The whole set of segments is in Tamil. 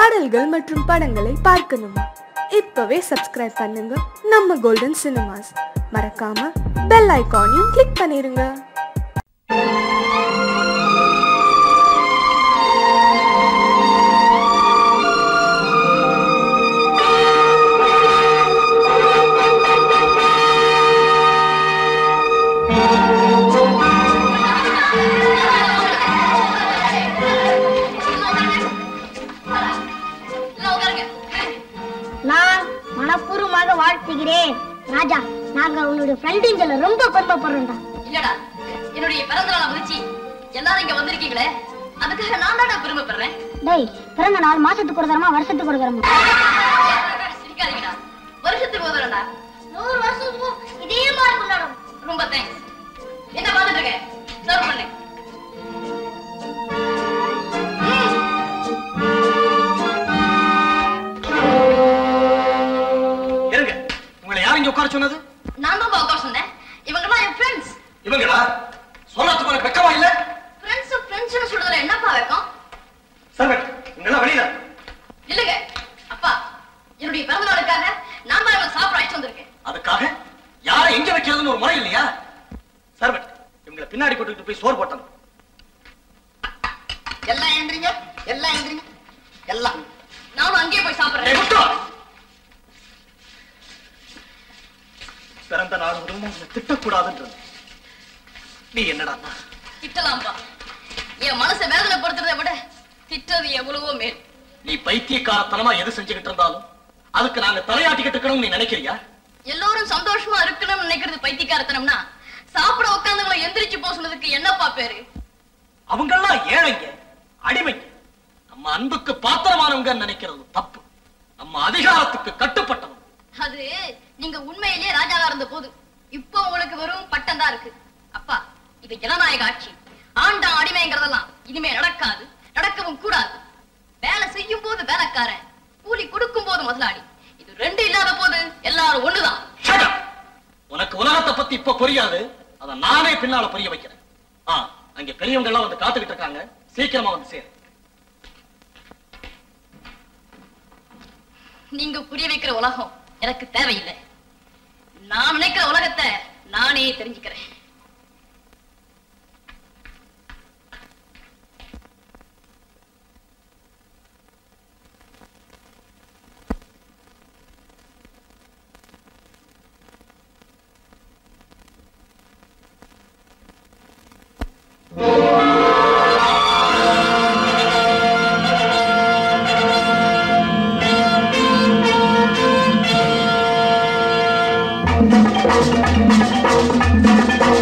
பாடல்கள் மற்றும் படங்களை பார்க்கணுமா இப்பவே சப்ஸ்கிரைப் பண்ணுங்க நம்ம கோல்டன் சினிமாஸ் மறக்காம பெல் ஐகானையும் கிளிக் பண்ணிருங்க நான் மனப்பூர்வமாக வாழ்த்துகிறேன் ராஜா நாங்க உன்னுடைய ஃப்ரெண்டுன்னு சொல்ல ரொம்ப பெருமைப்படுறோம்டா இல்லடா என்னுடைய பிறந்த நாளை மதிச்சு எல்லாரும் இங்க வந்திருக்கீங்களே அதுக்காக நான் தானே பெருமைப்படுறேன் டேய் பிறந்த நாள் மாசத்துக்கு ஒரு தரமா வருஷத்துக்கு ஒரு தரமா சிரிக்காதீங்கடா வருஷத்துக்கு ஒரு தடவைடா நூறு வருஷம் இதே மாதிரி கொண்டாடும் ரொம்ப தேங்க்ஸ் என்ன பார்த்துட்டு இருக்க சர்வ் பண்ணு இருங்க உங்களை யார் இங்க உட்கார சொன்னது நான் தான் உட்கார சொன்னேன் இவங்கெல்லாம் என் ஃப்ரெண்ட்ஸ் இவங்களா சொல்றதுக்கு உனக்கு வெக்கமா இல்ல ஃப்ரெண்ட்ஸ் ஃப்ரெண்ட்ஸ்னு சொல்றதுல என்னப்பா வைக்கும் சர்வெண்ட் இவங்கெல்லாம் வெளியில இல்லைங்க அப்பா என்னுடைய பிறந்த நாளுக்காக நான் தான் இவங்க சாப்பிட அழைச்சு வந்திருக்கேன் அதுக்காக யாரை எங்க வைக்கிறதுன்னு ஒரு முறை இல்லையா சர்வெண்ட் இவங்களை பின்னாடி கூட்டிட்டு போய் சோறு போட்டணும் எல்லாம் எழுந்திரிங்க எல்லாம் எழுந்திரிங்க எல்லாம் நானும் அங்கேயே போய் ஏய், சாப்பிடுறேன் முட்டா! பிறந்த நாள் முதலும் உங்களை திட்டக்கூடாதுன்றது நீ என்னடா திட்டலாம்ப்பா என் மனசை வேதனைப்படுத்துறதை விட திட்டது எவ்வளவோ மேல் நீ பைத்தியக்காரத்தனமா எது செஞ்சுக்கிட்டு இருந்தாலும் அதுக்கு நாங்க தலையாட்டிக்கிட்டு இருக்கணும்னு நீ நினைக்கிறியா எல்லோரும் சந்தோஷமா இருக்கணும்னு நினைக்கிறது பைத்தியக்காரத்தனம்னா சாப்பிட உட்கார்ந்தவங்களை எந்திரிச்சு போக சொன்னதுக்கு என்னப்பா பேரு அவங்கெல்லாம் ஏழைங்க அடிமைங்க நம்ம அன்புக்கு பாத்திரமானவங்க நினைக்கிறது தப்பு நம்ம அதிகாரத்துக்கு கட்டுப்பட்டவங்க அது நீங்க உண்மையிலேயே ராஜாவா இருந்த போது இப்போ உங்களுக்கு வெறும் பட்டம் தான் இருக்கு அப்பா இது ஜனநாயக ஆட்சி ஆண்டா அடிமைங்கிறதெல்லாம் இனிமே நடக்காது நடக்கவும் கூடாது வேலை செய்யும் போது வேலைக்காரன் கூலி கொடுக்கும் போது முதலாளி இது ரெண்டு இல்லாத போது எல்லாரும் ஒண்ணுதான் Shut up! உனக்கு உலகத்தை பத்தி இப்ப புரியாது அத நானே பின்னால புரிய வைக்கிறேன் ஆ அங்க பெரியவங்க எல்லாம் வந்து காத்துக்கிட்டு இருக்காங்க சீக்கிரமா வந்து சேரு நீங்க புரிய வைக்கிற உலகம் எனக்கு தேவையில்லை நான் நினைக்கிற உலகத்தை நானே தெரிஞ்சுக்கிறேன் ஆ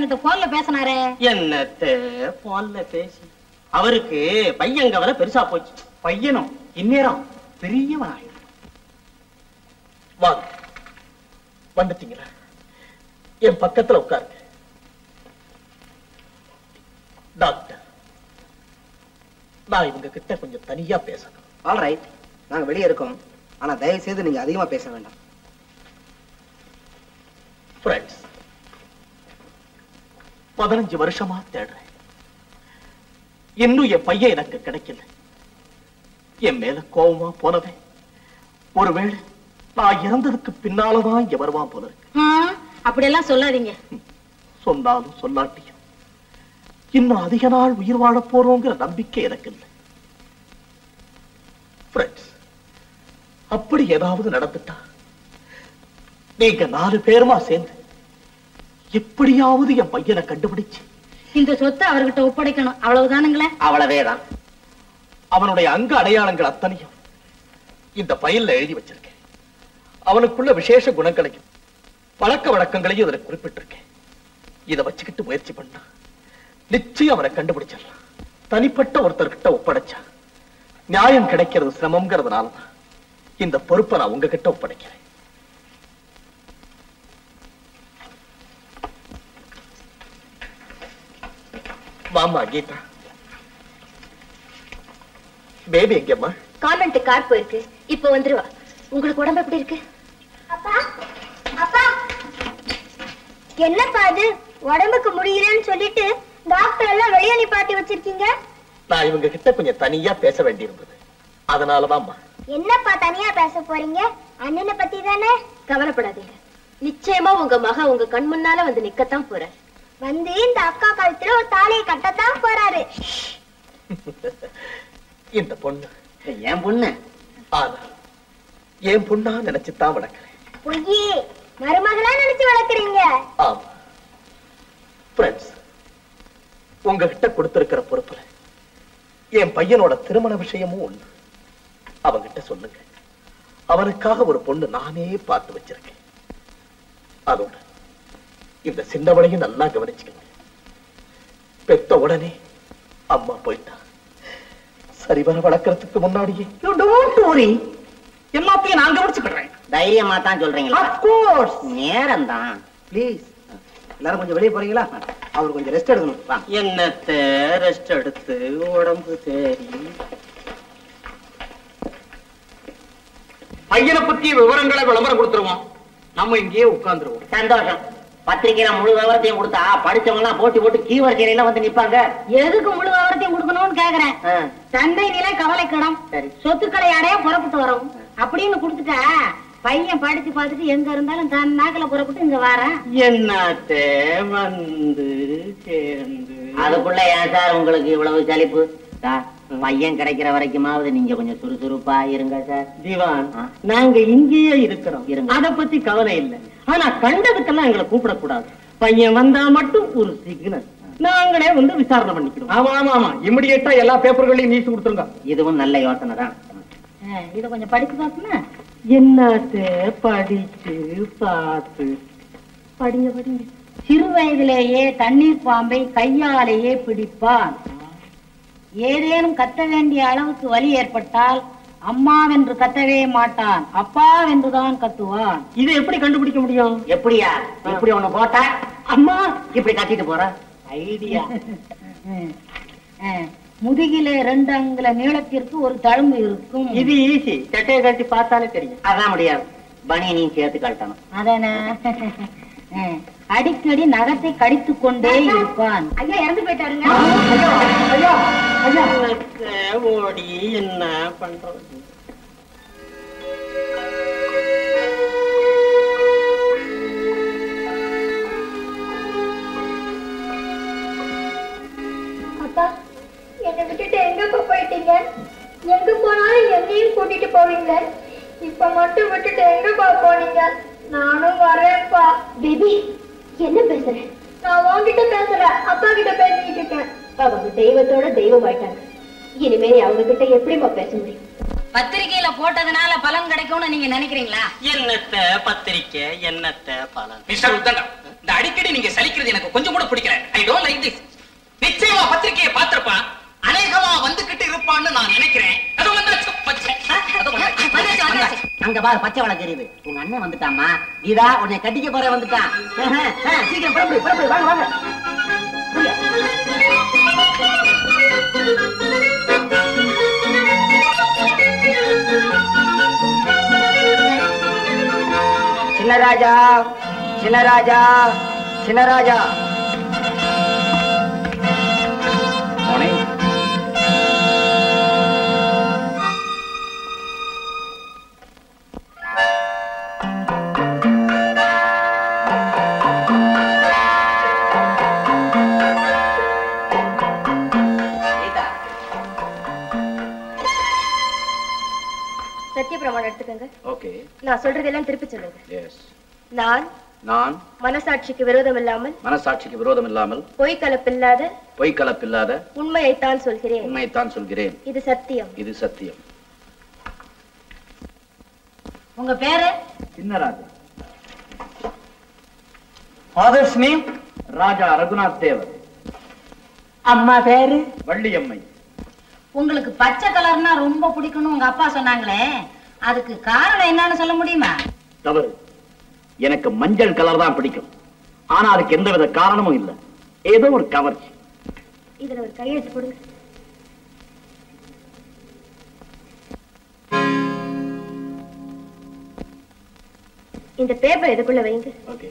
என்கிட்ட போன்ல பேசினாரே என்னத்த போன்ல பேசி அவருக்கு பையன் கவலை பெருசா போச்சு பையனும் இந்நேரம் பெரியவன் ஆயிடும் வாங்க வந்துட்டீங்களா என் பக்கத்துல உட்காருங்க டாக்டர் நான் இவங்க கிட்ட கொஞ்சம் தனியா பேசணும் ஆல் ரைட் நாங்க வெளியே இருக்கோம் ஆனா தயவு செய்து நீங்க அதிகமா பேச வேண்டாம் ஃப்ரெண்ட்ஸ் பதினஞ்சு வருஷமா தேடுறேன் இன்னும் என் பையன் எனக்கு கிடைக்கல என் மேல கோபமா போனவன் ஒருவேளை நான் இறந்ததுக்கு பின்னாலதான் இங்க வருவான் போல இருக்கு அப்படியெல்லாம் சொல்லாதீங்க சொன்னாலும் சொல்லாட்டியும் இன்னும் அதிக நாள் உயிர் வாழப் போறோங்கிற நம்பிக்கை எனக்கு இல்லை ஃப்ரெண்ட்ஸ் அப்படி ஏதாவது நடந்துட்டா நீங்க நாலு பேருமா சேர்ந்து எப்படியாவது என் பையனை கண்டுபிடிச்சு இந்த சொத்தை அவர்கிட்ட ஒப்படைக்கணும் அவ்வளவுதானுங்களே அவ்வளவேதான் அவனுடைய அங்க அடையாளங்கள் அத்தனையும் இந்த பையல்ல எழுதி வச்சிருக்கேன் அவனுக்குள்ள விசேஷ குணங்களையும் பழக்க வழக்கங்களையும் இதுல குறிப்பிட்டிருக்கேன் இதை வச்சுக்கிட்டு முயற்சி பண்ணா நிச்சயம் அவனை கண்டுபிடிச்சிடலாம் தனிப்பட்ட ஒருத்தர்கிட்ட ஒப்படைச்சா நியாயம் கிடைக்கிறது சிரமம்ங்கிறதுனாலதான் இந்த பொறுப்பை நான் உங்ககிட்ட ஒப்படைக்கிறேன் வாமா கீதா பேபி எங்கம்மா கான்வென்ட் கார் போயிருக்கு இப்போ வந்துருவா உங்களுக்கு உடம்பு எப்படி இருக்கு அப்பா அப்பா என்னப்பா அது உடம்புக்கு முடியலன்னு சொல்லிட்டு டாக்டர் எல்லாம் வெளியே நிப்பாட்டி வச்சிருக்கீங்க நான் இவங்க கிட்ட கொஞ்சம் தனியா பேச வேண்டியிருந்தது அதனாலதான்மா என்னப்பா தனியா பேச போறீங்க அண்ணனை பத்தி தானே கவலைப்படாதீங்க நிச்சயமா உங்க மக உங்க கண் முன்னால வந்து நிக்கத்தான் போற வந்து இந்த அக்கா கழுத்துல ஒரு தாலியை கட்டத்தான் போறாரு இந்த பொண்ணு என் பொண்ணு ஆனா என் பொண்ணா நினைச்சுதான் வளர்க்கிறேன் பொய்யே மருமகளா நினைச்சு வளர்க்குறீங்க ஆமா ஃப்ரெண்ட்ஸ் உங்ககிட்ட கொடுத்திருக்கிற பொறுப்புல என் பையனோட திருமண விஷயமும் ஒண்ணு அவங்கிட்ட சொல்லுங்க அவனுக்காக ஒரு பொண்ணு நானே பார்த்து வச்சிருக்கேன் அதோட இந்த சின்னவளையும் நல்லா கவனிச்சுக்கங்க பெத்த உடனே அம்மா போயிட்டா சரிவர வளர்க்கறதுக்கு முன்னாடியே யூ டோன்ட் வரி எல்லாத்தையும் நான் கவனிச்சுக்கிறேன் தைரியமா தான் சொல்றீங்களா ஆஃப் கோர்ஸ் நேரம் தான் ப்ளீஸ் எல்லாரும் கொஞ்சம் வெளியே போறீங்களா அவர் கொஞ்சம் ரெஸ்ட் எடுக்கணும் வா என்னத்த ரெஸ்ட் எடுத்து உடம்பு தேறி பையனை பத்தி விவரங்களை விளம்பரம் கொடுத்துருவோம் நம்ம இங்கேயே உட்கார்ந்துருவோம் சந்தோஷம் பத்திரிக்கையில முழு விவரத்தையும் கொடுத்தா படிச்சவங்க எல்லாம் போட்டி போட்டு கீவரிசையில வந்து நிப்பாங்க எதுக்கு முழு விவரத்தையும் கொடுக்கணும்னு கேக்குறேன் ஆ, தந்தை நிலை கவலைக்கிடம் சரி சொத்துக்களை அடைய புறப்பட்டு வரும் அப்படின்னு கொடுத்துட்டா பையன் படிச்சு பார்த்துட்டு எங்க இருந்தாலும் தன் நாக்கில புறப்பட்டு இங்க வாரேன் என்னத்த வந்து சேர்ந்து அதுக்குள்ள ஏன் சார் உங்களுக்கு இவ்வளவு சலிப்பு சார் பையன் கிடைக்கிற வரைக்குமாவது நீங்க கொஞ்சம் சுறுசுறுப்பா இருங்க சார் திவான் ஆ. நாங்க இங்கேயே இருக்கிறோம் இருங்க. அத பத்தி கவலை இல்லை ஆனா கண்டதுக்கெல்லாம் எங்களை கூப்பிடக்கூடாது பையன் வந்தா மட்டும் ஒரு சிக்னல் நாங்களே வந்து விசாரணை பண்ணிக்கிறோம் ஆமா ஆமா ஆமா இமிடியேட்டா எல்லா பேப்பர்களையும் நீசி கொடுத்துருங்க இதுவும் நல்ல யோசனை தான் ஆ, இத கொஞ்சம் படிச்சு பார்க்கணும் என்னத்த படிச்சு பார்த்து படிங்க படிங்க சிறு வயதிலேயே தண்ணீர் பாம்பை கையாலேயே பிடிப்பான் ஏதேனும் கத்த வேண்டிய அளவுக்கு வலி ஏற்பட்டால் அம்மாவென்று கத்தவே மாட்டான் அப்பாவென்றுதான் கத்துவான் இதை எப்படி கண்டுபிடிக்க முடியும் எப்படியா இப்படி ஒண்ணு போட்டா அம்மா இப்படி கத்திட்டு போற ஐடியா ம், ம். முதுகிலே ரெண்டு அங்குல நீளத்திற்கு ஒரு தழும்பு இருக்கும் இது ஈஸி சட்டையை கட்டி பார்த்தாலே தெரியும் அதான் முடியாது பனியை நீ சேர்த்து கழட்டணும் அதானே ம். அடிக்கடி நகத்தை கடித்துக் கொண்டே இருப்பான் ஐயா இறந்து போயிட்டாருங்க என்னத்த ஓடி என்ன பண்றது அப்பா என்னை விட்டுட்டு எங்கப்பா போயிட்டீங்க எங்க போனாலும் என்னையும் கூட்டிட்டு போவீங்க இப்ப மட்டும் விட்டுட்டு எங்கப்பா போனீங்க நானும் வரேன்ப்பா பேபி என்ன பேசுற நான் உன்கிட்ட பேசுறேன் அப்பா கிட்ட பேசிக்கிட்டு இருக்கேன் அவங்க தெய்வத்தோட தெய்வம் ஆயிட்டாங்க இனிமே அவங்க கிட்ட எப்படிமா பேச முடியும் பத்திரிகையில போட்டதுனால பலன் கிடைக்கும்னு நீங்க நினைக்கிறீங்களா என்னத்த பத்திரிக்கை என்னத்த பலன் மிஸ்டர் உத்தண்டம் இந்த அடிக்கடி நீங்க சலிக்கிறது எனக்கு கொஞ்சம் கூட பிடிக்கல ஐ டோன்ட் லைக் திஸ் நிச்சயமா பத்திரிக்கையை பார்த்திருப்பான் அநேகமா வந்துகிட்டு இருப்பான்னு நான் நினைக்கிறேன் அது வந்தாச்சு பச்சை. அது வந்தாச்சு. வந்தாச்சு. அங்க பாரு பச்சை வளம் தெரியுது உங்க அண்ணன் வந்துட்டாமா கீதா உன்னை கட்டிக்க போற வந்துட்டான் ஆஹா, ஆ, சீக்கிரம் புறப்படு புறப்படு வாங்க வாங்க புரியா? சின்னராஜா சின்னராஜா சின்னராஜா மார்னிங் கீதா சத்திய பிரமாணம் எடுத்துக்கங்க ஓகே நான் சொல்றதெல்லாம் திருப்பி சொல்லுங்க எஸ் நான் நான் மனசாட்சிக்கு விரோதம் இல்லாமல் மனசாட்சிக்கு விரோதம் இல்லாமல் பொய் கலப்பில்லாத பொய் கலப்பில்லாத உண்மையைத்தான் சொல்கிறேன் உண்மையைத்தான் சொல்கிறேன் இது சத்தியம் இது சத்தியம் உங்க பேரு சின்னராஜா ஃபாதர்ஸ் நேம் ராஜா ரகுநாத் தேவர் அம்மா பேரு வள்ளியம்மை உங்களுக்கு பச்சை கலர்னா ரொம்ப பிடிக்கும்னு உங்க அப்பா சொன்னாங்களே அதுக்கு காரணம் என்னன்னு சொல்ல முடியுமா தவறு எனக்கு மஞ்சள் கலர் தான் பிடிக்கும் ஆனா அதுக்கு எந்தவித காரணமும் இல்லை ஏதோ ஒரு கவர்ச்சி இதுல ஒரு கையெழுத்து கொடுங்க இந்த பேப்பர் இதுக்குள்ள வைங்க okay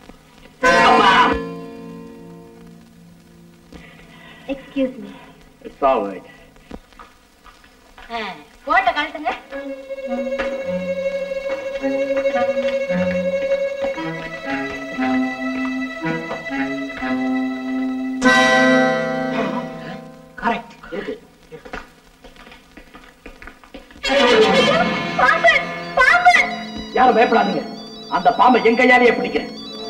excuse me it's all right கோட்டை கழட்டுங்க கரெக்ட் இருக்கு யாரும் பயப்படாதீங்க அந்த பாம்பை என் கையாலேயே பிடிக்கிறேன்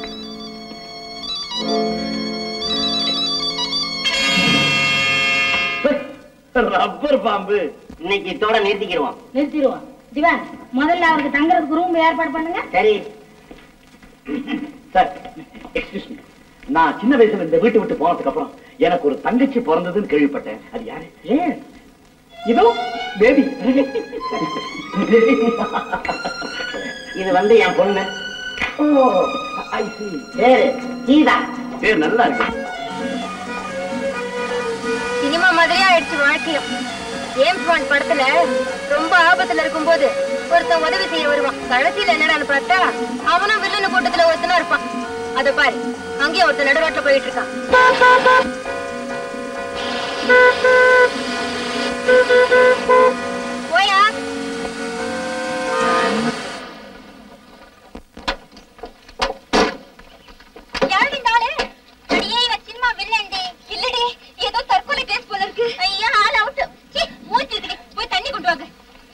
ரப்பர் பாம்பு இன்னைக்கு இதோட நிறுத்திக்கிடுவோம் நிறுத்திடுவோம் திவான் முதல்ல அவருக்கு தங்குறதுக்கு ரூம் ஏற்பாடு பண்ணுங்க சரி சார் எக்ஸ்கியூஸ் மீ நான் சின்ன வயசுல இந்த வீட்டு விட்டு போனதுக்கு அப்புறம் எனக்கு ஒரு தங்கச்சி பிறந்ததுன்னு கேள்விப்பட்டேன் அது யாரு ஏன் இதோ பேபி இது வந்து என் பொண்ணு ஓ ஐ see பேரு கீதா பேர் நல்லா இருக்கு சினிமா மாதிரியே ஆயிடுச்சு வாழ்க்கையும் ஜேம்ஸ் பாண்ட் படத்துல ரொம்ப ஆபத்துல இருக்கும்போது ஒருத்தன் உதவி செய்ய வருவான் கடைசியில என்னடான்னு பார்த்தா அவனும் வில்லனு கூட்டத்துல ஒருத்தனா இருப்பான் அத பாரு அங்கேயே ஒருத்தன் நடுரோட்ல போயிட்டு இருக்கான் போயா யாருடி இந்த ஆளு? அடியே, இவன் சினிமா வில்லன்டி. இல்லடி, ஏதோ தற்கொலை கேஸ் போல இருக்கு. ஐயா, ஆள் out. சீ, மூச்சு இருக்குடி. போய் தண்ணி கொண்டு வாங்க.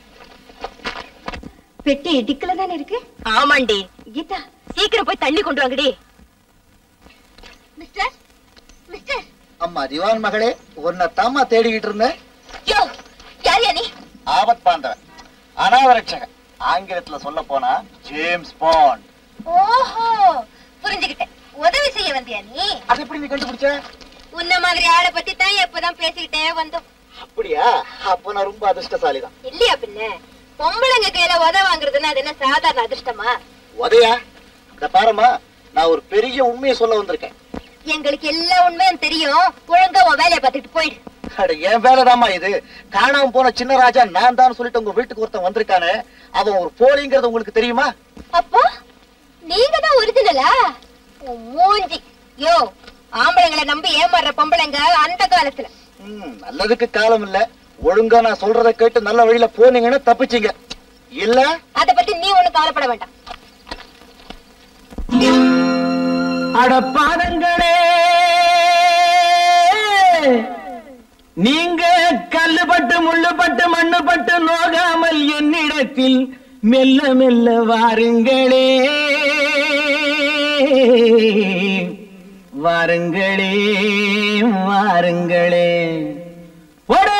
பெட்டி டிக்குல தானே இருக்கு ஆமாண்டி கீதா சீக்கிரம் போய் தண்ணி கொண்டு வாங்கடி மிஸ்டர் மிஸ்டர் அம்மா திவான் மகளே உன்னை தாமா தேடிக்கிட்டு இருந்தேன் யோ யார் யா நீ ஆபத் பாந்தவன் அனாவரட்சகன் ஆங்கிலத்துல சொல்ல போனா ஜேம்ஸ் பாண்ட் ஓஹோ புரிஞ்சுக்கிட்டேன் உதவி செய்ய வந்தியா நீ அது எப்படி நீ கண்டுபிடிச்ச உன்ன மாதிரி ஆளை பத்தி தான் எப்பதான் பேசிக்கிட்டே வந்தோம் அப்படியா அப்ப நான் ரொம்ப அதிர்ஷ்டசாலி தான் இல்லையா பின்ன பொம்பளைங்க கையில உத வாங்குறதுன்னா அது என்ன சாதாரண அதிர்ஷ்டமா உதயா இந்த பாரும்மா நான் ஒரு பெரிய உண்மையை சொல்ல வந்திருக்கேன் எங்களுக்கு எல்லா உண்மையும் தெரியும் ஒழுங்கா உன் வேலையை பார்த்துட்டு போயிடு அட, என் வேலைதாம்மா இது காணாம போன சின்ன ராஜா நான் தான் சொல்லிட்டு உங்க வீட்டுக்கு ஒருத்தன் வந்திருக்கானே அவன் ஒரு போலிங்கிறது உங்களுக்கு தெரியுமா அப்போ நீங்க தான் ஒரிஜினலா உன் மூஞ்சி யோ ஆம்பளைங்களை நம்பி ஏமாறுற பொம்பளைங்க அந்த காலத்துல ம், நல்லதுக்கு காலம் இல்ல ஒழுங்கா நான் சொல்றத கேட்டு நல்ல வழியில போனீங்கன்னா தப்பிச்சீங்க இல்ல அத பத்தி நீ ஒண்ணும் கவலைப்பட வேண்டாம் அடப்பாதங்களே நீங்க கல்லுபட்டு முள்ளுபட்டு மண்ணுபட்டு நோகாமல் என்னிடத்தில் மெல்ல மெல்ல வாருங்களே வாருங்களே வாருங்களே போடு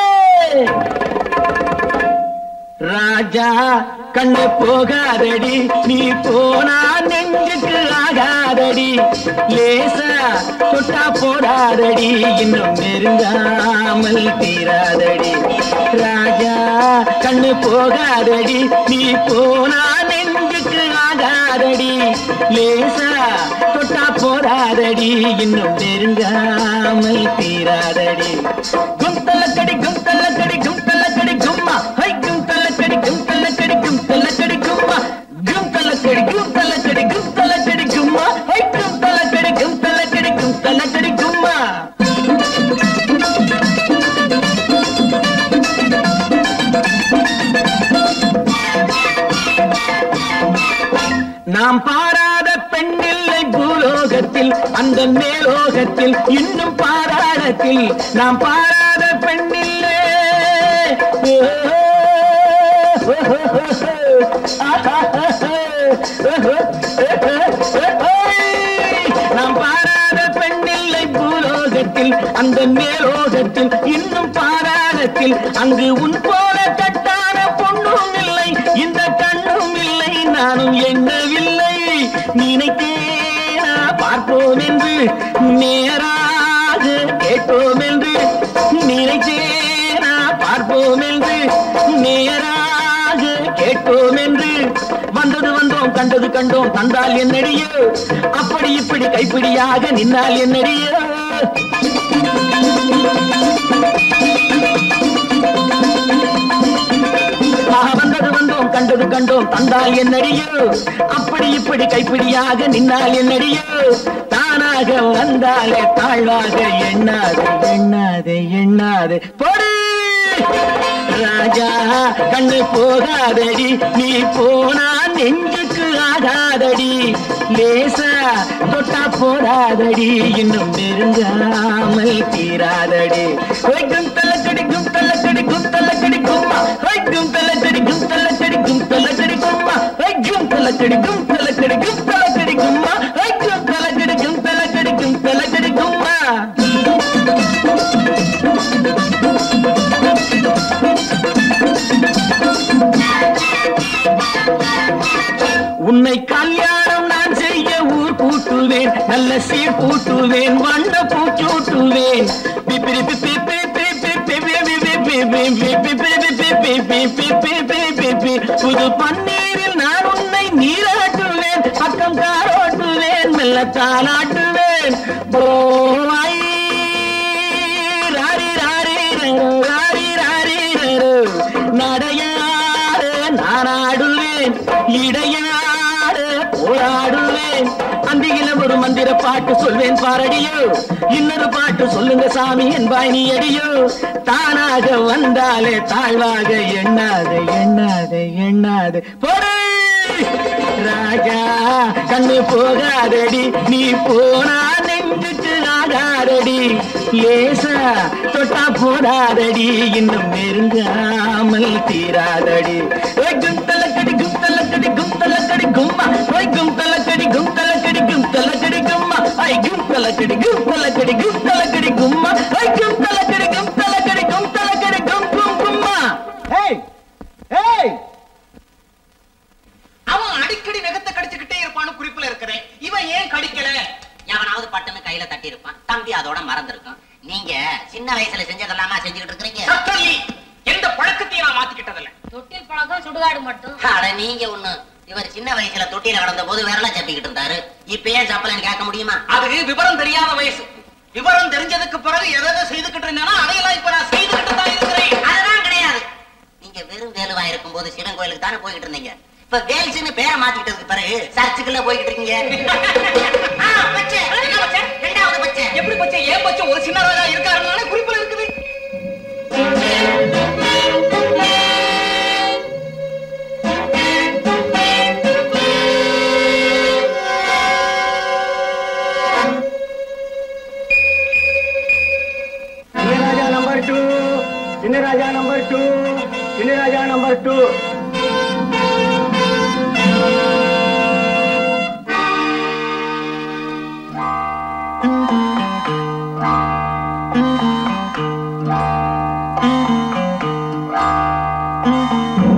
ராஜா கண்ணு போகாதடி நீ போனா நெஞ்சுக்கு ஆகாது போகாதடி லேசா தொட்டா போடாதடி இன்னும் நெருங்காமல் தீராதடி ராஜா கண்ணு போகாதடி நீ போனா நெஞ்சுக்கு ஆகாதடி லேசா தொட்டா போடாதடி இன்னும் நெருங்காமல் தீராதடி குந்தலக்கடி குந்தலக்கடி குந்தலக்கடி கும்மா ஹை குந்தலக்கடி குந்தலக்கடி குந்தலக்கடி கும்மா குந்தலக்கடி குந்தலக்கடி குந்தலக்கடி கும்மா ஹை குந்தலக்கடி குந்தலக்கடி குந்தலக்கடி கும்மா நாம் பாராத பெண்ணில்லை பூலோகத்தில் அந்த மேலோகத்தில் இன்னும் பாராளத்தில் நாம் பாராத பெண்ணில்லை நாம் பாராத பெண்ணில்லை பூலோகத்தில் அந்த மேலோகத்தில் இன்னும் பாராளத்தில் அங்கு உன் போல கட்டான பொண்ணும் இல்லை இந்த கண்ணும் இல்லை நானும் எண்ணவில்லை நினைத்தேனா பார்ப்போம் என்று நேராக கேட்போம் என்று நினைத்தேனா பார்ப்போம் என்று நேராக கேட்போம் என்று வந்தது வந்தோம் கண்டது கண்டோம் தந்தால் என்னடியோ அப்படி இப்படி கைப்பிடியாக நின்னால் என்னடியோ ஆஹா, வந்தது வந்தோம் கண்டது கண்டோம் தந்தால் என்னடியோ அப்படி இப்படி கைப்பிடியாக நின்னால் என்னடியோ தானாக வந்தாலே தாழ்வாக எண்ணாது எண்ணாது எண்ணாது போடு ராஜா கண்ணு போகாதடி நீ போனா நெஞ்சுக்கு ஆகாதடி லேசா தொட்டா போடாதடி இன்னும் நெருங்காமல் தீராதடி ஒய்க்கும் தலக்கடி கும் தலக்கடி கும் தலக்கடி கும்மா ஒய்க்கும் தலக்கடி கும் தலக்கடி கும் தலக்கடி கும்மா ஒய்க்கும் தலக்கடி கும் தலக்கடி கும் தலக்கடி கும்மா ஒய்க்கும் தலக்கடி கும் தலக்கடி கும் தலக்கடி கும்மா உன்னை கல்யாணம் நான் செய்ய ஊர் கூட்டுவேன் நல்ல சீர் கூட்டுவேன் வண்ண பூச்சூட்டுவேன் பிப்பிரி பிப்பி பிப்பி பிப்பி பிப்பி பிப்பி பிப்பி பிப்பி பிப்பி பிப்பி புது பன்னீரில் நான் உன்னை நீராட்டுவேன் பக்கம் காரோட்டுவேன் மெல்ல தாளாட்டுவேன் போவாய் ராரி ராரி ரங்கு, ராரி ராரி ரங்கு. நடையாட நானாடுவேன் இடையாட போராடுவேன் அந்தியில ஒரு மந்திர பாட்டு சொல்வேன் பாரடியோ இன்னொரு பாட்டு சொல்லுங்க சாமி என்பாய் நீ அடியோ தானாக வந்தாலே தாழ்வாக எண்ணாது எண்ணாது எண்ணாது போடு ராஜா கண்ணு போகாதடி நீ போனா நெஞ்சுக்கு ஆகாதடி லேசா தொட்டா போடாதடி இன்னும் நெருங்காமல் தீராதடி ஓய் குந்தலக்கடி குந்தலக்கடி குந்தலக்கடி கும்மா ஓய் குந்தலக்கடி குந்தலக்கடி குந்தலக்கடி கும்மா ஐ குந்தலக்கடி குந்தலக்கடி குந்தலக்கடி கும்மா ஐ குந்தலக்கடி குந்தலக்கடி குந்தலக்கடி கும் கும் கும்மா ஏய் ஏய் அவன் அடிக்கடி நகத்தை கடிச்சுக்கிட்டே இருப்பான்னு குறிப்புல இருக்கிறேன் இவன் ஏன் கடிக்கல எவனாவது பட்டுன்னு கையில தட்டி இருப்பான் தம்பி அதோட மறந்துருக்கும் நீங்க சின்ன வயசுல செஞ்சதெல்லாமா செஞ்சுக்கிட்டு இருக்கிறீங்க சத்தல்லி எந்த பழக்கத்தையும் நான் மாத்திக்கிட்டதில்ல தொட்டில் பழக்கம் சுடுகாடு மட்டும் அட நீங்க ஒண்ணு இவர் சின்ன வயசுல தொட்டியில கடந்த போது விரல சப்பிக்கிட்டு இருந்தாரு இப்ப ஏன் சப்பலன்னு கேட்க முடியுமா அது விவரம் தெரியாத வயசு விவரம் தெரிஞ்சதுக்கு பிறகு எதை எதை செய்துகிட்டு இருந்தேன்னா அதையெல்லாம் இப்ப நான் செய்துகிட்டு தான் இருக்கிறேன் அதெல்லாம் கிடையாது நீங்க வெறும் வேலுவா இருக்கும் போது சிவன் கோயிலுக்கு தானே போய்கிட்டு இருந்தீங்க இப்ப வேல்ஸ்னு பேரை மாத்திக்கிட்டதுக்கு பிறகு சர்ச்சுக்குள்ள போய்கிட்டு இருக்கீங்க ஆ, பச்சை. என்ன பச்சை? ரெண்டாவது பச்சை எப்படி பச்சை ஏன் பச்சை ஒரு சின்ன ராஜா இருக்காருன்னு குறிப்புல இருக்குது சின்ன ராஜா நம்பர் டூ சின்ன ராஜா நம்பர் டூ சின்ன ராஜா நம்பர் டூ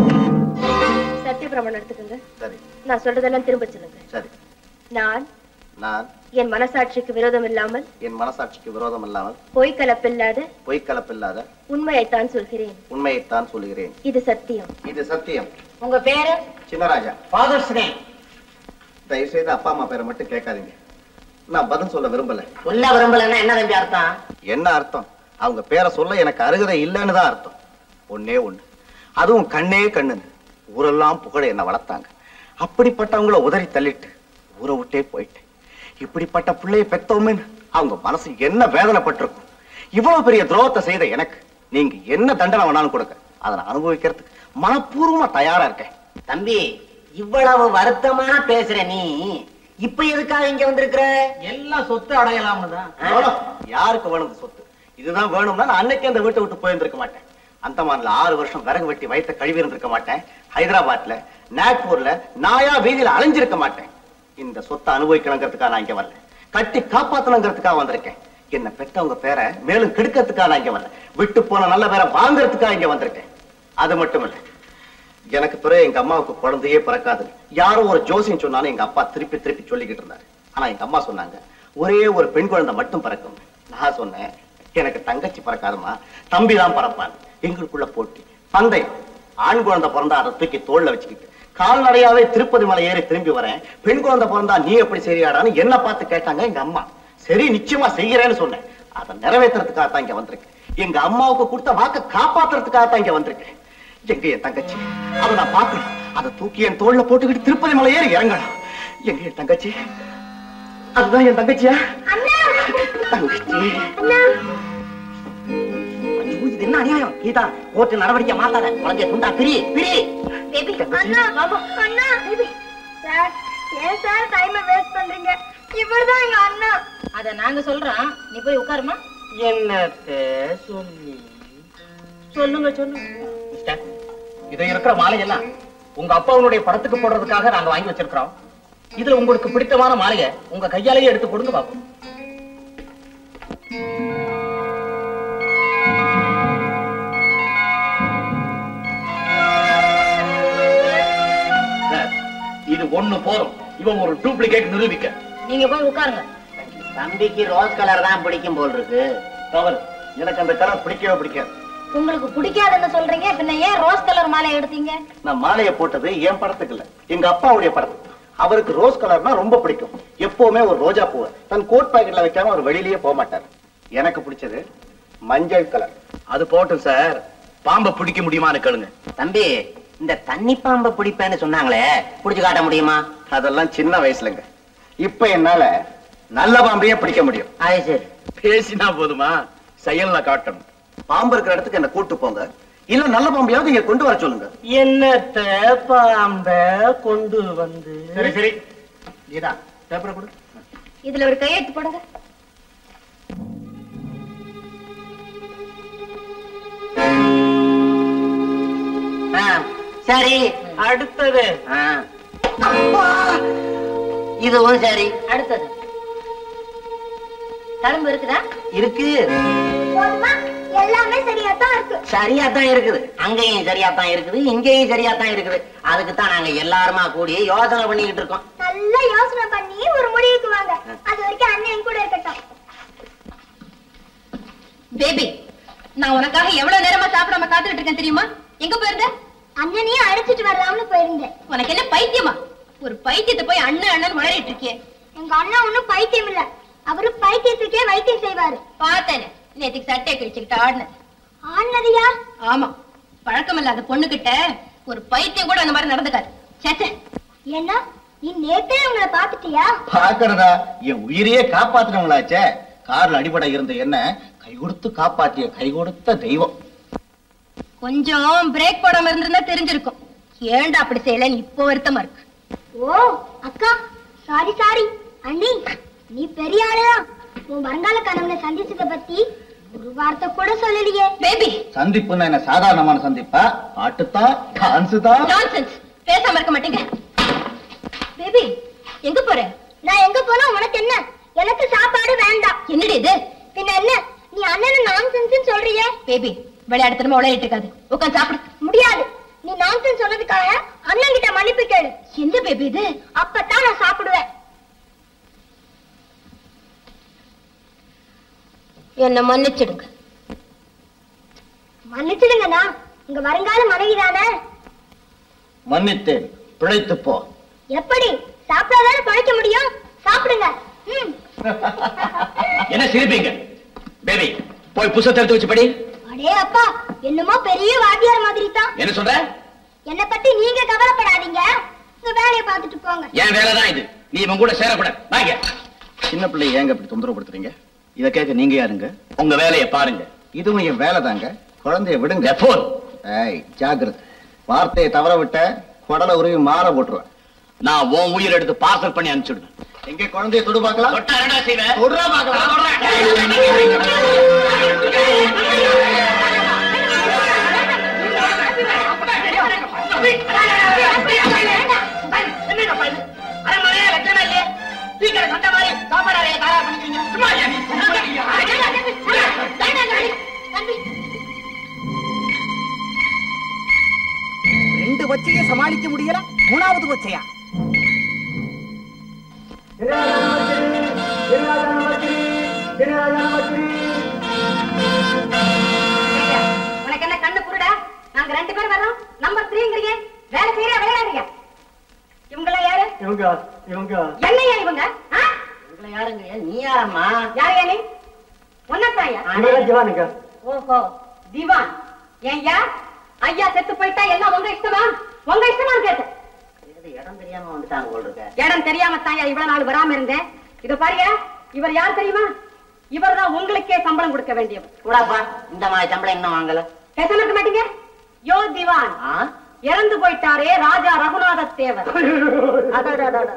சத்திய பிரமாணம் எடுத்துக்கோங்க சரி நான் சொல்றதெல்லாம் திரும்ப சொல்லுங்க சரி நான் நான் என் மனசாட்சிக்கு விரோதம் இல்லாமல் என் மனசாட்சிக்கு விரோதம் இல்லாமல் பொய் கலப்பில்லாத பொய்க்கலப்பில்லாத உண்மையைத்தான் சொல்கிறேன் உண்மையைத்தான் சொல்லுகிறேன் இது சத்தியம் இது சத்தியம் உங்க பேரு சின்னராஜா ஃபாதர்ஸ் நேம் தயவு செய்து அப்பா அம்மா பேரை மட்டும் கேட்காதீங்க நான் பதில் சொல்ல விரும்பல சொல்ல விரும்பலன்னா என்ன தம்பி அர்த்தம் என்ன அர்த்தம் அவங்க பேரை சொல்ல எனக்கு அருகதை இல்லைன்னு தான் அர்த்தம் ஒண்ணே ஒண்ணு அதுவும் கண்ணே கண்ணுன்னு ஊரெல்லாம் புகழ என்ன வளர்த்தாங்க அப்படிப்பட்டவங்கள உதறி தள்ளிட்டு ஊரை விட்டே போயிட்டேன் இப்படிப்பட்ட பிள்ளையை பெத்தோமேன்னு அவங்க மனசு என்ன வேதனைப்பட்டிருக்கும் இவ்வளவு பெரிய துரோகத்தை செய்த எனக்கு நீங்க என்ன தண்டனை வேணாலும் கொடுக்க அதை நான் அனுபவிக்கிறதுக்கு மனப்பூர்வமா தயாரா இருக்கேன் தம்பி இவ்வளவு வருத்தமா பேசுற நீ இப்ப எதுக்காக இங்க வந்திருக்கிற எல்லாம் சொத்து அடையலாம்னு தான் எவ்வளோ? யாருக்கு வேணும் இந்த சொத்து இதுதான் வேணும்னா நான் அன்னைக்கே அந்த வீட்டை விட்டு போயிருந்திருக்க மாட்டேன் அந்தமான்ல ஆறு வருஷம் விறகு வெட்டி வயித்த கழுவி இருந்திருக்க மாட்டேன் ஹைதராபாத்ல நாக்பூர்ல நாயா வீதியில அலைஞ்சிருக்க மாட்டேன் இந்த சொத்தை அனுபவிக்கணுங்கிறதுக்காக நான் இங்க வரல கட்டி காப்பாத்தணுங்கிறதுக்காக வந்திருக்கேன் என்ன பெத்தவங்க பேரை மேலும் கெடுக்கிறதுக்காக நான் இங்க வரல விட்டு போன நல்ல பேரை வாங்குறதுக்காக இங்க வந்திருக்கேன் அது மட்டும் இல்ல எனக்கு பிறகு எங்க அம்மாவுக்கு குழந்தையே பிறக்காது யாரோ ஒரு ஜோசியம் சொன்னாலும் எங்க அப்பா திருப்பி திருப்பி சொல்லிக்கிட்டு இருந்தாரு ஆனா எங்க அம்மா சொன்னாங்க ஒரே ஒரு பெண் குழந்தை மட்டும் பிறக்கும் நான் சொன்னேன் எனக்கு தங்கச்சி பிறக்காதுமா தம்பி தான் பிறப்பான் எங்களுக்குள்ள போட்டி பந்தயம் ஆண் குழந்தை பிறந்தா அதை தூக்கி தோல்ல வச்சுக்கிட்டு கால்நடையாவே திருப்பதி மலை ஏறி திரும்பி வரேன் பெண் குழந்தை பிறந்தா நீ எப்படி சரியாடான்னு என்ன பார்த்து கேட்டாங்க எங்க அம்மா சரி நிச்சயமா செய்யறேன்னு சொன்னேன் அதை நிறைவேற்றுறதுக்காக தான் இங்க வந்திருக்கேன் எங்க அம்மாவுக்கு கொடுத்த வாக்க காப்பாத்துறதுக்காக தான் இங்க வந்திருக்கேன் எங்க என் தங்கச்சி அதை நான் பார்க்கணும் அதை தூக்கி என் தோல்ல போட்டுக்கிட்டு திருப்பதி மலை ஏறி இறங்கணும் எங்க என் தங்கச்சி அதுதான் என் தங்கச்சியா தங்கச்சி ஐயோ, இது என்ன அநியாயம் கீதா கோர்ட்டு நடவடிக்கை மாத்தாத குழந்தைய துண்டா பிரி பிரி அண்ணா மாமா அண்ணா சார் ஏன் சார் டைம் வேஸ்ட் பண்றீங்க இவர்தான் எங்க அண்ணா அத நாங்க சொல்றோம் நீ போய் உட்காருமா என்னத்த சொல்லி சொல்லுங்க சொல்லுங்க மிஸ்டர், இது இருக்கிற மாலையெல்லாம் உங்க அப்பாவுடைய படத்துக்கு போடுறதுக்காக நாங்க வாங்கி வச்சிருக்கிறோம் இதுல உங்களுக்கு பிடித்தமான மாலையை உங்க கையாலேயே எடுத்து கொடுங்க பாப்போம் சார், இது ஒண்ணு போதும் இவன் ஒரு டூப்ளிகேட் நிரூபிக்க நீங்க போய் உட்காருங்க தம்பிக்கு ரோஸ் கலர் தான் பிடிக்கும் போல் இருக்கு தவறு எனக்கு அந்த கலர் பிடிக்கவே பிடிக்காது உங்களுக்கு பிடிக்காதுன்னு சொல்றீங்க பின்ன ஏன் ரோஸ் கலர் மாலை எடுத்தீங்க நான் மாலையை போட்டது என் படத்துக்கு இல்ல எங்க அப்பாவுடைய படத்துக்கு அவருக்கு ரோஸ் கலர்னா ரொம்ப பிடிக்கும் எப்பவுமே ஒரு ரோஜா பூவை தன் கோட் பாக்கெட்ல வைக்காம அவர் வெளியிலேயே போக மாட்டார் எனக்கு பிடிச்சது மஞ்சள் கலர் அது போட்டும் சார் பாம்பை பிடிக்க முடியுமான்னு கேளுங்க தம்பி இந்த தண்ணி பாம்பை பிடிப்பேன்னு சொன்னாங்களே பிடிச்சு காட்ட முடியுமா அதெல்லாம் சின்ன வயசுலங்க இப்ப என்னால நல்ல பாம்பையே பிடிக்க முடியும் அது சரி பேசினா போதுமா செயல்ல காட்டணும் பாம்பு இருக்கிற இடத்துக்கு என்ன கூட்டு போங்க இல்ல நல்ல பாம்பையாவது இங்க கொண்டு வர சொல்லுங்க என்னத்த பாம்ப கொண்டு வந்து சரி சரி கீதா பேப்பரை கொடு இதுல ஒரு கையெழுத்து போடுங்க ஆ, சரி அடுத்தது ஆ. அப்பா! இதுவும் சரி அடுத்தது தழும்பு இருக்குதா இருக்கு எல்லாமே சரியா தான் இருக்கு சரியா தான் இருக்குது அங்கேயும் சரியா தான் இருக்குது இங்கேயும் சரியா தான் இருக்குது அதுக்கு தான் நாங்க எல்லாருமா கூடி யோசனை பண்ணிக்கிட்டு இருக்கோம் நல்லா யோசனை பண்ணி ஒரு முடிவுக்கு வாங்க அது வரைக்கும் அண்ணன் கூட இருக்கட்டும் பேபி நான் உனக்காக எவ்வளவு நேரமா சாப்பிடாம காத்துக்கிட்டு இருக்கேன் தெரியுமா எங்க போயிருந்த அண்ணனையும் அழைச்சிட்டு வரலாம்னு போயிருந்தேன் உனக்கு என்ன பைத்தியமா ஒரு பைத்தியத்தை போய் அண்ணன் அண்ணன் வளரிட்டு இருக்கியே எங்க அண்ணா ஒண்ணும் பைத்தியம் இல்ல அவரு பைத்தியத்துக்கே வைத்தியம் செய்வாரு பார்த்தேனே நேத்துக்கு சட்டையை கிழிச்சுக்கிட்டு ஆடினது ஆனதியா ஆமா பழக்கம் இல்லாத பொண்ணுகிட்ட ஒரு பைத்தியம் கூட அந்த மாதிரி நடந்துக்காது சேச்சே ஏன்னா நீ நேத்தே உங்களை பாத்துட்டியா பாக்குறதா என் உயிரையே காப்பாத்தினவங்களாச்சே கார்ல அடிபட இருந்த என்ன கை கொடுத்து காப்பாத்திய கை கொடுத்த தெய்வம் கொஞ்சம் பிரேக் போடாம இருந்திருந்தா தெரிஞ்சிருக்கும் ஏன்டா அப்படி செய்யலன்னு இப்போ வருத்தமா இருக்கு ஓ அக்கா சாரி சாரி அண்ணி நீ பெரிய ஆளுதான் உன் வருங்கால கணவனை சந்திச்சத பத்தி ஒரு வார்த்தை கூட சொல்லலையே பேபி சந்திப்புன்னா என்ன சாதாரணமான சந்திப்பா பாட்டுத்தான் டான்ஸ் தான் நான்சென்ஸ் பேசாம இருக்க மாட்டீங்க பேபி எங்க போற நான் எங்க போனா உனக்கு என்ன எனக்கு சாப்பாடு வேண்டாம் என்னடி இது பின்ன என்ன நீ அண்ணனை நான்சென்ஸ் சொல்றியே பேபி விளையாடுத்தனமா உளையிட்டு இருக்காது உட்காந்து சாப்பிடு முடியாது நீ நான்சென்ஸ் சொன்னதுக்காக அண்ணன் கிட்ட மன்னிப்பு கேளு என்ன பேபி இது அப்பதான் நான் சாப்பிடுவேன் என்ன மன்னிச்சிடுங்க மன்னிச்சிடுங்கண்ணா உங்க வருங்கால மனைவி தானே மன்னித்தேன் பிழைத்து போ எப்படி சாப்பிடாதானே பழைக்க முடியும் சாப்பிடுங்க ம். என்ன சிரிப்பீங்க பேபி போய் புத்தகத்தை எடுத்து வச்சு படி அடே அப்பா என்னமோ பெரிய வாத்தியார் மாதிரி தான் என்ன சொல்ற என்னை பத்தி நீங்க கவலைப்படாதீங்க உங்க வேலையை பார்த்துட்டு போங்க என் வேலைதான் இது நீ இவன் கூட சேரக்கூடாது வாங்க சின்ன பிள்ளை ஏங்க இப்படி தொந்தரவுப்படுத்துறீங்க இத கேட்க நீங்க யாருங்க உங்க வேலையை பாருங்க இதுவும் என் வேலை தாங்க குழந்தைய விடுங்க போன் ஏய் ஜாக்கிரதை வார்த்தையை தவற விட்ட குடலை உருவி மாற போட்டுருவேன் நான் உன் உயிர் எடுத்து பார்சல் பண்ணி அனுப்பிச்சுடுவேன் எங்க குழந்தைய தொடு பார்க்கலாம் தொட்டா என்னடா செய்வேன் தொடுறா பார்க்கலாம் ரெண்டு கொச்சையை சமாளிக்க முடியல மூணாவது கொச்சையா உனக்கு என்ன கண்ணு குருடா நாங்க ரெண்டு பேரும் வரோம் நம்பர் த்ரீங்கிறீங்க வேலை செய்யற விளையாடுங்க இவங்கள யாரு இவங்க இவங்க என்னையா இவங்க ஆ? இவங்கள யாருங்க நீ யாரம்மா யாரையா நீ ஒன்னத்தாயா ஜவானுங்க ஓஹோ திவான் ஏன்யா ஐயா செத்து போயிட்டா எல்லாம் உங்க இஷ்டமா உங்க இஷ்டமான்னு கேட்டேன் இது இடம் தெரியாம வந்துட்டாங்க போல் இருக்க இடம் தெரியாம தாயா இவ்வளவு நாள் வராம இருந்தேன் இத பாருங்க இவர் யார் தெரியுமா இவர் தான் உங்களுக்கே சம்பளம் கொடுக்க வேண்டியவர் கூடாப்பா இந்த மாதிரி சம்பளம் இன்னும் வாங்கல பேச இருக்க மாட்டீங்க யோ திவான் ஆ? இறந்து போயிட்டாரே ராஜா ரகுநாத தேவர் அடடடடட.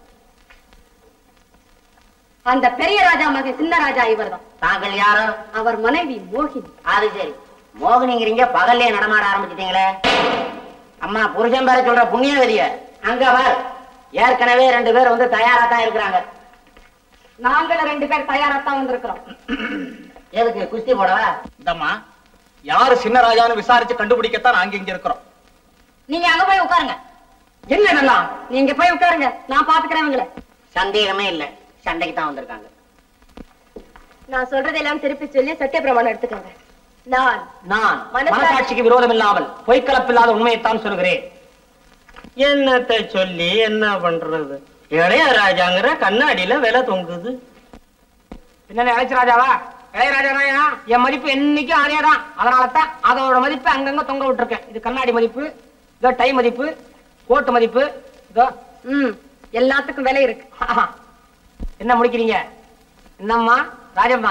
அந்த பெரிய ராஜா மகன் சின்ன ராஜா இவர்தான் தாங்கள் யாரோ அவர் மனைவி மோகினி அது சரி மோகனிங்கிறீங்க பகல்லே நடமாட ஆரம்பிச்சிட்டீங்களே அம்மா புருஷன் பேர சொல்ற புண்ணியவதிய அங்க பார் ஏற்கனவே ரெண்டு பேர் வந்து தயாரா தான் இருக்கிறாங்க நாங்களும் ரெண்டு பேர் தயாராத்தான் வந்திருக்கிறோம் எதுக்கு குஸ்தி போடவா இந்தம்மா யாரு சின்ன ராஜான்னு விசாரிச்சு கண்டுபிடிக்கத்தான் நாங்க இங்க இருக்கிறோம் நீங்க அங்க போய் உட்காருங்க என்ன நல்லா நீங்க போய் உட்காருங்க நான் பாத்துக்கிறேன் இவங்களை சந்தேகமே இல்ல சண்டைக்கு தான் வந்திருக்காங்க நான் சொல்றதெல்லாம் திருப்பி சொல்லி சத்திய பிரமாணம் எடுத்துக்கோங்க நான் நான் மனசா- மனசாட்சிக்கு விரோதம் இல்லாமல் பொய்க்கலப்பில்லாத உண்மையைத்தான் சொல்கிறேன் என்னத்தை சொல்லி என்ன பண்றது இளையராஜாங்கிற கண்ணாடியில விலை தொங்குது பின்னாடி இளைச்சராஜாவா இளையராஜாயா என் மதிப்பு என்னைக்கும் அதே தான் அதனால தான் அதோட மதிப்பு அங்கங்க தொங்க விட்டுருக்கேன் இது கண்ணாடி மதிப்பு இதோ டை மதிப்பு கோட்டு மதிப்பு இதோ ம் எல்லாத்துக்கும் விலை இருக்கு என்ன முடிக்கிறீங்க என்னம்மா Rajamma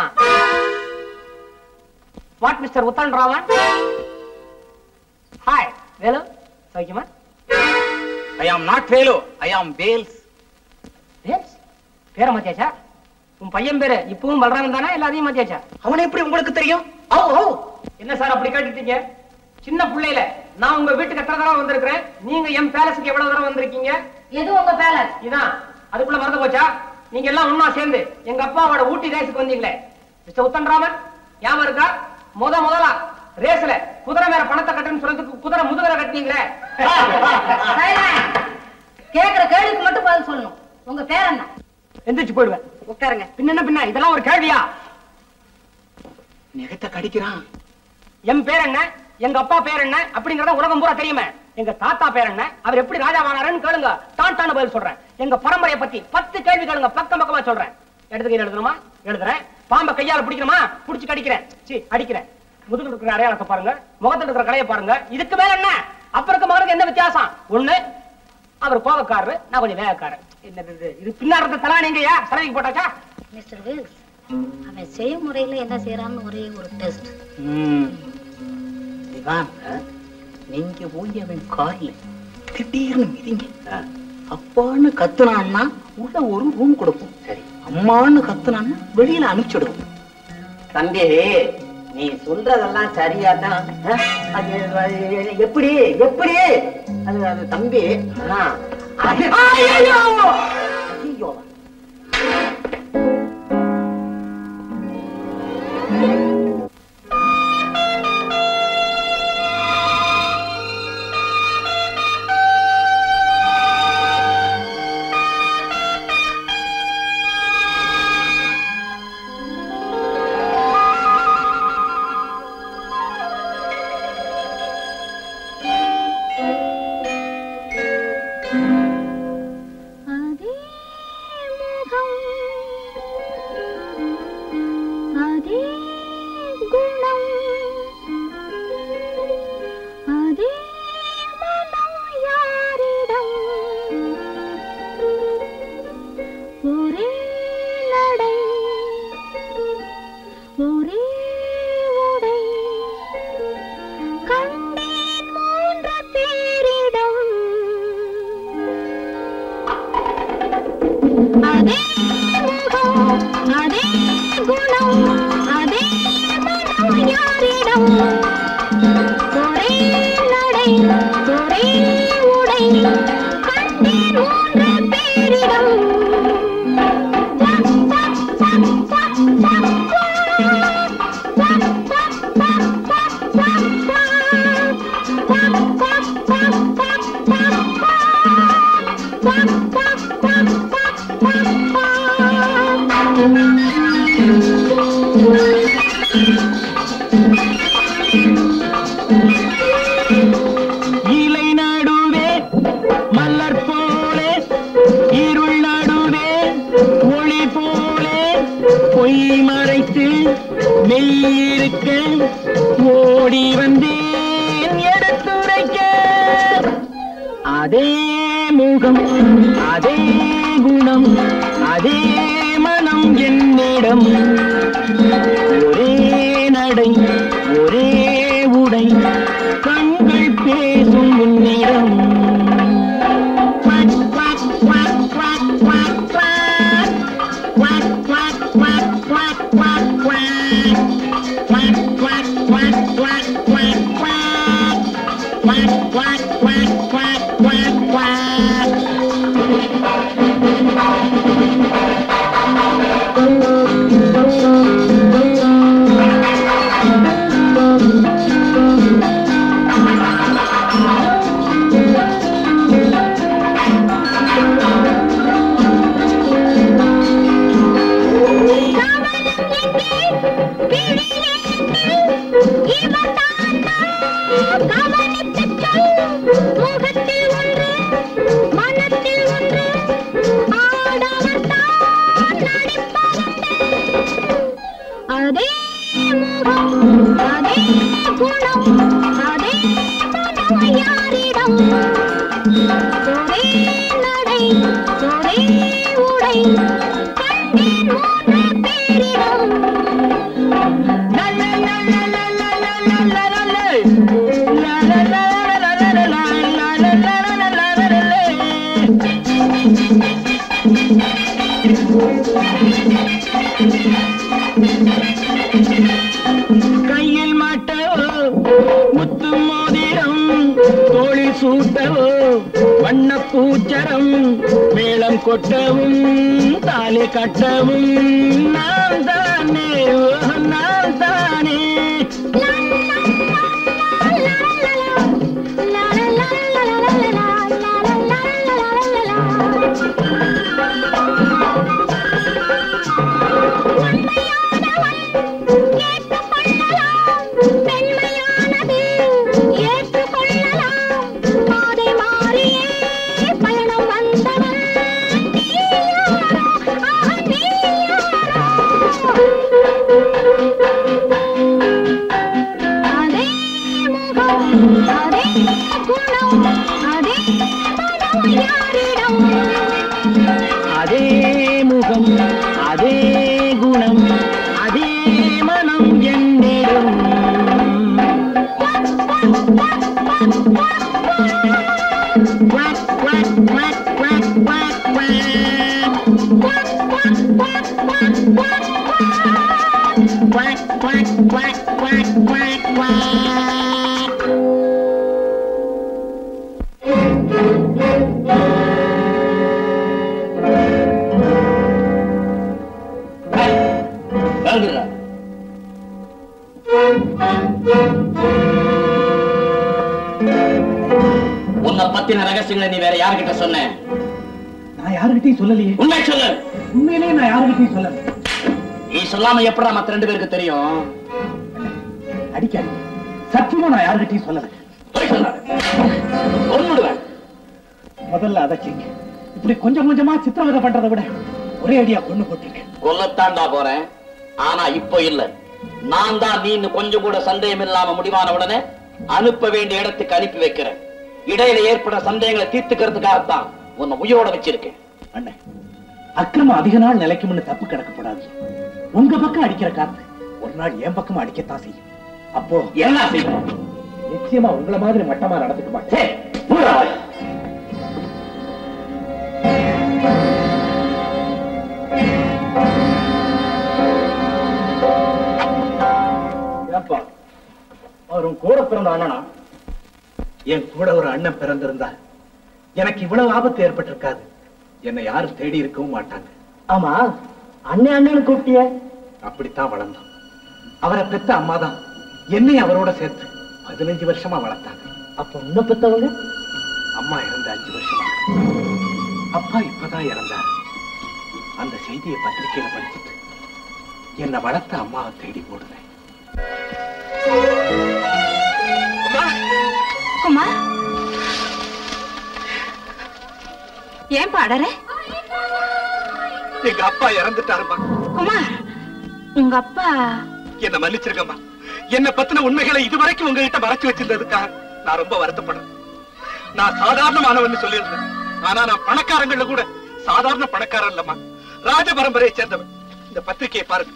what mister Uthan Raman hi Velu சௌக்கியமா ஐ ஆம் நாட் வேலு ஐ ஆம் வேல்ஸ் வேல்ஸ் பேரை மாத்தியாச்சா உன் பையன் பேரு இப்பவும் பலராமன் தானே இல்ல அதையும் மாத்தியாச்சா அவனை எப்படி உங்களுக்கு தெரியும் ஓ ஓ என்ன சார் அப்படி கேட்டுட்டீங்க சின்ன பிள்ளையில நான் உங்க வீட்டுக்கு எத்தனை தடவை வந்திருக்கிறேன் நீங்க என் பேலஸுக்கு எவ்வளவு தடவை வந்திருக்கீங்க எது உங்க பேலஸ் இதான் அதுக்குள்ள மறந்து போச்சா நீங்க எல்லாம் ஒண்ணா சேர்ந்து எங்க அப்பாவோட ஊட்டி ரேஸுக்கு வந்தீங்களே மிஸ்டர் உத்தன்ராமன் ஞாபகம் இருக்கா முத முதலா ரேஸ்ல குதிரை மேல பணத்தை கட்டுன்னு சொல்றதுக்கு குதிரை முதுகரை கட்டினீங்களே கேக்குற கேள்விக்கு மட்டும் பதில் சொல்லணும் உங்க பேர் என்ன எந்திரிச்சு போயிடுவேன் உட்காருங்க பின்ன என்ன பின்ன இதெல்லாம் ஒரு கேள்வியா நெகத்தை கடிக்கிறான் என் பேர் என்ன எங்க அப்பா பேர் என்ன அப்படிங்கறத உலகம் பூரா தெரியுமே எங்க தாத்தா பேர் என்ன அவர் எப்படி ராஜாவானாருன்னு கேளுங்க தான் தான் பதில் சொல்றேன் எங்க பரம்பரையை பத்தி பத்து கேள்வி கேளுங்க பக்கம் பக்கமா சொல்றேன் இடது கையில எழுதணுமா எழுதுறேன் பாம்பை கையால பிடிக்கணுமா பிடிச்சு கடிக்கிறேன் சீ அடிக்கிறேன் முதுகு இருக்கிற அடையாளத்தை பாருங்க முகத்துல இருக்கிற கலையை பாருங்க இதுக்கு மேல என்ன அப்ப இருக்க மகனுக்கு என்ன வித்தியாசம் ஒண்ணு அவர் கோவக்காரரு நான் கொஞ்சம் வேகக்காரர் என்னது இது? இது பின்னாடி தலானி எங்கயா சிலைக்கு போட்டாச்சா மிஸ்டர் வில்ஸ் அவன் செய்முறையில என்ன செய்யறான்னு ஒரே ஒரு டெஸ்ட் திவான் நீங்க போய் அவன் கார்ல திடீர்னு மிதிங்க அப்பான்னு கத்துனான்னா உள்ள ஒரு ரூம் கொடுப்போம் சரி அம்மான்னு கத்துனான்னா வெளியில அனுப்பிச்சிடுவோம் தம்பி நீ சொல்றதெல்லாம் சரியா தான் அது அது எப்படி எப்படி அது அது தம்பி ஆ, அது- ஐயோ! ஐயோ! அதே குணம் அதே மனம் யாரிடம் ஒரே நடை ஒரே உடை கண்டேன் மூன்று பேரிடம் அதே முகம் அதே குணம் அதே மனம் யாரிடம் ஒரே நடை ஒரே உடை கண்டேன் மூன்று பேரிடம் இலை நடுவே மலர் போலே இருள் நடுவே ஒளி போலே பொய் மறைத்து மெய்யிருக்க ஓடி வந்தேன் எடுத்துரைக்க அதே முகம் அதே குணம் அதே மனம் என்னிடம் ஒரே நடை ஒரே உடை கண்கள் பேசும் உன்னிடம் முகத்தில் ஒன்று மனத்தில் ஒன்று ஆடவர் தான் நடிப்பதுண்டு அதே முகம் அதே குணம் அதே மனம் யாரிடம் ஒரே நடை ஒரே உடை கண்டேன் மூன்று பேரிடம் கையில் மாட்டவோ முத்து மோதிரம் தோளில் சூட்டவோ வண்ண பூச்சரம் மேளம் கொட்டவும் தாலி கட்டவும் நான் தானே ஓ, நான் தானே பெண்மையானது ஏற்றுக்கொள்ளலாம் பாதை மாறியே பயணம் வந்தவன் நீ யாரோ ஆஹா, நீ யாரோ அதே முகம் அதே குணம் அதே மனம் யாரிடம் அதே முகம் அதே குணம் அதே மனம் என்னிடம் quack, quack, quack, quack, quack, quack. Quack, quack, quack, quack, quack, quack. வாங்குறா. உன்னை பத்தின ரகசியங்களை நீ வேற யாருகிட்ட சொன்ன நான் யாருகிட்டயும் சொல்லலையே உண்மை சொல்லு உண்மையிலேயே நான் யாருகிட்டயும் சொல்லல நீ சொல்லாம எப்படா மத்த ரெண்டு பேருக்கு தெரியும் அடிக்காது சத்தியமா நான் யாருகிட்டயும் சொல்லல போய் சொல்லாத கொன்னுடுவேன் முதல்ல அதை செய்யுங்க இப்படி கொஞ்சம் கொஞ்சமா சித்திரவதை பண்றதை விட ஒரே அடியா கொண்டு போட்டீங்க கொல்லத்தாண்டா போறேன் ஆனா இப்போ இல்ல நான் தான் நீன்னு கொஞ்சம் கூட சந்தேகம் இல்லாம முடிவான உடனே அனுப்ப வேண்டிய இடத்துக்கு அனுப்பி வைக்கிறேன் இடையில ஏற்படுற சந்தேகங்களை தீர்த்துக்கிறதுக்காகத்தான் உன்னை உயிரோட வச்சிருக்கேன் அண்ணே அக்கிரமம் அதிக நாள் நிலைக்கும்னு தப்பு கிடக்கப்படாது உங்க பக்கம் அடிக்கிற காத்து ஒரு நாள் என் பக்கம் அடிக்கத்தான் செய்யும் அப்போ என்ன செய்வோம் நிச்சயமா உங்களை மாதிரி மட்டமா நடந்துக்க மாட்டேன் ஏப்பா அவர் உன் கூட பிறந்த அண்ணனா என் கூட ஒரு அண்ணன் பிறந்திருந்தா எனக்கு இவ்வளவு ஆபத்து ஏற்பட்டிருக்காது என்னை யாரும் தேடி இருக்கவும் மாட்டாங்க ஆமா அண்ணன் அண்ணன் கூப்பிட்டிய அப்படித்தான் வளர்ந்தோம் அவரை பெத்த அம்மா தான் என்னை அவரோட சேர்த்து பதினஞ்சு வருஷமா வளர்த்தாங்க அப்ப உன்னை பெத்தவங்க அம்மா இறந்த அஞ்சு வருஷமா அப்பா இப்பதான் இறந்தார் அந்த செய்தியை பத்திரிக்கையில படிச்சுட்டு என்னை வளர்த்த அம்மாவை தேடி போடுவேன் குமார் ஏன் பாடற எங்க அப்பா இறந்துட்டாருமா குமார் உங்க அப்பா என்ன மன்னிச்சிருக்கம்மா என்ன பத்தின உண்மைகளை இதுவரைக்கும் உங்ககிட்ட மறைச்சு வச்சிருந்ததுக்காக நான் ரொம்ப வருத்தப்படுறேன் நான் சாதாரணமானவன்னு சொல்லியிருந்தேன் ஆனா நான் பணக்காரங்கள கூட சாதாரண பணக்காரன் இல்லம்மா ராஜ பரம்பரையை சேர்ந்தவன் இந்த பத்திரிகையை பாருங்க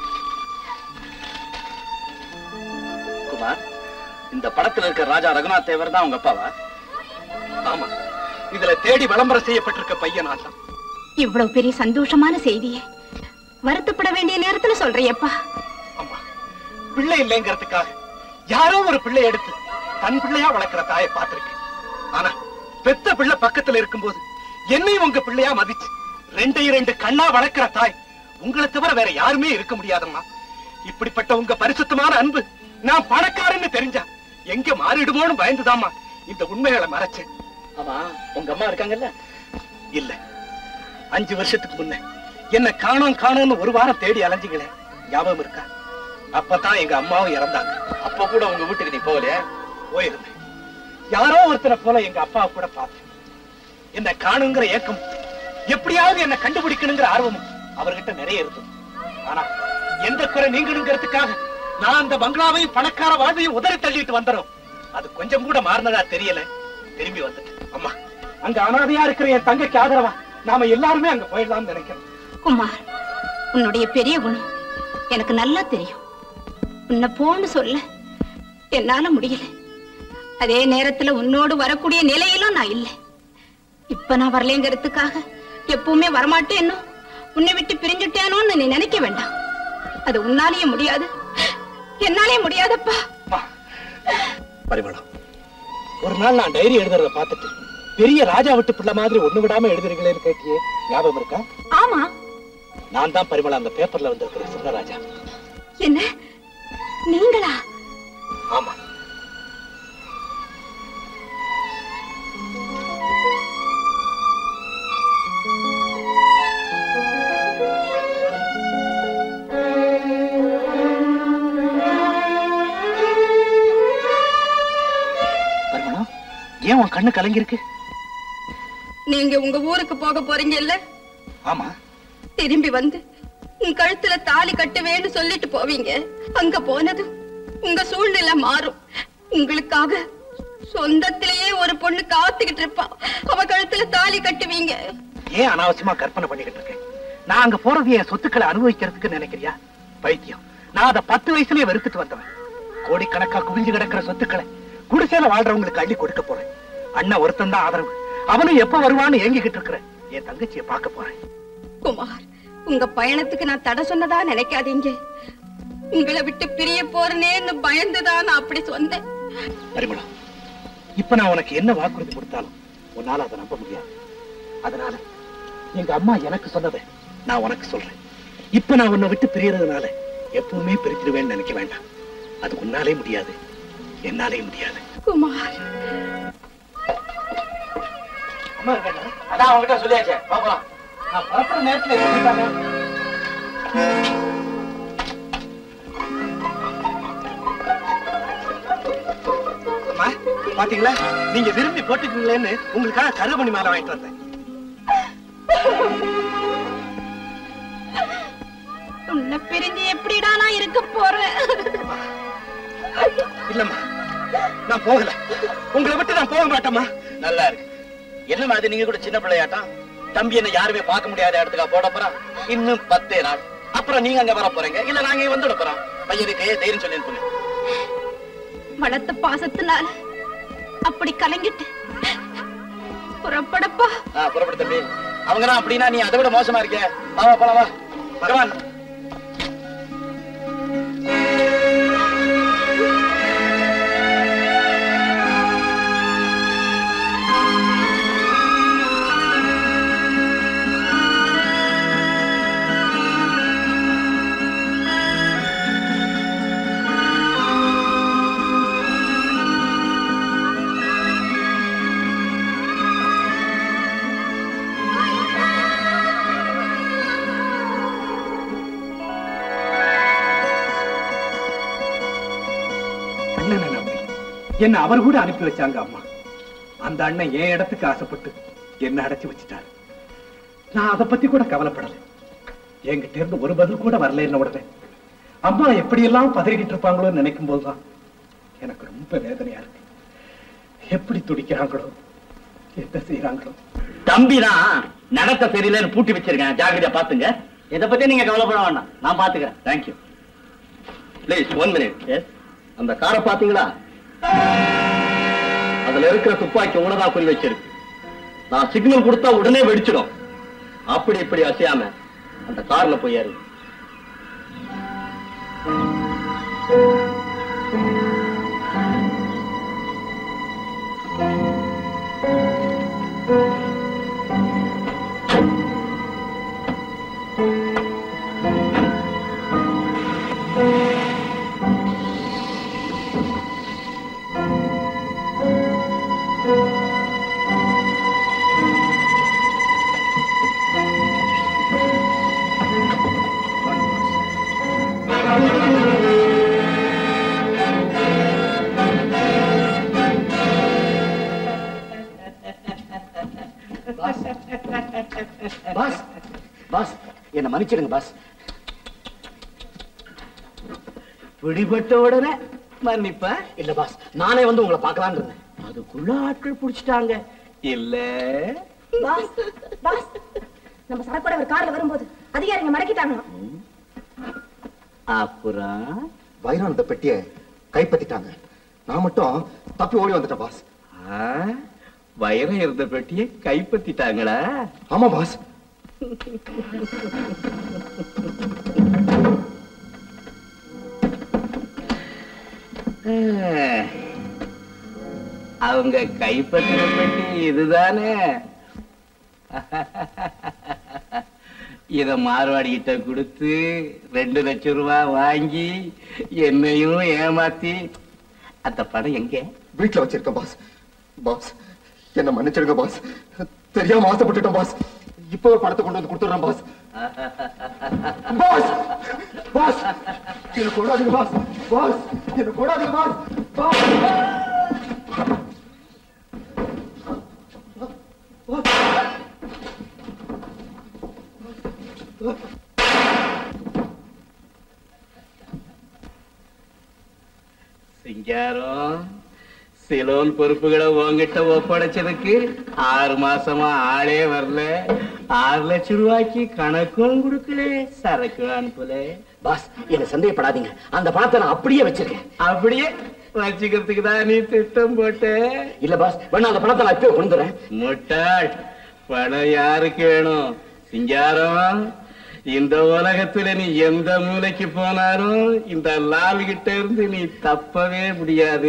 குமார் இந்த படத்துல இருக்க ராஜா ரகுநாத் தேவர் தான் உங்க அப்பாவா ஆமா இதுல தேடி விளம்பரம் செய்யப்பட்டிருக்க பையன் நான் தான் இவ்வளவு பெரிய சந்தோஷமான செய்தியை வருத்தப்பட வேண்டிய நேரத்துல சொல்றியப்பா பிள்ளை இல்லைங்கிறதுக்காக யாரோ ஒரு பிள்ளை எடுத்து தன் பிள்ளையா வளர்க்கிற தாயை பார்த்திருக்கேன் ஆனா பெத்த பிள்ளை பக்கத்துல இருக்கும்போது என்னையும் உங்க பிள்ளையா மதிச்சு ரெண்டையும் ரெண்டு கண்ணா வளர்க்கிற தாய் உங்களை தவிர வேற யாருமே இருக்க முடியாதம்மா இப்படிப்பட்ட உங்க பரிசுத்தமான அன்பு நான் பணக்காரன்னு தெரிஞ்சா எங்க மாறிடுமோன்னு பயந்துதாம்மா இந்த உண்மைகளை மறைச்சேன் ஆமா உங்க அம்மா இருக்காங்கல்ல இல்ல அஞ்சு வருஷத்துக்கு முன்ன என்ன காணோம் காணோம்னு ஒரு வாரம் தேடி அலைஞ்சிங்களே ஞாபகம் இருக்கா அப்பதான் எங்க அம்மாவும் இறந்தாங்க அப்ப கூட உங்க வீட்டுக்கு நீ போகலையா போயிருந்தேன் யாரோ ஒருத்தரை போல எங்க அப்பாவை கூட பார்த்தேன் என்ன காணுங்கிற ஏக்கம் எப்படியாவது என்ன கண்டுபிடிக்கணுங்கிற ஆர்வமும் அவர்கிட்ட நிறைய இருந்தது ஆனா எந்த குறை நீங்கணுங்கிறதுக்காக நான் அந்த பங்களாவையும் பணக்கார வாழ்வையும் உதறி தள்ளிட்டு வந்துடும் அது கொஞ்சம் கூட மாறினதா தெரியல திரும்பி வந்துட்டேன் அம்மா அங்க அனாதையா இருக்கிற என் தங்கைக்கு ஆதரவா நாம எல்லாருமே அங்க போயிடலாம்னு நினைக்கிறேன் குமார் உன்னுடைய பெரிய குணம் எனக்கு நல்லா தெரியும் உன்னை போன்னு சொல்ல என்னால முடியல அதே நேரத்துல உன்னோடு வரக்கூடிய நிலையிலும் நான் இல்லை இப்ப நான் வரலைங்கிறதுக்காக எப்பவுமே வரமாட்டேனோ உன்னை விட்டு பிரிஞ்சுட்டேனோன்னு நீ நினைக்க வேண்டாம் அது உன்னாலேயே முடியாது என்னாலே முடியாதப்பா பரிமளம் ஒரு நாள் நான் டைரி எழுதுறத பார்த்துட்டு பெரிய ராஜா விட்டு பிள்ளை மாதிரி ஒண்ணு விடாம எழுதுறீங்களேன்னு கேட்டியே ஞாபகம் இருக்கா ஆமா நான் தான் பரிமளம் அந்த பேப்பர்ல வந்திருக்கிற சின்னராஜா என்ன நீங்களா ஆமா பரிமளம் ஏன் உன் கண்ணு கலங்கி இருக்கு நீங்க உங்க ஊருக்கு போக போறீங்க இல்ல ஆமா திரும்பி வந்து உன் கழுத்துல தாலி கட்டுவேன்னு சொல்லிட்டு போவீங்க அங்க போனதும் உங்க சூழ்நிலை மாறும் உங்களுக்காக சொந்தத்திலேயே ஒரு பொண்ணு காத்துக்கிட்டு இருப்பா அவ கழுத்துல தாலி கட்டுவீங்க ஏன் அனாவசியமா கற்பனை பண்ணிக்கிட்டு இருக்கேன் நான் அங்க போறது என் சொத்துக்களை அனுபவிக்கிறதுக்கு நினைக்கிறியா பைத்தியம் நான் அதை பத்து வயசுலயே வெறுத்துட்டு வந்தவன் கோடிக்கணக்கா குவிஞ்சு கிடக்கிற சொத்துக்களை குடிசையில வாழ்றவங்களுக்கு அள்ளி கொடுக்க போறேன் அண்ணன் ஒருத்தன் தான் ஆதரவு அவனும் எப்ப வருவான்னு ஏங்கிக்கிட்டு இருக்கிற என் தங்கச்சியை பார்க்க போறேன் குமார் உங்க பயணத்துக்கு நான் தடை சொன்னதா நினைக்காதீங்க உங்களை விட்டு பிரிய போறேன்னு பயந்துதான் நான் அப்படி சொன்னேன் பரிமளம் இப்ப நான் உனக்கு என்ன வாக்குறுதி கொடுத்தாலும் உன்னால அதை நம்ப முடியாது அதனால எங்க அம்மா எனக்கு சொன்னதை நான் உனக்கு சொல்றேன் இப்ப நான் உன்னை விட்டு பிரியறதுனால எப்பவுமே பிரிச்சிருவேன்னு நினைக்க வேண்டாம் அது உன்னாலே முடியாது என்னாலே முடியாது குமார் அம்மா இருக்கா அதான் அவங்ககிட்ட சொல்லியாச்சே பாக்கலாம் நான் பரப்புற நேரத்துல சொல்லிட்டாங்க அம்மா பாத்தீங்களா நீங்க விரும்பி போட்டுக்கீங்களேன்னு உங்களுக்காக கருமணி மாலை வாங்கிட்டு வந்தேன் உன்னை உன்னை பிரிஞ்சு எப்படிடா நான் இருக்க போறேன் இல்லம்மா நான் போகல உங்களை விட்டு நான் போக மாட்டேம்மா நல்லா இருக்கு என்னம்மா அது நீங்க கூட சின்ன பிள்ளையாட்டம் தம்பி என்ன யாருமே பார்க்க முடியாத இடத்துக்கா போட போறான் இன்னும் பத்தே நாள் அப்புறம் நீங்க அங்க வர போறீங்க இல்ல நாங்க இங்க வந்துட போறோம் பையனுக்கு தைரியம் சொல்லி அனுப்புங்க வளர்த்த பாசத்தினால அப்படி கலங்கிட்டு புறப்படப்பா ஆ, புறப்படு தம்பி அவங்க தான் அப்படின்னா நீ அதை விட மோசமா இருக்க வா வா, போலாம் வா பகவான் அண்ணனை நம்பி என்ன அவர் கூட அனுப்பி வச்சாங்க அம்மா அந்த அண்ணன் என் இடத்துக்கு ஆசைப்பட்டு என்ன அடைச்சு வச்சுட்டாரு நான் அதை பத்தி கூட கவலைப்படல என்கிட்ட இருந்து ஒரு பதில் கூட வரல என்ன உடனே அம்மா எப்படியெல்லாம் பதறிக்கிட்டு இருப்பாங்களோன்னு நினைக்கும் போதுதான் எனக்கு ரொம்ப வேதனையா இருக்கு எப்படி துடிக்கிறாங்களோ என்ன செய்யறாங்களோ தம்பி தான் நடத்த தெரியலன்னு பூட்டி வச்சிருக்கேன் ஜாகிரதையா பாத்துங்க இதை பத்தி நீங்க கவலைப்பட வேண்டாம் நான் பாத்துக்கிறேன் thank you please one minute yes அந்த காரை பாத்தீங்களா அதுல இருக்கிற துப்பாக்கி உங்களதான் குறி வச்சிருக்கு நான் சிக்னல் கொடுத்தா உடனே வெடிச்சிடும் அப்படி இப்படி அசையாம அந்த கார்ல போய் ஏறு பாஸ் பாஸ் என்ன மன்னிச்சிடுங்க பாஸ் பிடிபட்ட உடனே மன்னிப்பா இல்ல பாஸ் நானே வந்து உங்களை பார்க்கலான்னு இருந்தேன் அதுக்குள்ள ஆட்கள் பிடிச்சிட்டாங்க இல்ல பாஸ் பாஸ் நம்ம சரக்கோட ஒரு கார்ல வரும்போது அதிகாரிங்க மடக்கிட்டாங்க அப்புறம் வைரானந்த பெட்டியை கைப்பற்றிட்டாங்க நான் மட்டும் தப்பி ஓடி வந்துட்டேன் பாஸ் ஆ, வைரம் இருந்த பெட்டியை கைப்பற்றிட்டாங்களா ஆமா பாஸ் அவங்க கைப்பற்றின பெட்டி இதுதானே இத மார்வாடி கிட்ட கொடுத்து ரெண்டு லட்சம் ரூபாய் வாங்கி என்னையும் ஏமாத்தி அந்த படம் எங்க வீட்டுல வச்சிருக்கேன் பாஸ் பாஸ் என்ன மன்னிச்சிடுங்க பாஸ் தெரியாம ஆசைப்பட்டுட்டேன் பாஸ் இப்பவே பணத்தை கொண்டு வந்து கொடுத்துடுறேன் பாஸ் பாஸ் பாஸ் என்ன கொடாதீங்க பாஸ் பாஸ் என்ன கொடாதீங்க பாஸ் பாஸ் சிங்காரம் சிலோன் பொறுப்புகளை உங்ககிட்ட ஒப்படைச்சதுக்கு ஆறு மாசமா ஆளே வரல ஆறு லட்சம் ரூபாய்க்கு கணக்கும் கொடுக்கல சரக்கு அனுப்பல பாஸ் என்ன சந்தேகப்படாதீங்க அந்த பணத்தை நான் அப்படியே வச்சிருக்கேன் அப்படியே வச்சுக்கிறதுக்கு தான் நீ திட்டம் போட்ட இல்ல பாஸ் வேணா அந்த பணத்தை நான் இப்பவே கொண்டு வந்துடுறேன் முட்டாள் பணம் யாருக்கு வேணும் சிங்காரம் இந்த உலகத்துல நீ எந்த மூலைக்கு போனாலும் இந்த லால் கிட்ட இருந்து நீ தப்பவே முடியாது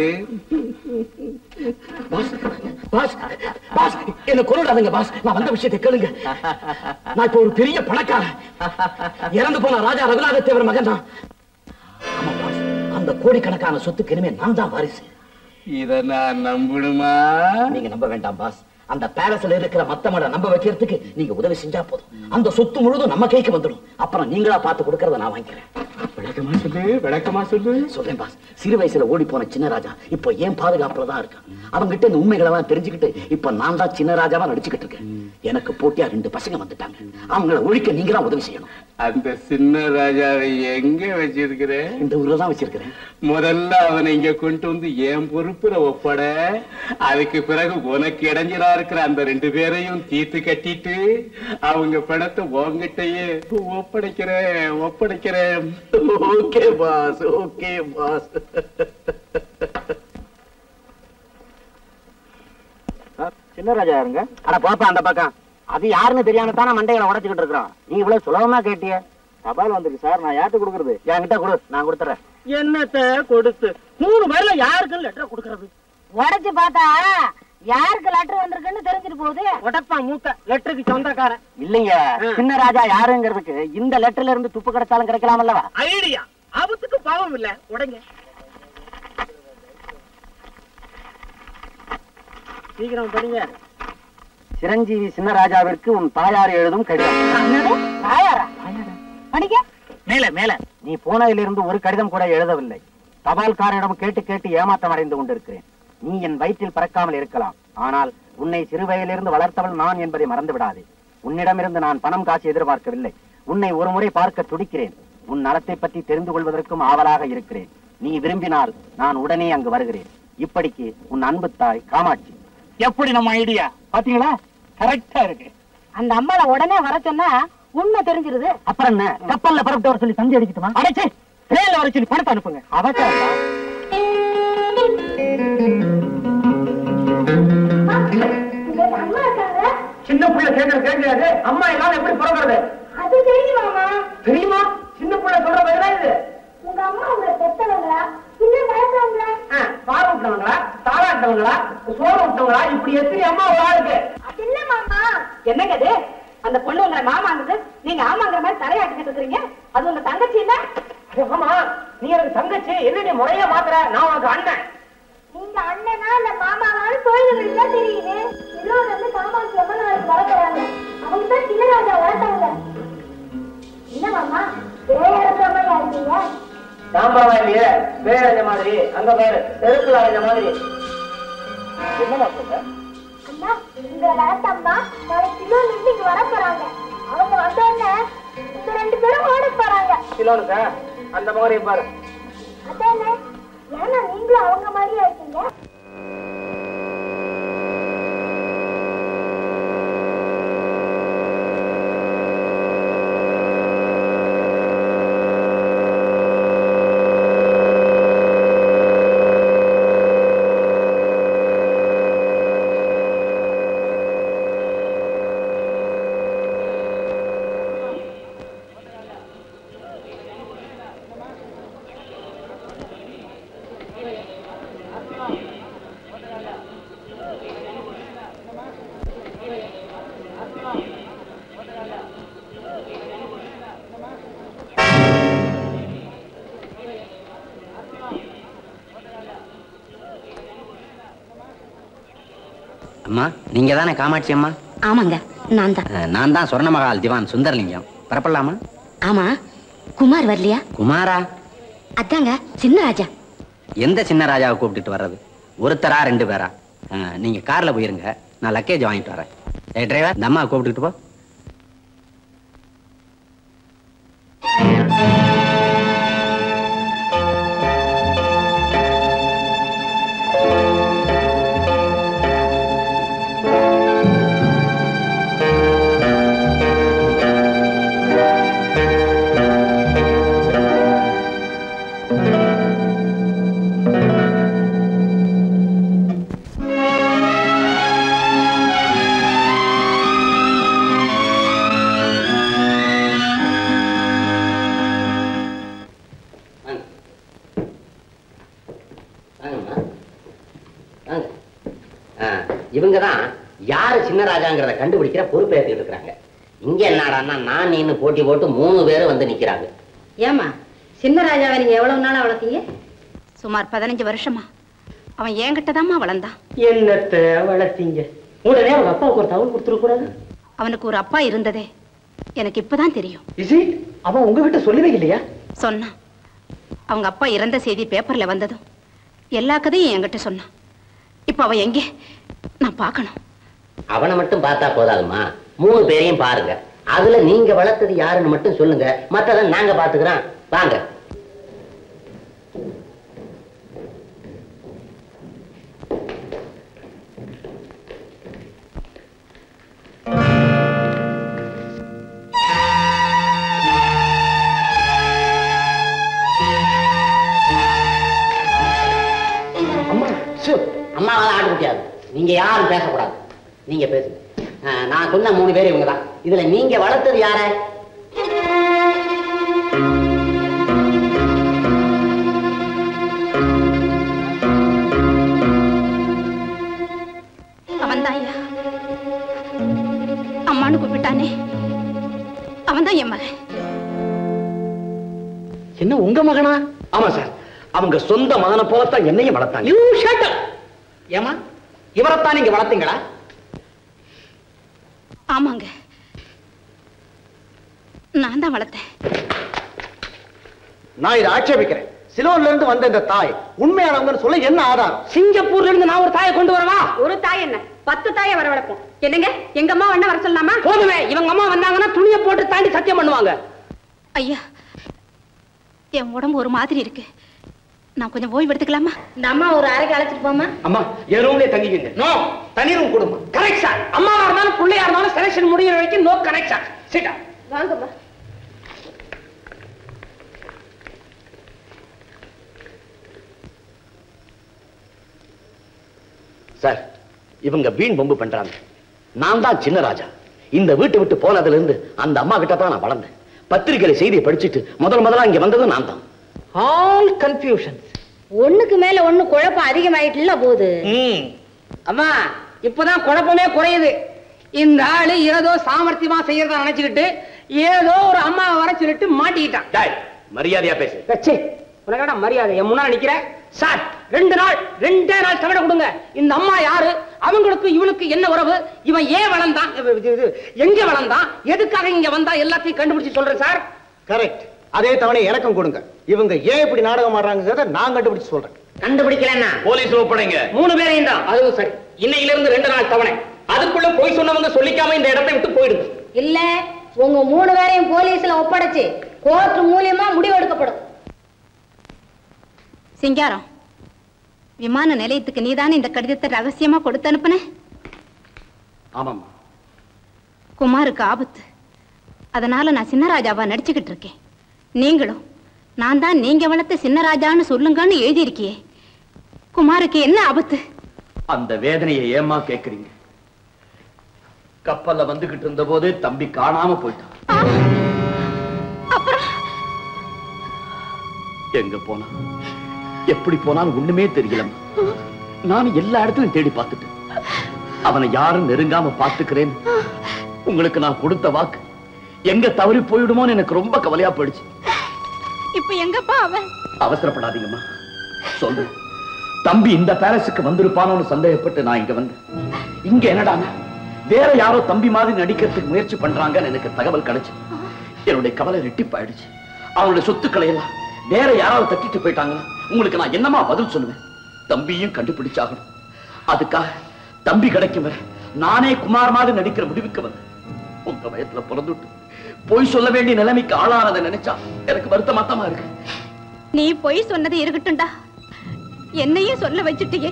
பாஸ் பாஸ் பாஸ் என்ன கொண்டுடாதீங்க பாஸ் நான் வந்த விஷயத்தை கேளுங்க நான் இப்ப ஒரு பெரிய பணக்காரன் இறந்து போன ராஜா ரகுநாத தேவர் மகன் தான் ஆமா பாஸ் அந்த கோடிக்கணக்கான சொத்துக்கு இனிமே நான் தான் வாரிசு இத நான் நம்பணுமா நீங்க நம்ப வேண்டாம் பாஸ் அந்த பேலஸ்ல இருக்கிற மத்தவங்கள நம்ப வைக்கிறதுக்கு நீங்க உதவி செஞ்சா போதும் அந்த சொத்து முழுதும் நம்ம கைக்கு வந்துடும் அப்புறம் நீங்களா பார்த்து கொடுக்கறத நான் வாங்கிக்கிறேன் விளக்கமா சொல்லு விளக்கமா சொல்லு சொல்றேன் பாஸ் சிறு வயசுல ஓடி போன சின்ன ராஜா இப்போ ஏன் பாதுகாப்புல தான் இருக்கான் அவங்கிட்ட இந்த உண்மைகளை எல்லாம் தெரிஞ்சுக்கிட்டு இப்ப நான் தான் சின்ன ராஜாவா நடிச்சுக்கிட்டு இருக்கேன் எனக்கு போட்டியா ரெண்டு பசங்க வந்துட்டாங்க அவங்கள ஒழிக்க நீங்க தான் உதவி செய்யணும் அந்த சின்ன ராஜாவை எங்க வச்சிருக்கிற இந்த ஊர்ல தான் வச்சிருக்கிறேன் முதல்ல அவனை இங்க கொண்டு வந்து என் பொறுப்புல ஒப்பட அதுக்கு பிறகு உனக்கு இடைஞ்சலா இருக்கிற அந்த ரெண்டு பேரையும் தீர்த்து கட்டிட்டு அவங்க பணத்தை உங்ககிட்டயே ஒப்படைக்கிறேன் ஒப்படைக்கிறேன் ஓகே பாஸ் ஓகே பாஸ் சின்ன ராஜா இருங்க அட பாப்பா அந்த பக்கம் அது யாருன்னு தெரியாம தானே மண்டைகளை உடைச்சுக்கிட்டு இருக்கிறோம் நீ இவ்வளவு சுலபமா கேட்டிய தபால் வந்திருக்கு சார் நான் யார்கிட்ட கொடுக்கறது என்கிட்ட கொடு நான் கொடுத்துறேன் என்னத்த கொடுத்து மூணு பேர்ல யாருக்கு லெட்டர் கொடுக்கறது உடைச்சு பார்த்தா யாருக்கு லெட்டர் வந்திருக்குன்னு தெரிஞ்சிட்டு போகுது உடப்பா மூக்க லெட்டருக்கு சொந்தக்காரன் இல்லைங்க சின்ன ராஜா யாருங்கிறதுக்கு இந்த லெட்டர்ல இருந்து துப்பு கிடைச்சாலும் கிடைக்கலாம் அல்லவா ஐடியா ஆபத்துக்கு பாவம் இல்ல உடைங்க சீக்கிரம் படிங்க சிரஞ்சீவி சின்ன ராஜாவிற்கு உன் தாயார் எழுதும் கடிதம் தாயாரா படிக்க மேல மேல நீ போனதிலிருந்து ஒரு கடிதம் கூட எழுதவில்லை தபால்காரனிடம் கேட்டு கேட்டு ஏமாற்றம் அடைந்து கொண்டிருக்கிறேன் நீ என் வயிற்றில் பிறக்காமல் இருக்கலாம் ஆனால் உன்னை சிறுவயதிலிருந்து வளர்த்தவள் நான் என்பதை மறந்து விடாதே உன்னிடமிருந்து நான் பணம் காசு எதிர்பார்க்கவில்லை உன்னை ஒரு முறை பார்க்க துடிக்கிறேன் உன் நலத்தை பற்றி தெரிந்து கொள்வதற்கும் ஆவலாக இருக்கிறேன் நீ விரும்பினால் நான் உடனே அங்கு வருகிறேன் இப்படிக்கு உன் அன்பு தாய் காமாட்சி எப்படி நம்ம ஐடியா பாத்தீங்களா கரெக்டா இருக்கு அந்த அம்மாள உடனே வர சொன்னா உண்மை தெரிஞ்சிருது அப்புறம் என்ன கப்பல்ல பரப்பிட்டு வர சொல்லி தந்தி அடிக்கட்டுமா அடைச்சு ட்ரெயின்ல வர சொல்லி பணத்தை அனுப்புங்க அவசரம் சின்ன புள்ள கேட்கற கேட்காது அம்மா எல்லாம் எப்படி பிறக்கிறது அது தெரியுமாமா தெரியுமா சின்ன புள்ள சொல்ற பதிலா இது உங்க அம்மா உங்களை பெத்தவங்களா இல்ல வளர்த்தவங்களா ஆ, பால் விட்டவங்களா தாளாட்டவங்களா சோறு விட்டவங்களா இப்படி எத்தனை அம்மா ஒரு ஆளுக்கு அது இல்ல மாமா என்னங்க இது அந்த பொண்ணு உங்களை மாமாங்குது நீங்க ஆமாங்கிற மாதிரி தலையாட்டிக்கிட்டு இருக்கிறீங்க அது உங்க தங்கச்சி இல்ல ஆமா நீ எனக்கு தங்கச்சி என்ன நீ முறையா மாத்துற நான் உனக்கு அண்ணன் நீங்க அண்ணனா இல்ல மாமாவான்னு கோயில்களுக்கு தான் தெரியுது இன்னொரு வந்து காமாட்சி அம்மன் நாளைக்கு வளர்க்குறாங்க அவங்க தான் சின்னராஜா வளர்த்தவங்க என்ன மாமா வேற மாதிரியா இருக்கீங்க நான் பரவாயில்லையே வேற மாதிரி அங்க பாரு தெருக்குல அடைஞ்ச மாதிரி என்னமா சொல்ற அண்ணா இந்த வளர்த்தம்மா நாளைக்கு இன்னொரு இருந்து இங்க வர போறாங்க அவங்க வந்தோடனே இந்த ரெண்டு பேரும் ஓட போறாங்க கிலோனுக்கா அந்த மாதிரி பாரு அதானே ஏன்னா நீங்களும் அவங்க மாதிரியா இருக்கீங்க அம்மா நீங்க தானே காமாட்சி அம்மா ஆமாங்க நான் தான் அஹ், நான் தான் சொர்ணமகால் திவான் சுந்தரலிங்கம் பரப்பலாமா ஆமா குமார் வரலையா குமாரா அதாங்க சின்ன ராஜா எந்த சின்ன ராஜாவை கூப்பிட்டுட்டு வர்றது ஒருத்தரா ரெண்டு பேரா அஹ், நீங்க கார்ல போயிருங்க நான் லக்கேஜ் வாங்கிட்டு வரேன் ஏ டிரைவர் இந்த அம்மா கூப்பிட்டுட்டு போ இவங்க தான் யாரு சின்ன ராஜாங்கிறத கண்டுபிடிக்கிற பொறுப்பை ஏற்றுக்கிட்டு இருக்கிறாங்க இங்க என்னடான்னா நான் நீன்னு போட்டி போட்டு மூணு பேரும் வந்து நிக்கிறாங்க ஏமா சின்ன ராஜாவை நீங்க எவ்வளவு நாளா வளர்த்தீங்க சுமார் பதினஞ்சு வருஷமா அவன் என்கிட்ட தாம்மா வளர்ந்தான் என்னத்த வளர்த்தீங்க உடனே அவங்க அப்பாவுக்கு ஒரு தகவல் கொடுத்துருக்கூடாது அவனுக்கு ஒரு அப்பா இருந்ததே எனக்கு இப்பதான் தெரியும் இசி அவன் உங்ககிட்ட சொல்லவே இல்லையா சொன்னான் அவங்க அப்பா இறந்த செய்தி பேப்பர்ல வந்ததும் எல்லா கதையும் என்கிட்ட சொன்னான் இப்ப அவன் எங்கே நான் பார்க்கணும் அவனை மட்டும் பார்த்தா போதாதும்மா மூணு பேரையும் பாருங்க அதுல நீங்க வளர்த்தது யாருன்னு மட்டும் சொல்லுங்க மத்தத நாங்க பாத்துக்கிறோம் வாங்க அம்மா அம்மாவால ஆட முடியாது நீங்க யாரும் பேசக்கூடாது நீங்க பேசுங்க ஆ, நான் சொன்ன மூணு பேர் இவங்க தான் இதுல நீங்க வளர்த்தது யார அவன் தான் ஐயா அம்மானு கூப்பிட்டானே அவன் தான் என் மகன் என்ன உங்க மகனா ஆமா சார் அவங்க சொந்த மகனை போலத்தான் என்னையும் வளர்த்தாங்க யூ ஷட் ஏமா இவரைத்தான் நீங்க வளர்த்தீங்களா ஆமாங்க நான் தான் வளர்த்தேன் நான் இதை ஆட்சேபிக்கிறேன் சிலோன்ல இருந்து வந்த இந்த தாய் உண்மையானவங்கன்னு சொல்ல என்ன ஆதாரம் சிங்கப்பூர்ல இருந்து நான் ஒரு தாயை கொண்டு வரவா ஒரு தாய் என்ன பத்து தாயை வரவழைப்போம் என்னங்க எங்க அம்மா என்ன வர சொல்லலாமா போதுமே இவங்க அம்மா வந்தாங்கன்னா துணியை போட்டு தாண்டி சத்தியம் பண்ணுவாங்க ஐயா என் உடம்பு ஒரு மாதிரி இருக்கு நான் கொஞ்சம் ஓய்வு எடுத்துக்கலாமா இந்த அம்மா ஒரு அறைக்கு அழைச்சிட்டு போமா அம்மா என் ரூம்லயே தங்கிக்கங்க நோ தனி ரூம் கொடுமா கரெக்ட் சார் அம்மாவா இருந்தாலும் பிள்ளையா இருந்தாலும் செலக்ஷன் முடியிற வரைக்கும் நோ கரெக்ட் சார் சிட்டா வாங்கம்மா சார் இவங்க வீண் பொம்பு பண்றாங்க நான் தான் சின்ன ராஜா இந்த வீட்டை விட்டு போனதுல இருந்து அந்த அம்மா கிட்ட தான் நான் வளர்ந்தேன் பத்திரிகையில செய்தியை படிச்சுட்டு முதல் முதலா இங்க வந்ததும் நான் தான் ஆல் கன்ஃபியூஷன் ஒண்ணுக்கு மேல ஒண்ணு குழப்பம் அதிகமாயிட்டுல போகுது அம்மா இப்பதான் குழப்பமே குறையுது இந்த ஆளு ஏதோ சாமர்த்தியமா செய்யறத நினைச்சுக்கிட்டு ஏதோ ஒரு அம்மாவை வர சொல்லிட்டு மாட்டிக்கிட்டான் டேய், மரியாதையா பேசு ச்சே, உனக்கு என்னடா மரியாதை என் முன்னால நிக்கிற சார் ரெண்டு நாள் ரெண்டே நாள் தவிர கொடுங்க இந்த அம்மா யாரு அவங்களுக்கு இவனுக்கு என்ன உறவு இவன் ஏன் வளர்ந்தான் இது- இது- இது, எங்க வளர்ந்தான் எதுக்காக இங்க வந்தா எல்லாத்தையும் கண்டுபிடிச்சு சொல்றேன் சார் கரெக்ட் அதே தவணை எனக்கும் கொடுங்க இவங்க ஏன் இப்படி நாடகம் ஆடுறாங்கிறத நான் கண்டுபிடிச்சு சொல்றேன் கண்டுபிடிக்கலன்னா போலீஸ் ஒப்படைங்க மூணு பேரையும் தான் அதுவும் சரி இன்னையில இருந்து ரெண்டு நாள் தவணை அதுக்குள்ள போய் சொன்னவங்க சொல்லிக்காம இந்த இடத்தை விட்டு போயிடுங்க இல்ல உங்க மூணு பேரையும் போலீஸ்ல ஒப்படைச்சு கோர்ட் மூலியமா முடிவெடுக்கப்படும் சிங்காரம் விமான நிலையத்துக்கு நீதானே இந்த கடிதத்தை ரகசியமா கொடுத்து அனுப்புன ஆமாம்மா குமாருக்கு ஆபத்து அதனால நான் சின்னராஜாவா நடிச்சுக்கிட்டு இருக்கேன் நீங்களும் நான் தான் நீங்க வளர்த்த சின்னராஜான்னு சொல்லுங்கன்னு எழுதியிருக்கியே குமாருக்கு என்ன ஆபத்து அந்த வேதனையை ஏமா கேக்குறீங்க கப்பல்ல வந்துகிட்டு இருந்த போது தம்பி காணாம போயிட்டான் எங்க போனா எப்படி போனான்னு ஒண்ணுமே தெரியலம்மா நான் எல்லா இடத்துலயும் தேடி பார்த்துட்டேன் அவனை யாரும் நெருங்காம பாத்துக்கிறேன் உங்களுக்கு நான் கொடுத்த வாக்கு எங்க தவறி போயிடுமோன்னு எனக்கு ரொம்ப கவலையா போயிடுச்சு இப்ப எங்கப்பா அவன் அவசரப்படாதீங்கம்மா சொல்லு தம்பி இந்த பேலஸுக்கு வந்திருப்பானோன்னு சந்தேகப்பட்டு நான் இங்க வந்தேன் இங்க என்னடான்னா வேற யாரோ தம்பி மாதிரி நடிக்கிறதுக்கு முயற்சி பண்றாங்கன்னு எனக்கு தகவல் கிடைச்சு என்னுடைய கவலை ரெட்டிப்பாயிடுச்சு அவனுடைய சொத்துக்களை எல்லாம் வேற யாராவது தட்டிட்டு போயிட்டாங்கன்னா உங்களுக்கு நான் என்னமா பதில் சொல்லுவேன் தம்பியும் கண்டுபிடிச்சாகணும் அதுக்காக தம்பி கிடைக்கும் வரை நானே குமார் மாதிரி நடிக்கிற முடிவுக்கு வந்தேன் உங்க வயத்துல பிறந்துட்டு போய் சொல்ல வேண்டிய நிலைமைக்கு ஆளானதை நினைச்சா எனக்கு வருத்தமாத்தமா இருக்கு நீ பொய் சொன்னது இருக்கட்டும்டா என்னையும் சொல்ல வச்சுட்டியே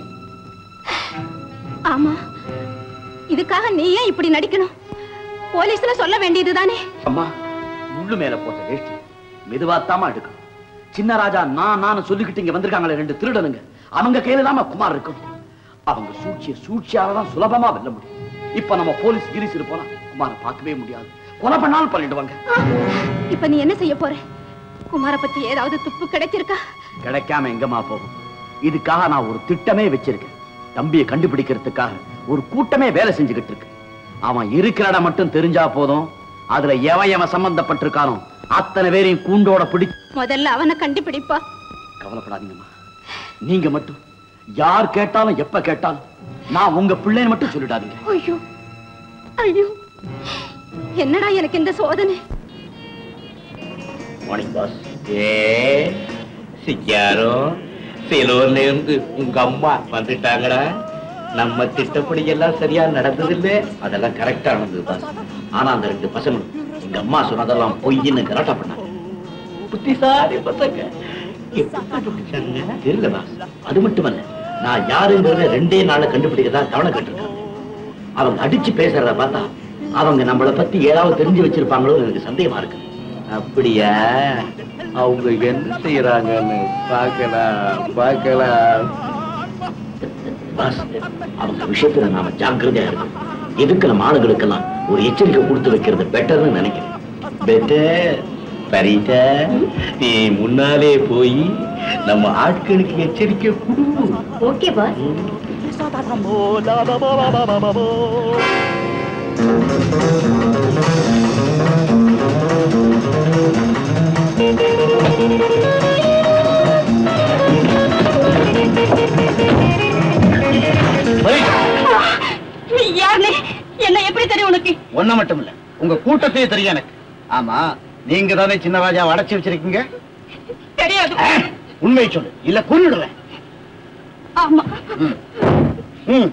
ஆமா இதுக்காக நீ ஏன் இப்படி நடிக்கணும் போலீஸ்ல சொல்ல வேண்டியதுதானே அம்மா முள்ளு மேல போட்ட வேஷ்டி மெதுவாத்தாம எடுக்கணும் சின்ன ராஜா நான் நான் சொல்லிக்கிட்டு இங்க வந்திருக்காங்களே ரெண்டு திருடனுங்க அவங்க கையில தான் குமார் இருக்கும் அவங்க சூழ்ச்சிய சூழ்ச்சியால தான் சுலபமா வெல்ல முடியும் இப்ப நம்ம போலீஸ் கிரிசிரு போனா குமாரை பார்க்கவே முடியாது கொலை பண்ணாலும் பண்ணிடுவாங்க இப்ப நீ என்ன செய்ய போற குமார பத்தி ஏதாவது துப்பு கிடைச்சிருக்கா கிடைக்காம எங்கம்மா போகும் இதுக்காக நான் ஒரு திட்டமே வச்சிருக்கேன் தம்பியை கண்டுபிடிக்கிறதுக்காக ஒரு கூட்டமே வேலை செஞ்சுக்கிட்டு இருக்கு அவன் இருக்கிற இடம் மட்டும் தெரிஞ்சா போதும் அதுல எவன் எவன் சம்பந்தப்பட்டிருக்கானோ அத்தனை பேரையும் கூண்டோட பிடி முதல்ல அவனை கண்டுபிடிப்பா கவலைப்படாதீங்கம்மா நீங்க மட்டும் யார் கேட்டாலும் எப்ப கேட்டாலும் நான் உங்க பிள்ளைன்னு மட்டும் சொல்லிடாதீங்க ஐயோ ஐயோ என்னடா எனக்கு இந்த சோதனை மார்னிங் பாஸ் ஏ சிக்காரோ சிலூர்ல இருந்து உங்க அம்மா வந்துட்டாங்கடா நம்ம திட்டப்படி எல்லாம் சரியா நடந்தது இல்ல அதெல்லாம் கரெக்டா நடந்தது பாஸ் ஆனா அந்த ரெண்டு பசங்களும் எங்க அம்மா சொன்னதெல்லாம் பொய்ன்னு கலாட்டா பண்ணாங்க புத்திசாலி பசங்க எப்படி கண்டுபிடிச்சாங்க தெரியல பாஸ் அது மட்டுமல்ல நான் யாருங்கிறத ரெண்டே நாள்ல கண்டுபிடிக்கிறதா தவணை கட்டிருக்காங்க அவங்க அடிச்சு பேசுறத பார்த்தா அவங்க நம்மள பத்தி ஏதாவது தெரிஞ்சு வச்சிருப்பாங்களோ எனக்கு சந்தேகமா இருக்கு அப்படியா அவங்க என்ன செய்யறாங்கன்னு பார்க்கலாம் பார்க்கலாம் பாஸ், அவங்க விஷயத்துல நாம ஜாக்கிரதையா இருக்கணும் எதுக்கு நம்ம ஆளுங்களுக்கெல்லாம் ஒரு எச்சரிக்கை கொடுத்து வைக்கிறது பெட்டர்னு நினைக்கிறேன் பெட்டர் பரிதா நீ முன்னாலே போய் நம்ம ஆட்களுக்கு எச்சரிக்கை கொடு ஓகே பாஸ் யாருனே என்ன எப்படி தெரியும் உனக்கு ஒண்ணு மட்டும் இல்ல உங்க கூட்டத்தையே தெரியும் எனக்கு ஆமா நீங்க தானே சின்ன ராஜாவை அடைச்சு வச்சிருக்கீங்க தெரியாது உண்மையை சொல்லு இல்ல கொன்னுடுவேன் ஆமா ம்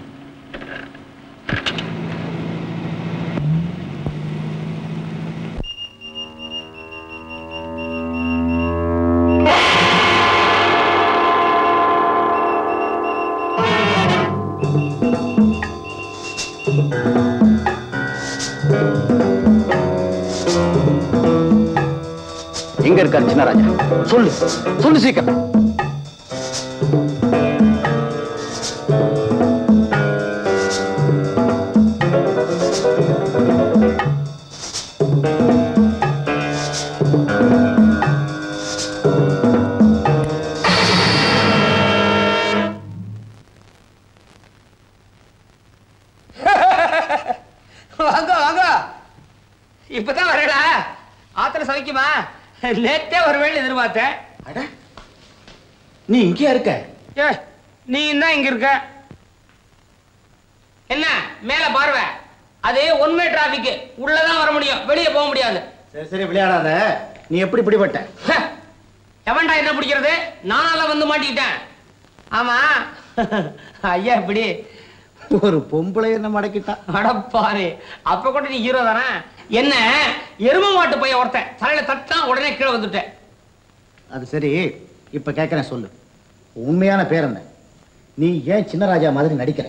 எங்க இருக்காரு சின்ன ராஜா சொல்லு சொல்லு சீக்கிரம் வாங்க வாங்க இப்பதான் வரடா ஆத்துல சமைக்குமா நேத்தே வருவேன்னு எதிர்பார்த்தேன் நீ இங்கே இருக்க ஏ நீ என்ன இங்க இருக்க என்ன மேல பார்வை அது ஒன்மே டிராபிக் உள்ளதான் வர முடியும் வெளியே போக முடியாது சரி சரி விளையாடாத நீ எப்படி பிடிபட்ட எவன்டா என்ன பிடிக்கிறது நானால வந்து மாட்டிக்கிட்டேன் ஆமா ஐயா இப்படி ஒரு பொம்பளை என்ன மடக்கிட்டா அடப்பாரு அப்ப கூட நீ ஹீரோ தானே என்ன எரும மாட்டு பையன் ஒருத்தன் தலையில தட்டா உடனே கீழே வந்துட்டேன் அது சரி இப்ப கேக்குறேன் சொல்லு உண்மையான பேர் என்ன நீ ஏன் சின்ன ராஜா மாதிரி நடிக்கிற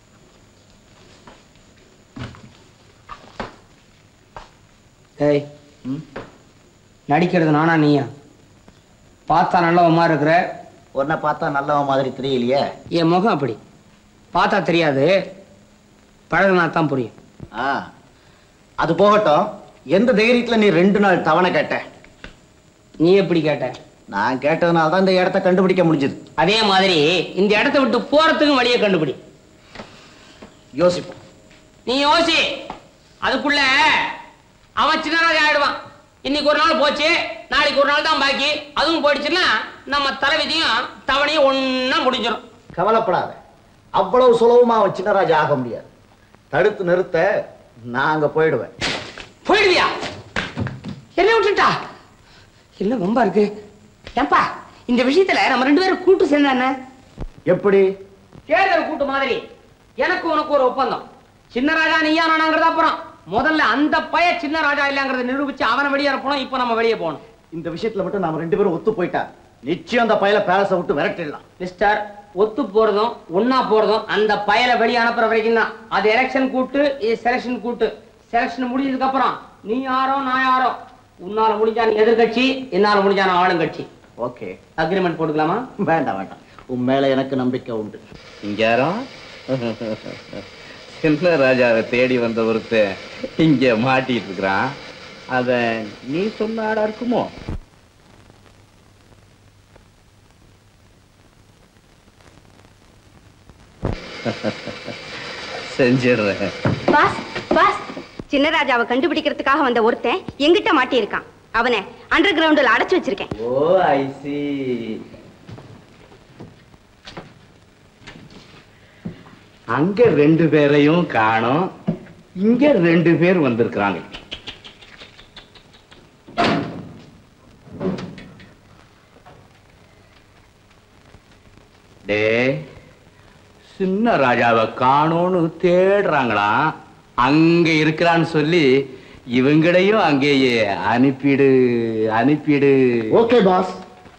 ஏய் நடிக்கிறது நானா நீயா பார்த்தா நல்லவன் மாதிரி இருக்கிற உன்னை பார்த்தா நல்லவன் மாதிரி தெரியலையே என் முகம் அப்படி பார்த்தா தெரியாது பழகுனா தான் புரியும் ஆ அது போகட்டும் எந்த தைரியத்துல நீ ரெண்டு நாள் தவணை கேட்ட நீ எப்படி கேட்ட நான் கேட்டதுனால தான் இந்த இடத்த கண்டுபிடிக்க முடிஞ்சது அதே மாதிரி இந்த இடத்த விட்டு போறதுக்கும் வழியை கண்டுபிடி யோசிப்போம் நீ யோசி அதுக்குள்ள அவன் சின்னராஜா ஆயிடுவான் இன்னைக்கு ஒரு நாள் போச்சு நாளைக்கு ஒரு நாள் தான் பாக்கி அதுவும் போயிடுச்சுன்னா நம்ம தலைவிதியும் தவணையும் ஒண்ணா முடிஞ்சிடும் கவலைப்படாத அவ்வளவு சுலபமா அவன் சின்னராஜா ஆக முடியாது தடுத்து நிறுத்த நான் அங்க போயிடுவேன் போயிடுவியா என்ன விட்டுட்டா இல்ல ரொம்ப இருக்கு ஏன்பா இந்த விஷயத்துல நம்ம ரெண்டு பேரும் கூட்டு சேர்ந்தானே எப்படி தேர்தல் கூட்டு மாதிரி எனக்கு உனக்கு ஒரு ஒப்பந்தம் சின்ன ராஜா நீயா நானாங்கிறது அப்புறம் முதல்ல அந்த பய சின்ன ராஜா இல்லங்கிறத நிரூபிச்சு அவனை வெளியேற போனோம் இப்ப நம்ம வெளியே போகணும் இந்த விஷயத்துல மட்டும் நாம ரெண்டு பேரும் ஒத்து போயிட்டா நிச்சயம் அந்த பயல பேலஸை விட்டு விரட்டிடலாம் மிஸ்டர் ஒத்து போறதும் ஒன்னா போறதும் அந்த பயலை வெளியே அனுப்புற வரைக்கும் தான் அது எலெக்ஷன் கூட்டு இது செலக்ஷன் கூட்டு செலக்ஷன் முடிஞ்சதுக்கு அப்புறம் நீ யாரோ நான் யாரோ உன்னால முடிஞ்சா நீ எதிர்கட்சி என்னால முடிஞ்சா நான் ஆளுங்கட்சி ஓகே அக்ரிமெண்ட் போட்டுக்கலாமா வேண்டாம் வேண்டாம் உன் மேல எனக்கு நம்பிக்கை உண்டு இங்க யாரோ சின்ன ராஜாவை தேடி வந்த ஒருத்தன் இங்க மாட்டிட்டு இருக்கிறான் அத நீ சொன்ன ஆடா இருக்குமோ செஞ்சிடுறேன் பாஸ் பாஸ் சின்னராஜாவை கண்டுபிடிக்கிறதுக்காக வந்த ஒருத்தன் எங்கிட்ட மாட்டியிருக்கான் அவனை அண்டர் கிரவுண்டில் அடைச்சு வச்சிருக்கேன் ஓ ஐ சி அங்க ரெண்டு பேரையும் காணோம் இங்க ரெண்டு பேர் வந்திருக்கிறாங்க டே சின்ன ராஜாவை காணோன்னு தேடுறாங்களாம் அங்க இருக்கிறான்னு சொல்லி இவங்களையும் அங்கேயே அனுப்பிடு அனுப்பிடு ஓகே பாஸ்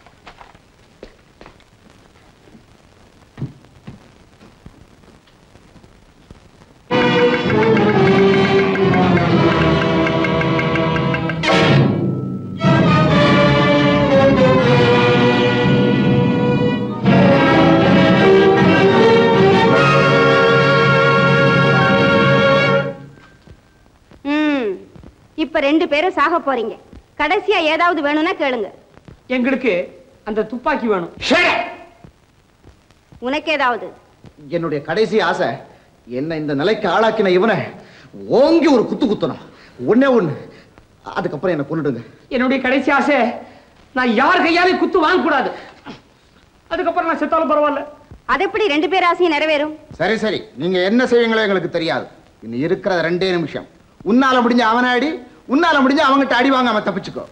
ம் இப்ப ரெண்டு பேரும் சாக போறீங்க கடைசியா ஏதாவது வேணும்னா கேளுங்க எங்களுக்கு அந்த துப்பாக்கி வேணும் உனக்கு ஏதாவது என்னுடைய கடைசி ஆசை என்ன இந்த நிலைக்கு ஆளாக்கின இவனை ஓங்கி ஒரு குத்து குத்தணும் ஒண்ணே ஒண்ணு அதுக்கப்புறம் என்ன கொண்டுடுங்க என்னுடைய கடைசி ஆசை நான் யார் கையாலையும் குத்து வாங்க கூடாது அதுக்கப்புறம் நான் செத்தாலும் பரவாயில்ல அது எப்படி ரெண்டு பேர் ஆசையும் நிறைவேறும் சரி சரி நீங்க என்ன செய்வீங்களோ எங்களுக்கு தெரியாது இன்னும் இருக்கிற ரெண்டே நிமிஷம் உன்னால முடிஞ்ச அவனை அடி உன்னால முடிஞ்ச அவங்கிட்ட அடி வாங்காம தப்பிச்சுக்கோ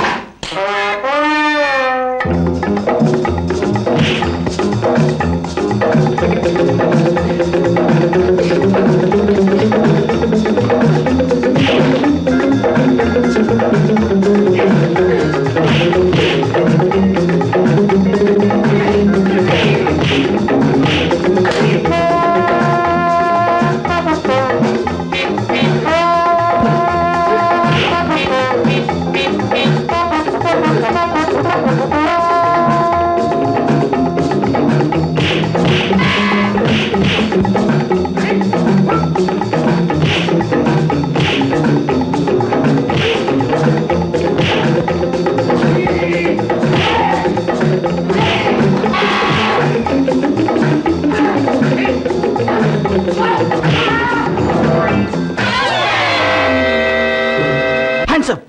Hands up.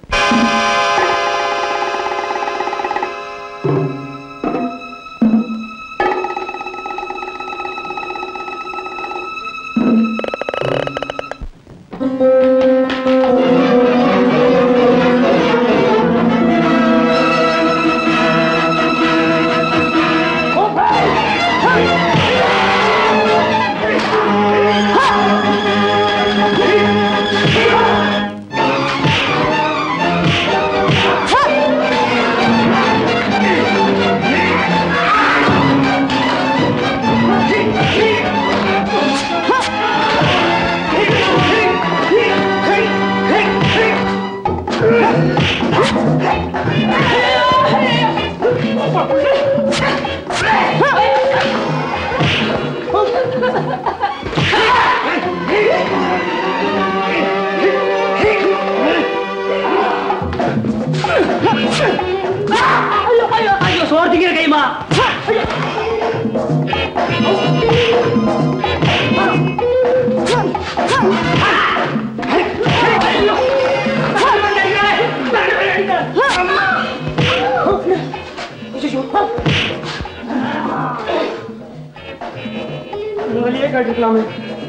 ஐயோ சோர்த்திக்கிற கைமா முதலியே கேட்டுக்கலாமே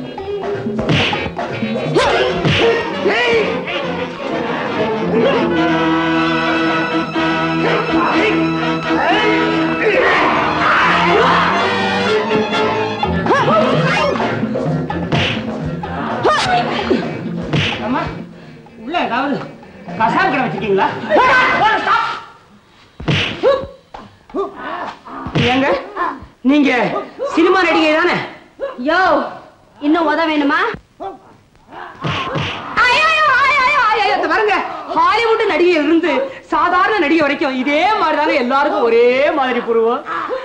அம்மா உள்ள ஏதாவது கசாயம் கடை வச்சிருக்கீங்களா ஏங்க நீங்க சினிமா நடிகை தானே யோ இன்னும் உத வேணுமா ஐயோ, ஐயோ, ஐயோ, ஐயோ, இந்த பாருங்க ஹாலிவுட் நடிகை இருந்து சாதாரண நடிகை வரைக்கும் இதே மாதிரி தாங்க எல்லாருக்கும் ஒரே மாதிரி புருவம்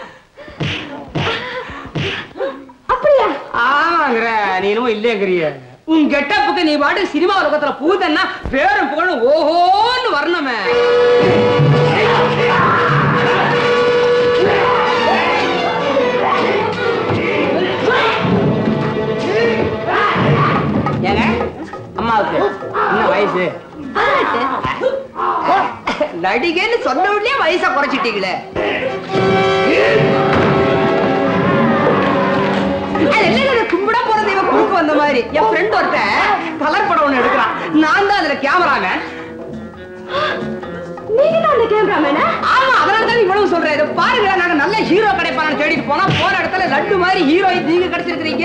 அப்படியா ஆமாங்கிற நீனும் இல்லைங்கிறிய உன் கெட்டப்புக்கு நீ பாட்டு சினிமா உலகத்துல பூதன்னா பேரும் புகழும் ஓஹோன்னு வரணுமே ஏங்க அம்மாவுக்கு என்ன வயசு நடிகைன்னு சொன்ன உடனே வயசை குறைச்சிட்டீங்களே அது என்ன இது, கும்பிட போற மாதிரி என் ஃப்ரெண்ட் ஒருத்தன் கலர் படம் ஒண்ணு எடுக்கிறான் நான் தான் அதுல கேமராமேன் நீங்க தான் அந்த கேமராமேனா ஆமா அதனால தான் இவ்வளவு சொல்றேன் இதை பாருங்க நாங்க நல்ல ஹீரோ கிடைப்பான்னு தேடிட்டு போனா போன இடத்துல லட்டு மாதிரி ஹீரோயின் நீங்க கிடைச்சிருக்கீங்க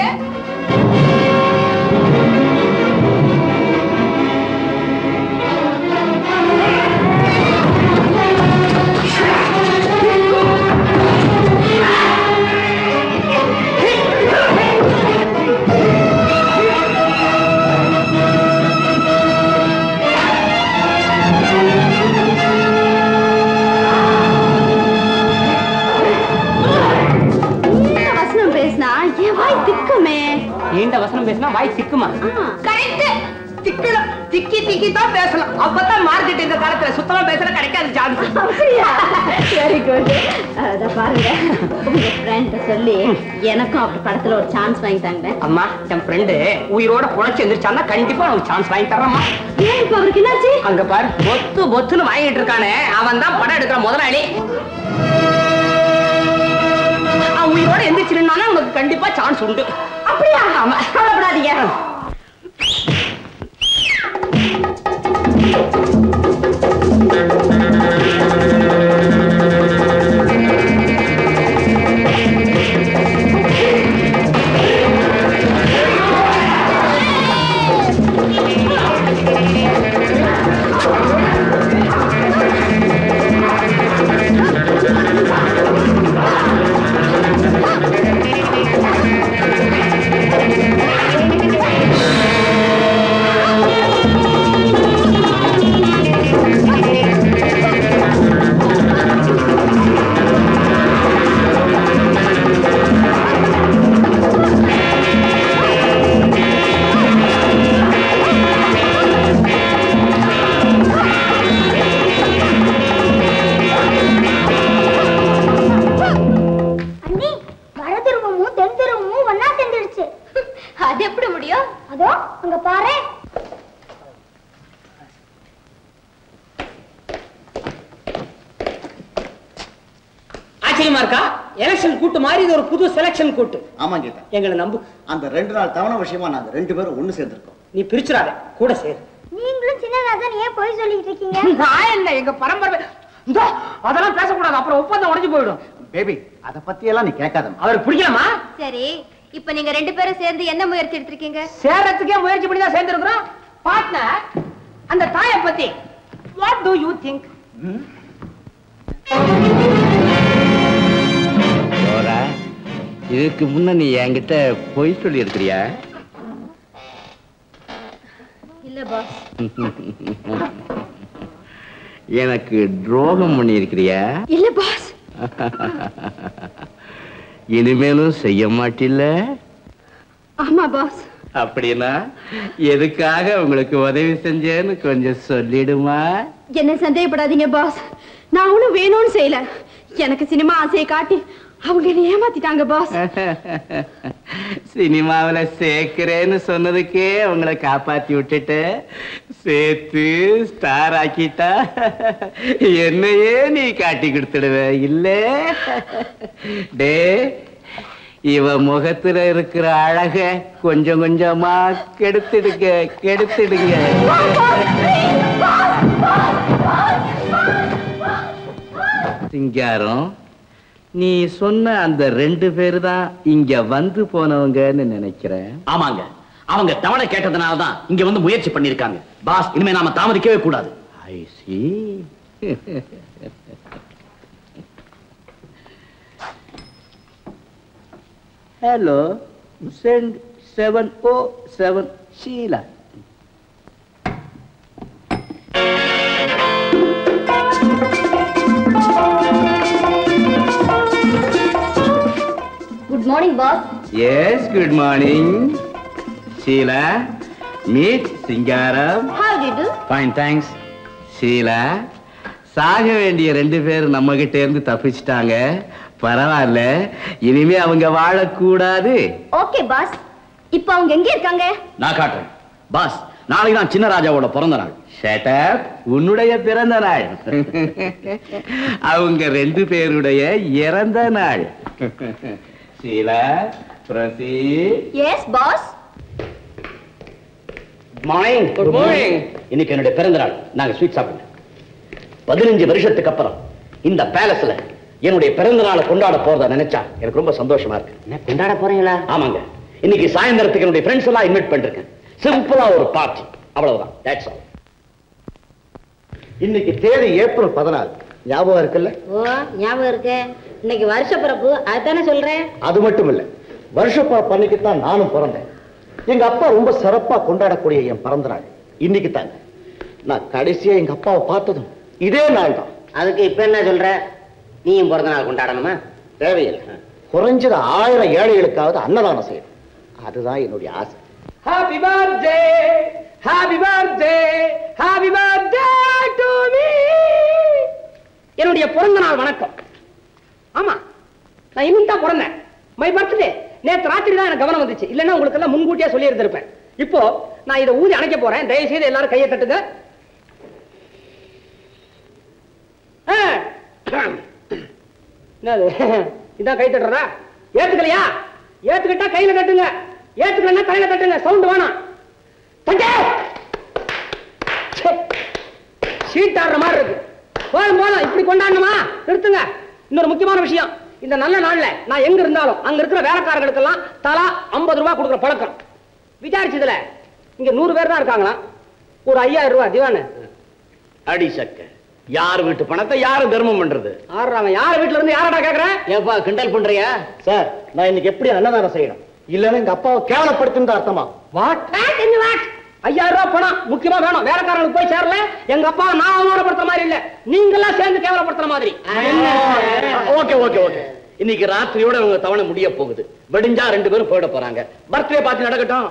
நீண்ட வசனம் பேசினா என் வாய் திக்குமே நீண்ட வசனம் பேசினா வாய் திக்குமா கரெக்ட் திக்கணும் திக்கி திக்கி தான் பேசலாம் அப்பதான் மார்க்கெட் இந்த காலத்துல சுத்தமா பேசுற கிடைக்காது சான்ஸ் அப்படியா வெரி குட் அத பாருங்க உங்க ஃப்ரெண்ட் சொல்லி எனக்கும் அப்படி படத்துல ஒரு சான்ஸ் வாங்கி தாங்க அம்மா என் ஃப்ரெண்டு உயிரோட புழைச்சு எந்திரிச்சான்னா கண்டிப்பா உனக்கு சான்ஸ் வாங்கி தர்றேம்மா ஏன் இப்ப அவருக்கு என்னாச்சு அங்க பாரு பொத்து பொத்துன்னு வாங்கிட்டு இருக்கானே அவன் தான் படம் எடுக்கிற முதலாளி அவன் உயிரோட எந்திரிச்சிருந்தானா உனக்கு கண்டிப்பா சான்ஸ் உண்டு அப்படியா ஆமா கவலைப்படாதீங்க அண்ணி வடதுருவமும் தென் துருவமும் ஒன்னா சேர்ந்துடுச்சு அது எப்படி முடியும் அதோ அங்க பாரு ஆச்சரியமா இருக்கா எலெக்ஷன் கூட்டு மாதிரி இது ஒரு புது செலக்ஷன் கூட்டு ஆமா கீதா எங்களை நம்பு அந்த ரெண்டு நாள் தவணை விஷயமா நாங்க ரெண்டு பேரும் ஒண்ணு சேர்ந்திருக்கோம் நீ பிரிச்சுடாத கூட சேரு நீங்களும் சின்னராஜன் ஏன் போய் சொல்லிட்டு இருக்கீங்க நான் என்ன எங்க பரம்பரை இந்தா, அதெல்லாம் பேசக்கூடாது அப்புறம் ஒப்பந்தம் உடைஞ்சு போயிடும் பேபி அத பத்தி எல்லாம் நீ கேட்காத அவருக்கு பிடிக்கலாமா சரி இப்ப நீங்க ரெண்டு பேரும் சேர்ந்து என்ன முயற்சி எடுத்திருக்கீங்க சேரத்துக்கே முயற்சி பண்ணி தான் சேர்ந்துருக்கிறோம் பார்ட்னர் அந்த தாயை பத்தி வாட் டு யூ திங்க் போரா இதுக்கு முன்ன நீ என்கிட்ட பொய் சொல்லி இருக்கிறியா இல்ல பாஸ் எனக்கு துரோகம் பண்ணி இருக்கிறியா இல்ல பாஸ் இனிமேலும் செய்ய மாட்டில்ல ஆமா பாஸ் அப்படின்னா எதுக்காக உங்களுக்கு உதவி செஞ்சேன்னு கொஞ்சம் சொல்லிடுமா என்ன சந்தேகப்படாதீங்க பாஸ் நான் ஒண்ணும் வேணும்னு செய்யல எனக்கு சினிமா ஆசையை காட்டி அவங்க என்ன ஏமாத்திட்டாங்க பாஸ் சினிமாவுல சேர்க்கிறேன்னு சொன்னதுக்கே உங்களை காப்பாத்தி விட்டுட்டு சேர்த்து ஸ்டார் ஆக்கிட்டா என்னையே நீ காட்டி கொடுத்துடுவ இல்ல டே இவ முகத்துல இருக்கிற அழக கொஞ்சம் கொஞ்சமா கெடுத்துடுங்க கெடுத்துடுங்க சிங்காரம் நீ சொன்ன அந்த ரெண்டு பேரு தான் இங்க வந்து போனவங்கன்னு நினைக்கிறேன் ஆமாங்க அவங்க தவணை கேட்டதுனால தான் இங்க வந்து முயற்சி பண்ணிருக்காங்க பாஸ் இனிமே நாம தாமதிக்கவே கூடாது I see hello cent seven O seven Sheela good morning boss yes good morning Sheela meet Singaram how do do fine thanks Sheela சாக வேண்டிய ரெண்டு பேர் நம்ம கிட்ட இருந்து தப்பிச்சிட்டாங்க பரவாயில்ல இனிமே அவங்க வாழக்கூடாது ஓகே பாஸ் இப்போ அவங்க எங்க இருக்காங்க நான் காட்டுறேன் பாஸ் நாளைக்கு தான் சின்ன ராஜாவோட பிறந்த நாள் Shut up. உன்னுடைய பிறந்த நாள் அவங்க ரெண்டு பேருடைய இறந்த நாள் ஷீலா பிரசி yes boss morning Good morning. இன்னைக்கு என்னுடைய பிறந்த நாள் நாங்க ஸ்வீட் சாப்பிடுங்க பதினஞ்சு வருஷத்துக்கு அப்புறம் இந்த பேலஸ்ல என்னுடைய பிறந்த நாளை கொண்டாட போறதா நினைச்சா எனக்கு ரொம்ப சந்தோஷமா இருக்கு என்ன கொண்டாட போறீங்களா ஆமாங்க இன்னைக்கு சாயந்தரத்துக்கு என்னுடைய ஃப்ரெண்ட்ஸ் எல்லாம் இன்வைட் பண்ணிருக்கேன் சிம்பிளா ஒரு பார்ட்டி அவ்வளவுதான் தட்ஸ் ஆல் இன்னைக்கு தேதி ஏப்ரல் பதினாலு ஞாபகம் இருக்குல்ல ஓ ஞாபகம் இருக்கு இன்னைக்கு வருஷ பிறப்பு அதுதானே சொல்றேன் அது மட்டும் இல்ல வருஷப்பா பண்ணிக்கு தான் நானும் பிறந்தேன் எங்க அப்பா ரொம்ப சிறப்பா கொண்டாடக்கூடிய என் பிறந்த நாள் இன்னைக்கு தாங்க நான் கடைசியா எங்க அப்பாவை பார்த்ததும் இதே நாள் தான் அதுக்கு இப்ப என்ன சொல்ற நீயும் பிறந்த நாள் கொண்டாடணுமா தேவையில்லை குறைஞ்சது ஆயிரம் ஏழைகளுக்காவது அன்னதானம் செய்யணும் அதுதான் என்னுடைய ஆசை happy birthday happy birthday happy birthday to me என்னுடைய பிறந்த நாள் வணக்கம் ஆமா நான் இன்னும் தான் பிறந்தேன் மை பர்த்டே நேத்து ராத்திரி தான் எனக்கு கவனம் வந்துச்சு இல்லைன்னா உங்களுக்கு எல்லாம் முன்கூட்டியே சொல்லி இருந்திருப்பேன் இப்போ நான் இதை ஊதி அணைக்க போறேன் தயவு செய்து எல்லாரும் கையை தட்டுங்க ஆ. என்னது இதான் கை தட்டுறதா ஏத்துக்கலையா ஏத்துக்கிட்டா கையில தட்டுங்க ஏத்துக்கலன்னா கையில தட்டுங்க சவுண்ட் வேணாம் தட்டு ச்சே. சீட் ஆடுற மாதிரி இருக்கு போதும் போதும் இப்படி கொண்டாடணுமா நிறுத்துங்க இன்னொரு முக்கியமான விஷயம் இந்த நல்ல நாள்ல நான் எங்க இருந்தாலும் அங்க இருக்கிற வேலைக்காரர்களுக்கெல்லாம் தலா ஐம்பது ரூபாய் கொடுக்குற பழக்கம் விசாரிச்சதுல இங்க நூறு பேர் தான் இருக்காங்களா ஒரு ஐயாயிரம் ரூபாய் திவானு அடி சக்க யார் வீட்டு பணத்தை யாரு தர்மம் பண்றது ஆடுறாங்க யார் வீட்டுல இருந்து யாரடா கேக்குறேன் ஏப்பா கிண்டல் பண்றியா சார் நான் இன்னைக்கு எப்படி அன்னதானம் செய்யணும் இல்லைன்னா எங்க அப்பாவை கேவலப்படுத்துன்னு அர்த்தமா வாட் வாட் ஐயாயிரம் ரூபாய் பணம் முக்கியமா வேணும் வேலைக்காரங்களுக்கு போய் சேரல எங்க அப்பா நான் அவமானப்படுத்துற மாதிரி இல்ல நீங்கெல்லாம் சேர்ந்து கேவலப்படுத்துற மாதிரி ஓகே ஓகே ஓகே இன்னைக்கு ராத்திரியோட உங்க தவணை முடிய போகுது வெடிஞ்சா ரெண்டு பேரும் போயிட போறாங்க பர்த்டே பார்ட்டி நடக்கட்டும்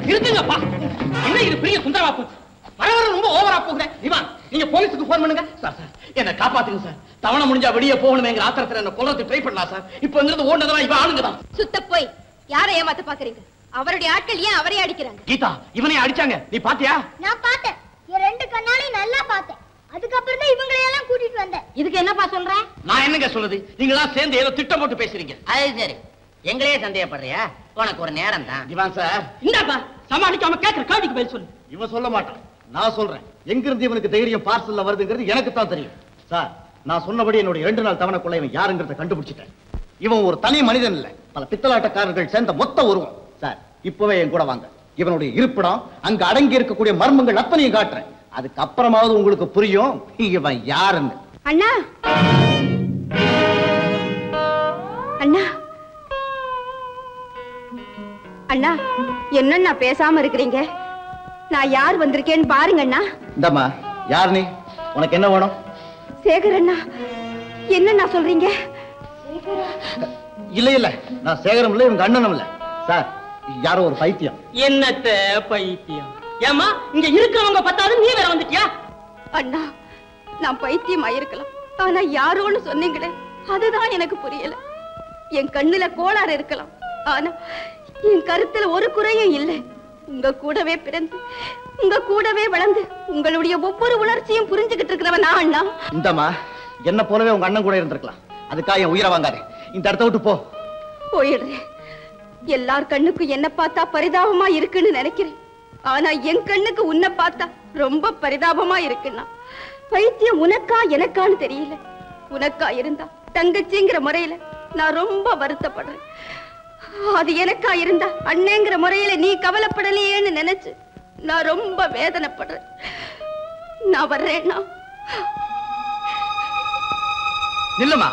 நிறுத்துங்கப்பா என்ன இது பெரிய சுந்தரமா போச்சு வர வர ரொம்ப ஓவரா போகுதே இவன் நீங்க போலீஸுக்கு போன் பண்ணுங்க சார் சார் என்ன காப்பாத்துங்க சார் தவணை முடிஞ்சா வெளியே போகணுமேங்கிற ஆத்திரத்துல என்ன கொல்றது ட்ரை பண்ணலாம் சார் இப்போ இங்கிருந்து ஓடுனதெல்லாம் இவன் ஆளுங்க தான் சுத்த போய் யாரை ஏமாத்த பாக்குறீங்க அவருடைய ஆட்கள் ஏன் அவரே அடிக்கிறாங்க கீதா இவனையும் அடிச்சாங்க நீ பாத்தியா நான் பார்த்தேன் என் ரெண்டு கண்ணாலையும் நல்லா பார்த்தேன் அதுக்கப்புறம் தான் இவங்களையெல்லாம் கூட்டிட்டு வந்தேன் இதுக்கு என்னப்பா சொல்றேன் நான் என்னங்க சொல்லுது நீங்களா சேர்ந்து ஏதோ திட்டம் போட்டு பேசுறீங்க அது சரி எங்களையே சந்தேகப்படுறியா உனக்கு ஒரு நேரம் தான் இவன் சார் இந்தாப்பா சமாளிக்காம கேட்கிற கேள்விக்கு பதில் சொல்லு இவன் சொல்ல மாட்டான் நான் சொல்றேன் எங்கிருந்து இவனுக்கு தைரியம் பார்சல்ல வருதுங்கிறது எனக்கு தான் தெரியும் சார் நான் சொன்னபடி என்னுடைய இரண்டு நாள் தவணைக்குள்ள இவன் யாருங்கிறத கண்டுபிடிச்சிட்டேன் இவன் ஒரு தனி மனிதன் இல்ல பல பித்தலாட்டக்காரர்கள் சேர்ந்த மொத்த உருவம் சார் இப்பவே என் கூட வாங்க இவனுடைய இருப்பிடம் அங்க அடங்கி இருக்கக்கூடிய மர்மங்கள் அத்தனையும் காட்டுறேன் அதுக்கு அப்புறமாவது உங்களுக்கு புரியும் இவன் யாருன்னு அண்ணா அண்ணா அண்ணா என்னண்ணா பேசாம இருக்கிறீங்க நான் யார் வந்திருக்கேன்னு பாருங்க அண்ணா இந்தம்மா யார் நீ உனக்கு என்ன வேணும் சேகர் அண்ணா என்னண்ணா சொல்றீங்க இல்ல இல்ல நான் சேகரம் இல்ல இவங்க அண்ணனும் இல்ல சார் யாரோ ஒரு பைத்தியம் என்னத்த பைத்தியம் ஏமா இங்க இருக்கிறவங்க பத்தாது நீ வேற வந்துட்டியா அண்ணா நான் பைத்தியமா இருக்கலாம் ஆனா யாரோன்னு சொன்னீங்களே அதுதான் எனக்கு புரியல என் கண்ணுல கோளாறு இருக்கலாம் ஆனா என் கருத்துல ஒரு குறையும் இல்லை உங்க கூடவே பிறந்து உங்க கூடவே வளர்ந்து உங்களுடைய ஒவ்வொரு உணர்ச்சியும் புரிஞ்சுகிட்டு இருக்கிறவன் நான் அண்ணா இந்தம்மா என்ன போலவே உங்க அண்ணன் கூட இருந்திருக்கலாம் அதுக்காக என் உயிரை வாங்காதே இந்த இடத்த விட்டு போ போயிடுறேன் எல்லார் கண்ணுக்கும் என்ன பார்த்தா பரிதாபமா இருக்குன்னு நினைக்கிறேன் ஆனா என் கண்ணுக்கு உன்னை பார்த்தா ரொம்ப பரிதாபமா இருக்குன்னா பைத்தியம் உனக்கா எனக்கான்னு தெரியல உனக்கா இருந்தா தங்கச்சிங்கிற முறையில நான் ரொம்ப வருத்தப்படுறேன் அது எனக்கா இருந்தா அண்ணேங்கிற முறையில நீ கவலைப்படலையேன்னு நினைச்சு நான் ரொம்ப வேதனைப்படுறேன் நான் வர்றேன்னா நில்லுமா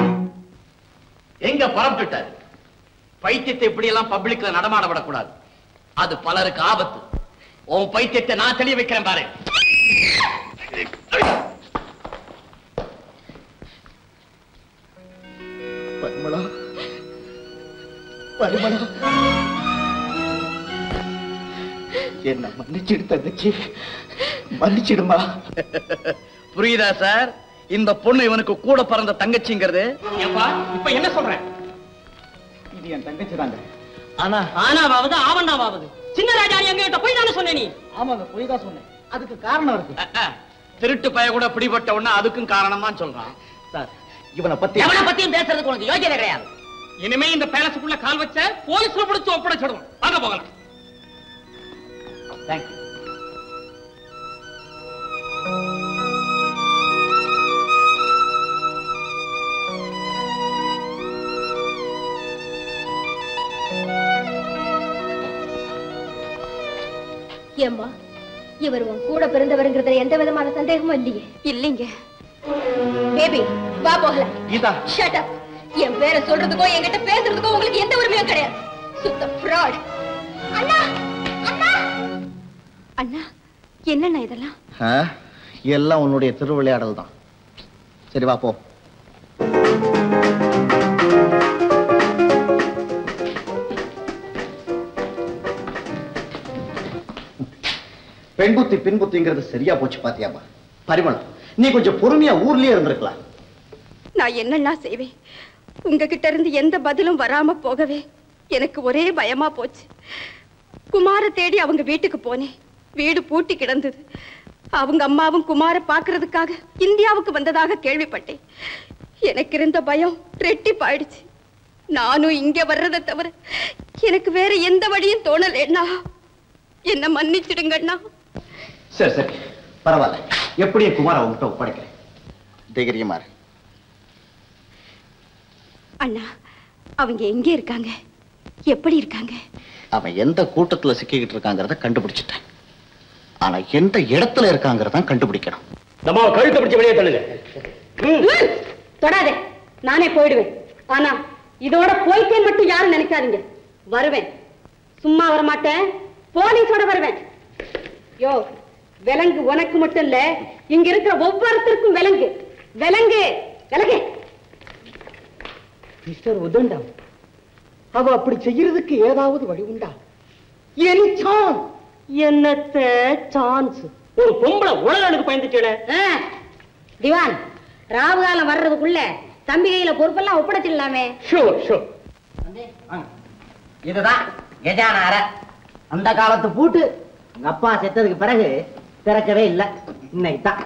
எங்க புறப்பட்டுட்டாரு பைத்தியத்தை இப்படி எல்லாம் பப்ளிக்ல நடமாட விடக்கூடாது அது பலருக்கு ஆபத்து உன் பைத்தியத்தை நான் தெளிய வைக்கிறேன் பாரு பரிமளா பரிமளா என்ன மன்னிச்சிடு தங்கச்சி மன்னிச்சிடுமா புரியுதா சார் இந்த பொண்ணு இவனுக்கு கூட பிறந்த தங்கச்சிங்கிறது ஏப்பா இப்ப என்ன சொல்றேன் இது என் தங்கச்சி தாங்க ஆனா ஆனாவாவது ஆவண்ணாவாவது சின்ன ராஜா நீ எங்க போய் தானே சொன்ன நீ ஆமாங்க பொய் தான் சொன்னேன் அதுக்கு காரணம் இருக்கு திருட்டு பய கூட பிடிபட்ட உடனே அதுக்கும் காரணமா சொல்றான் சார் இவனை பத்தி எவனை பத்தியும் பேசுறதுக்கு உனக்கு யோகியதை கிடையாது இனிமே இந்த பேலஸுக்குள்ள கால் வச்ச போலீஸ்ல பிடிச்சு ஒப்படைச்சிடுவோம் வாங்க போகலாம் தேங்க்யூ ஏம்மா இவர் உன் கூட பிறந்தவருங்கிறதுல எந்த விதமான சந்தேகமும் இல்லையே இல்லைங்க பேபி வா போகலாம் கீதா ஷட் அப் என் பேரை சொல்றதுக்கோ என்கிட்ட பேசுறதுக்கோ உங்களுக்கு எந்த உரிமையும் கிடையாது சுத்த ஃப்ராட் அண்ணா அண்ணா அண்ணா என்னண்ணா இதெல்லாம் ஆ, எல்லாம் உன்னுடைய திருவிளையாடல் தான் சரி வா போ பெண் புத்தி பின் புத்திங்கிறது சரியா போச்சு பாத்தியாமா பரிமளம் நீ கொஞ்சம் பொறுமையா ஊர்லயே இருந்திருக்கலாம் நான் என்னண்ணா செய்வேன் உங்ககிட்ட இருந்து எந்த பதிலும் வராம போகவே எனக்கு ஒரே பயமா போச்சு குமார தேடி அவங்க வீட்டுக்கு போனேன் வீடு பூட்டி கிடந்தது அவங்க அம்மாவும் குமார பார்க்கிறதுக்காக இந்தியாவுக்கு வந்ததாக கேள்விப்பட்டேன் எனக்கு இருந்த பயம் ரெட்டிப்பாயிடுச்சு நானும் இங்க வர்றதை தவிர எனக்கு வேற எந்த வழியும் தோணலேண்ணா என்ன மன்னிச்சிடுங்கண்ணா சரி சரி பரவாயில்ல எப்படியும் குமார உங்ககிட்ட ஒப்படைக்கிறேன் தைரியமா இரு. அண்ணா அவங்க எங்க இருக்காங்க எப்படி இருக்காங்க அவன் எந்த கூட்டத்துல சிக்கிக்கிட்டு இருக்காங்கிறத கண்டுபிடிச்சிட்டேன் ஆனா எந்த இடத்துல இருக்காங்கிறத கண்டுபிடிக்கணும் நம்ம கழுத்தை பிடிச்சு வெளியே தள்ளுங்க தொடாதே நானே போயிடுவேன் ஆனா இதோட போயிட்டேன் மட்டும் யாரும் நினைக்காதீங்க வருவேன் சும்மா வர மாட்டேன் போலீஸோட வருவேன் யோ விலங்கு உனக்கு மட்டும் இல்ல இங்க இருக்கிற ஒவ்வொருத்தருக்கும் விலங்கு விலங்கு விலங்கு மிஸ்டர் உதண்டா அவ அப்படி செய்யறதுக்கு ஏதாவது வழி உண்டா எனி சான்ஸ் என்னத்த சான்ஸ் ஒரு பொம்பளை உலகனுக்கு பயந்துட்டேனே திவான் ராவு காலம் வர்றதுக்குள்ள தம்பி கையில பொறுப்பெல்லாம் ஒப்படைச்சிடலாமே ஷூர் ஷூர் இதுதான் கஜான அறை அந்த காலத்து பூட்டு எங்க அப்பா செத்ததுக்கு பிறகு திறக்கவே இல்லை இன்னைக்கு தான்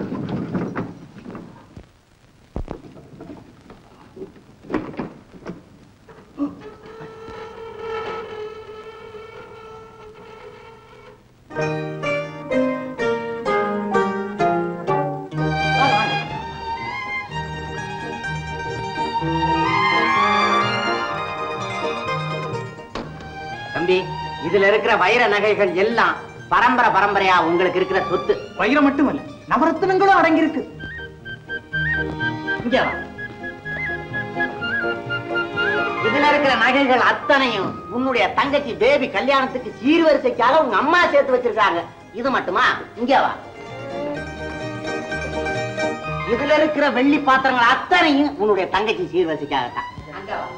தம்பி இதுல இருக்கிற வைர நகைகள் எல்லாம் பரம்பரை பரம்பரையா உங்களுக்கு இருக்கிற சொத்து வைரம் மட்டுமல்ல நவரத்தினங்களும் அடங்கியிருக்கு இங்க வா. இதுல இருக்கிற நகைகள் அத்தனையும் உன்னுடைய தங்கச்சி பேபி கல்யாணத்துக்கு சீர்வரிசைக்காக உங்க அம்மா சேர்த்து வச்சிருக்காங்க இது மட்டுமா இங்க வா இதுல இருக்கிற வெள்ளி பாத்திரங்கள் அத்தனையும் உன்னுடைய தங்கச்சி சீர்வரிசைக்காகத்தான் அங்க வா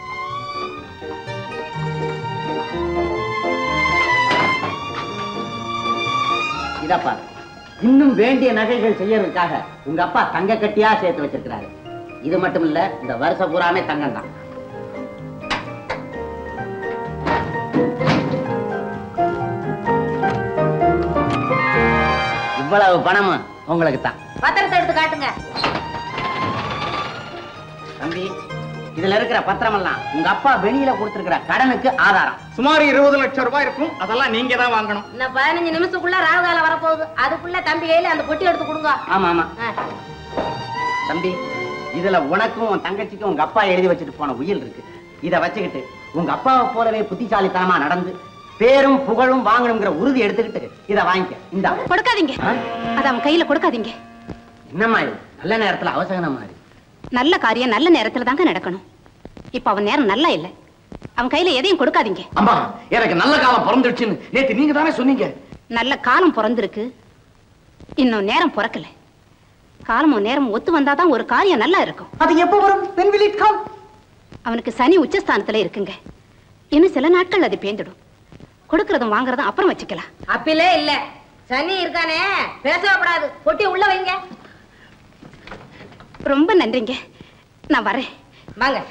இதப்பா இன்னும் வேண்டிய நகைகள் செய்யறதுக்காக உங்க அப்பா தங்க கட்டியா சேர்த்து வச்சிருக்கிறாரு இது மட்டும் இல்ல இந்த வருஷ பூராமே தங்கம் தான் இவ்வளவு பணமும் உங்களுக்கு தான் பத்திரத்தை எடுத்து காட்டுங்க தம்பி இதுல இருக்கிற பத்திரமெல்லாம் உங்க அப்பா வெளியில கொடுத்திருக்கிற கடனுக்கு ஆதாரம் சுமார் இருபது லட்சம் ரூபாய் இருக்கும் அதெல்லாம் நீங்க தான் வாங்கணும் இன்னும் பதினஞ்சு நிமிஷத்துக்குள்ள ராவு காலம் வரப்போகுது அதுக்குள்ள தம்பி கையில அந்த பொட்டி எடுத்து கொடுங்க ஆமா ஆமா ஆ. தம்பி இதுல உனக்கும் உன் தங்கச்சிக்கும் உங்க அப்பா எழுதி வச்சுட்டு போன உயில் இருக்கு இத வச்சுக்கிட்டு உங்க அப்பாவை போலவே புத்திசாலித்தனமா நடந்து பேரும் புகழும் வாங்கணுங்கிற உறுதி எடுத்துக்கிட்டு இத வாங்கிக்க இந்த கொடுக்காதீங்க அது அவன் கையில கொடுக்காதீங்க என்னம்மா இது நல்ல நேரத்துல அவசரம் மாதிரி நல்ல காரியம் நல்ல நேரத்துல தாங்க நடக்கணும் இப்ப அவன் நேரம் நல்லா இல்ல அவன் கையில எதையும் கொடுக்காதீங்க அம்மா எனக்கு நல்ல காலம் பிறந்துடுச்சுன்னு நேத்து நீங்க தானே சொன்னீங்க நல்ல காலம் பிறந்திருக்கு இன்னும் நேரம் பிறக்கல காலமும் நேரம் ஒத்து வந்தாதான் ஒரு காரியம் நல்லா இருக்கும் அது எப்போ வரும் when will it come அவனுக்கு சனி உச்சஸ்தானத்துல இருக்குங்க இன்னும் சில நாட்கள் அது பேந்துடும் கொடுக்கறதும் வாங்குறதும் அப்புறம் வச்சுக்கலாம் அப்பிலே இல்ல சனி இருக்கானே பேசப்படாது பொட்டி உள்ள வைங்க ரொம்ப நன்றிங்க நான் வரேன் வாங்க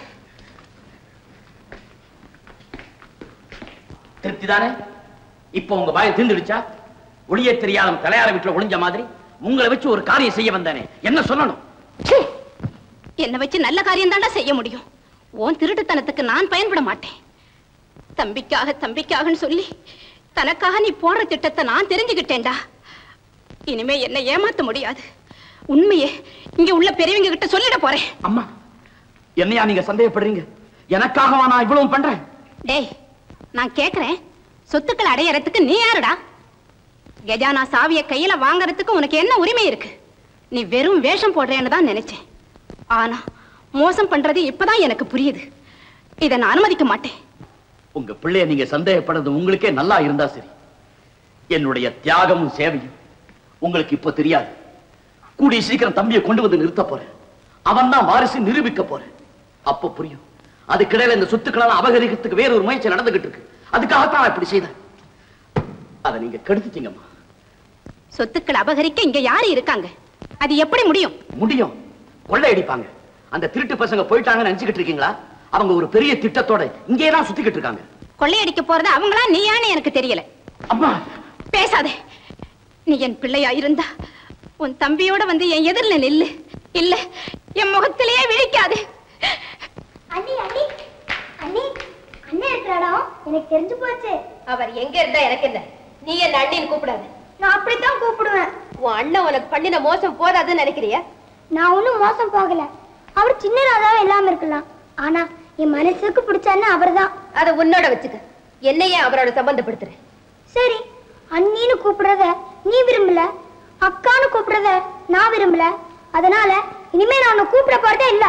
திருப்தி தானே இப்போ உங்க பயம் தீர்ந்துடுச்சா ஒளியே தெரியாத தலையார வீட்டுல ஒளிஞ்ச மாதிரி உங்களை வச்சு ஒரு காரியம் செய்ய வந்தானே என்ன சொல்லணும் என்னை வச்சு நல்ல காரியம் தாண்டா செய்ய முடியும் உன் திருட்டுத்தனத்துக்கு நான் பயன்பட மாட்டேன் தம்பிக்காக தம்பிக்காகன்னு சொல்லி தனக்காக நீ போடுற திட்டத்தை நான் தெரிஞ்சுக்கிட்டேன்டா இனிமே என்னை ஏமாத்த முடியாது உண்மையே இங்க உள்ள பெரியவங்க கிட்ட சொல்லிட போறேன் அம்மா என்னையா நீங்க சந்தேகப்படுறீங்க எனக்காகவா நான் இவ்வளவு பண்றேன் டேய் நான் கேக்குறேன் சொத்துக்கள் அடையறதுக்கு நீ யாருடா கஜானா சாவிய கையில வாங்குறதுக்கு உனக்கு என்ன உரிமை இருக்கு நீ வெறும் வேஷம் போடுறேன்னு தான் நினைச்சேன் ஆனா மோசம் பண்றது இப்பதான் எனக்கு புரியுது இதை நான் அனுமதிக்க மாட்டேன் உங்க பிள்ளைய நீங்க சந்தேகப்படுறது உங்களுக்கே நல்லா இருந்தா சரி என்னுடைய தியாகமும் சேவையும் உங்களுக்கு இப்ப தெரியாது கூடிய சீக்கிரம் தம்பியை கொண்டு வந்து நிறுத்த போறேன் அவன் தான் வாரிசு நிரூபிக்க போறேன் அப்ப புரியும் அதுக்கிடையில இந்த சொத்துக்களெல்லாம் அபகரிக்கிறதுக்கு வேற ஒரு முயற்சி நடந்துகிட்டு இருக்கு அதுக்காகத்தான் நான் இப்படி செய்தேன் அதை நீங்க கெடுத்துட்டீங்கம்மா சொத்துக்கள் அபகரிக்க இங்க யாரு இருக்காங்க அது எப்படி முடியும் முடியும் கொள்ளையடிப்பாங்க அந்த திருட்டு பசங்க போயிட்டாங்கன்னு நினைச்சுக்கிட்டு இருக்கீங்களா அவங்க ஒரு பெரிய திட்டத்தோட இங்கே தான் சுத்திக்கிட்டு இருக்காங்க கொள்ளையடிக்க போறது அவங்களா நீயான்னு எனக்கு தெரியல அம்மா பேசாதே நீ என் பிள்ளையா இருந்தா உன் தம்பியோட வந்து என் எதிரில நில்லு இல்ல என் முகத்திலேயே விழிக்காது அண்ணி அண்ணி அண்ணி அண்ணன் இருக்கிற இடம் எனக்கு தெரிஞ்சு போச்சு அவர் எங்க இருந்தா எனக்கு என்ன நீ என்ன அண்ணின்னு கூப்பிடாத நான் அப்படித்தான் கூப்பிடுவேன் உன் அண்ணன் உனக்கு பண்ணின மோசம் போதாதுன்னு நினைக்கிறியா நான் ஒண்ணும் மோசம் போகல அவர் சின்ன ராஜாவே இல்லாம இருக்கலாம் ஆனா என் மனசுக்கு பிடிச்ச அண்ணன் அவர்தான் அத உன்னோட வச்சுக்க என்னையே அவரோட சம்பந்தப்படுத்துற சரி அண்ணின்னு கூப்பிடுறத நீ விரும்பல அக்கான்னு கூப்பிடுறத நான் விரும்பல அதனால இனிமே நான் உன்னை கூப்பிட போறதே இல்ல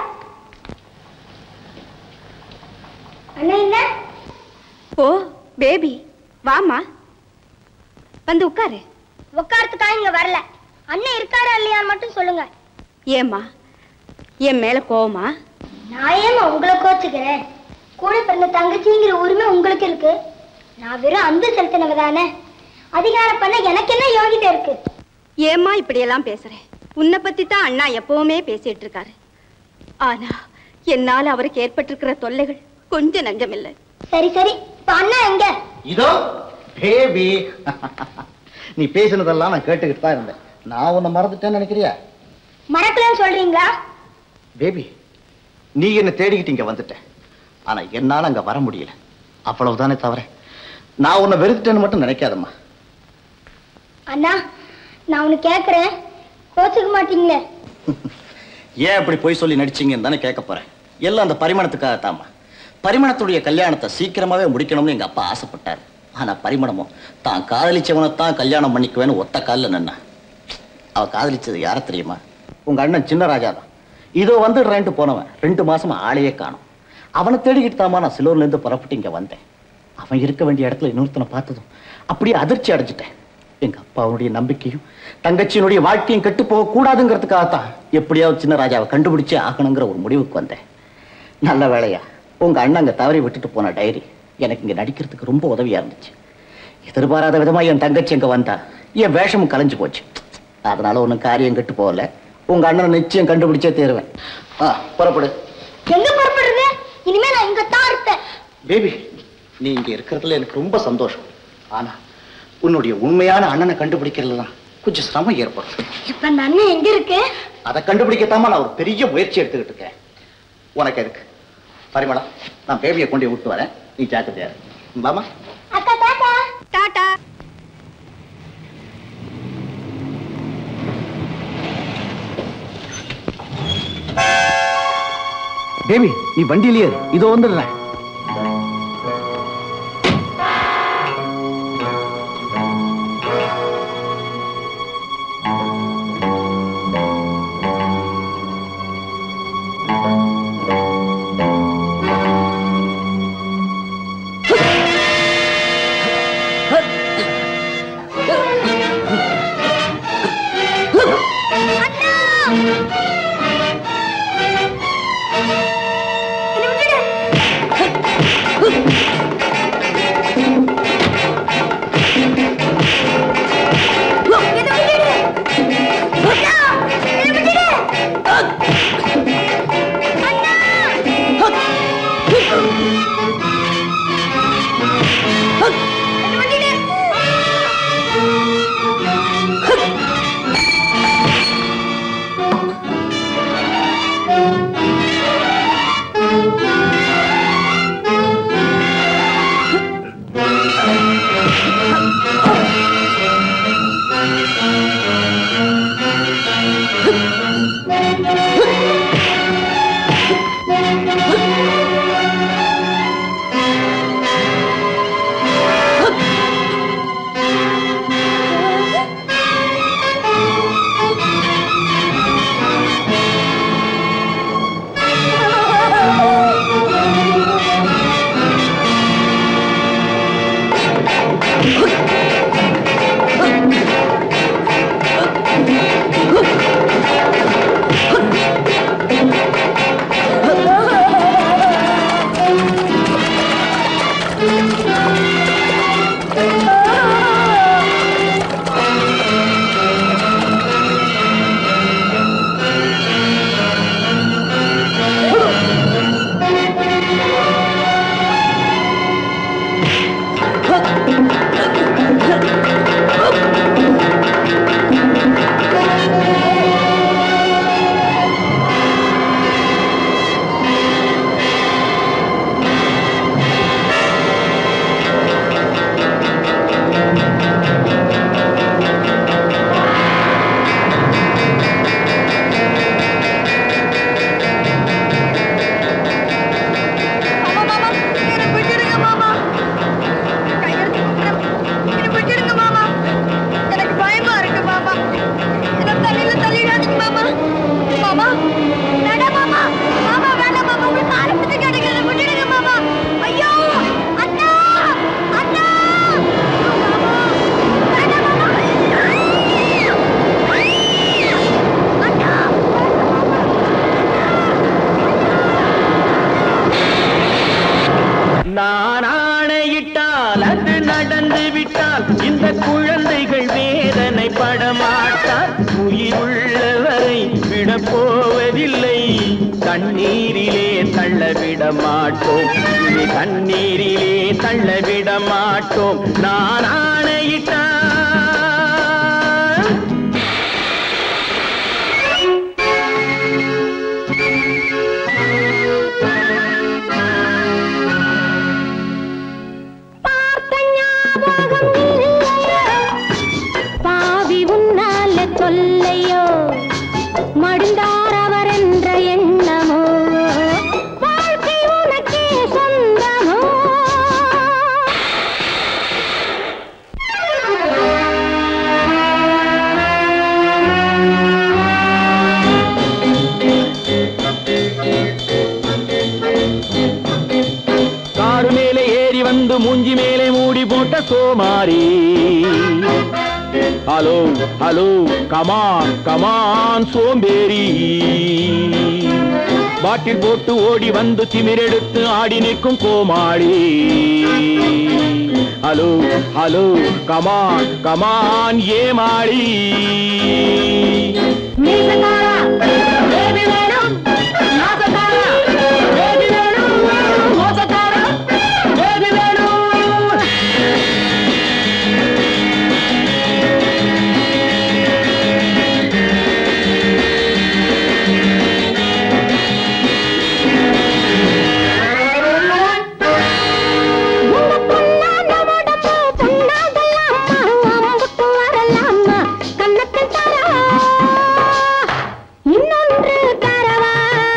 அண்ணன் இல்ல ஓ பேபி வாமா வந்து உட்காரு உட்காரத்துக்காக இங்க வரல அண்ணன் இருக்காரா இல்லையான்னு மட்டும் சொல்லுங்க ஏம்மா என் மேல கோவமா நான் ஏமா உங்களை கோச்சுக்கிறேன் கூட பிறந்த தங்கச்சிங்கிற உரிமை உங்களுக்கு இருக்கு நான் வெறும் அன்பு செலுத்தினவ தானே அதிகாரம் பண்ண எனக்கு என்ன யோகிதை இருக்கு ஏம்மா இப்படி எல்லாம் பேசுறேன் உன்னை பத்தி தான் அண்ணா எப்பவுமே பேசிட்டு இருக்காரு ஆனா என்னால அவருக்கு ஏற்பட்டிருக்கிற தொல்லைகள் கொஞ்சம் நஞ்சமில்லை சரி சரி இப்ப அண்ணா எங்க இதோ பேபி நீ பேசினதெல்லாம் நான் கேட்டுக்கிட்டு தான் இருந்தேன் நான் உன்னை மறந்துட்டேன்னு நினைக்கிறியா மறக்கலன்னு சொல்றீங்களா பேபி நீ என்ன தேடிக்கிட்டு இங்க வந்துட்ட ஆனா என்னால அங்க வர முடியல அவ்வளவுதானே தவிர நான் உன்னை வெறுத்துட்டேன்னு மட்டும் நினைக்காதம்மா அண்ணா நான் உனக்கு கேக்குறேன் கோச்சுக்க மாட்டீங்களே ஏன் அப்படி பொய் சொல்லி நடிச்சீங்கன்னு தானே கேட்க போறேன் எல்லாம் அந்த பரிமாணத்துக்காகத்தாம்மா பரிமணத்துடைய கல்யாணத்தை சீக்கிரமாவே முடிக்கணும்னு எங்க அப்பா ஆசைப்பட்டார் ஆனா பரிமணமோ தான் காதலிச்சவனைத்தான் கல்யாணம் பண்ணிக்குவேன்னு ஒத்த காலில் நின்னா அவ காதலிச்சது யார தெரியுமா உங்க அண்ணன் சின்ன ராஜா தான் இதோ வந்து ரெண்டு போனவன் ரெண்டு மாசமா ஆளையே காணும் அவனை தேடிக்கிட்டு தாமா நான் சிலூர்ல இருந்து புறப்பட்டு இங்க வந்தேன் அவன் இருக்க வேண்டிய இடத்துல இன்னொருத்தனை பார்த்ததும் அப்படியே அதிர்ச்சி அடைஞ்சிட்டேன் எங்க அப்பாவுடைய நம்பிக்கையும் தங்கச்சியினுடைய வாழ்க்கையும் கெட்டு போக கூடாதுங்கிறதுக்காகத்தான் எப்படியாவது சின்ன ராஜாவை கண்டுபிடிச்சே ஆகணுங்கிற ஒரு முடிவுக்கு வந்தேன் நல்ல வேலையா உங்க அண்ணன் அங்க தவறி விட்டுட்டு போன டைரி எனக்கு இங்க நடிக்கிறதுக்கு ரொம்ப உதவியா இருந்துச்சு எதிர்பாராத விதமா என் தங்கச்சி அங்க வந்தா என் வேஷமும் கலைஞ்சு போச்சு அதனால ஒண்ணும் காரியம் கெட்டு போகல உங்க அண்ணனை நிச்சயம் கண்டுபிடிச்சே தேருவேன் ஆ புறப்படு எங்க புறப்படுறது இனிமே நான் இங்க தான் இருப்பேன் பேபி நீ இங்க இருக்கிறதுல எனக்கு ரொம்ப சந்தோஷம் ஆனா உன்னுடைய உண்மையான அண்ணனை கண்டுபிடிக்கிறதுல தான் கொஞ்சம் சிரமம் ஏற்படும் இப்ப அந்த அண்ணன் எங்க இருக்கு அதை கண்டுபிடிக்கத்தாம நான் ஒரு பெரிய முயற்சி எடுத்துக்கிட்டு இருக்கேன் உனக்கு எதுக்கு பரிமளா நான் பேபியை கொண்டு போய் விட்டு வரேன் நீ ஜாக்கிரதையா இரு. வாமா அக்கா டாடா டாடா பேபி நீ வண்டியிலேயே இரு. இதோ வந்துடுறேன் Ha! நடந்து விட்டால் இந்த குழந்தைகள் வேதனை படமாட்டார் உயிருள்ளவரை விடப் போவதில்லை தண்ணீரிலே தள்ளவிட மாட்டோம் இனி தண்ணீரிலே தள்ளவிட மாட்டோம் நான் ஆணையிட்டான் பாவி உன்னால தொல்லையோ மடிந்தார் அவர் என்ற எண்ணமோ வாழ்க்கை உனக்கே சொந்தமோ காடு மேலே ஏறி வந்து மூஞ்சி மேலே மூடி போட்ட சோமாரி ஹலோ ஹலோ கமான் கமான் சோம்பேறி பாட்டில் போட்டு ஓடி வந்து திமிரெடுத்து ஆடி நிற்கும் கோமாளி ஹலோ ஹலோ கமான் கமான் ஏமாளி மீசக்காரா பேபி வேணும் நாசக்காரா பேபி வேணும் மோசக்காரா பேபி வேணும் கண்ணத்தில் தரவா இன்னொன்று தரவா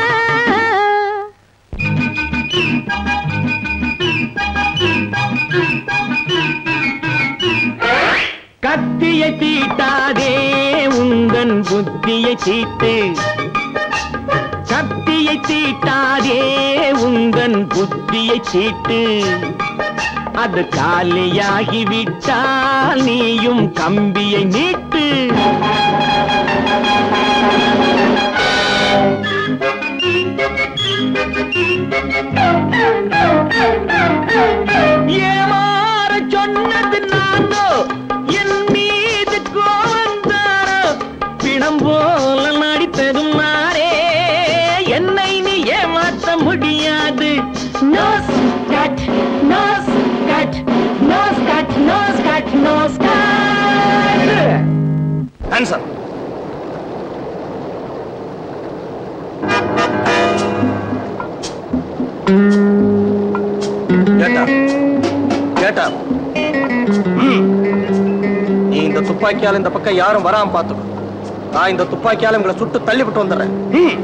கத்தியை தீட்டாதே உந்தன் புத்தியை தீட்டு கத்தியை தீட்டாதே உந்தன் புத்தியை தீட்டு அது காலியாகிவிட்டால் நீயும் கம்பியை நீட்டு ஏமாற சொன்னது நானோ என் மீது கோவந்தாரோ பிணம் போல நடித்ததும் நானே என்னை நீ ஏமாற்ற முடியாது nose cut nose cut nose cut nose cut nose cut answer கேட்டா கேட்டா ம். நீ இந்த துப்பாக்கியால இந்த பக்கம் யாரும் வராம பாத்துக்கோ நான் இந்த துப்பாக்கியால உங்களை சுட்டு தள்ளிவிட்டு வந்துடுறேன் ம்.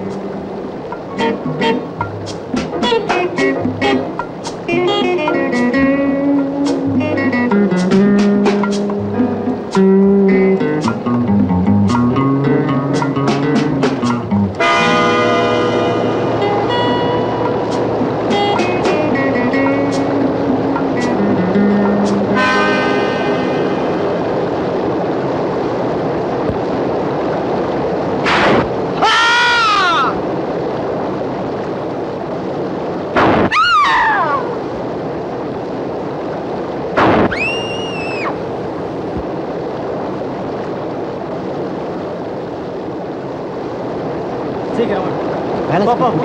வேலை போ, போ, போ.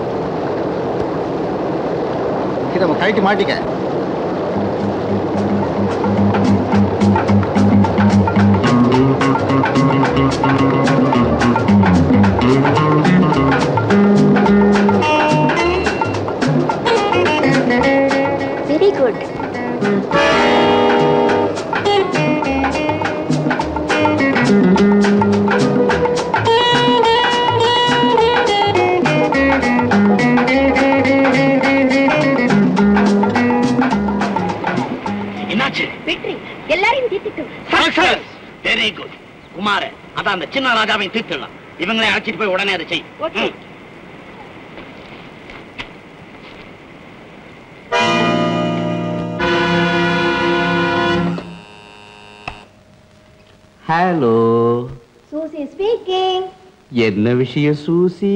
இதை கழட்டி மாட்டிக்க வெரி குட் என்னாச்சு வெற்றி எல்லாரையும் தீர்த்துட்டோம் வெரி குட் குமார அதான் அந்த சின்ன ராஜாவையும் தீர்த்துடலாம் இவங்களே அழைச்சிட்டு போய் உடனே அதை செய் ஓகே ம். ஹலோ சூசி ஸ்பீக்கிங் என்ன விஷயம் சூசி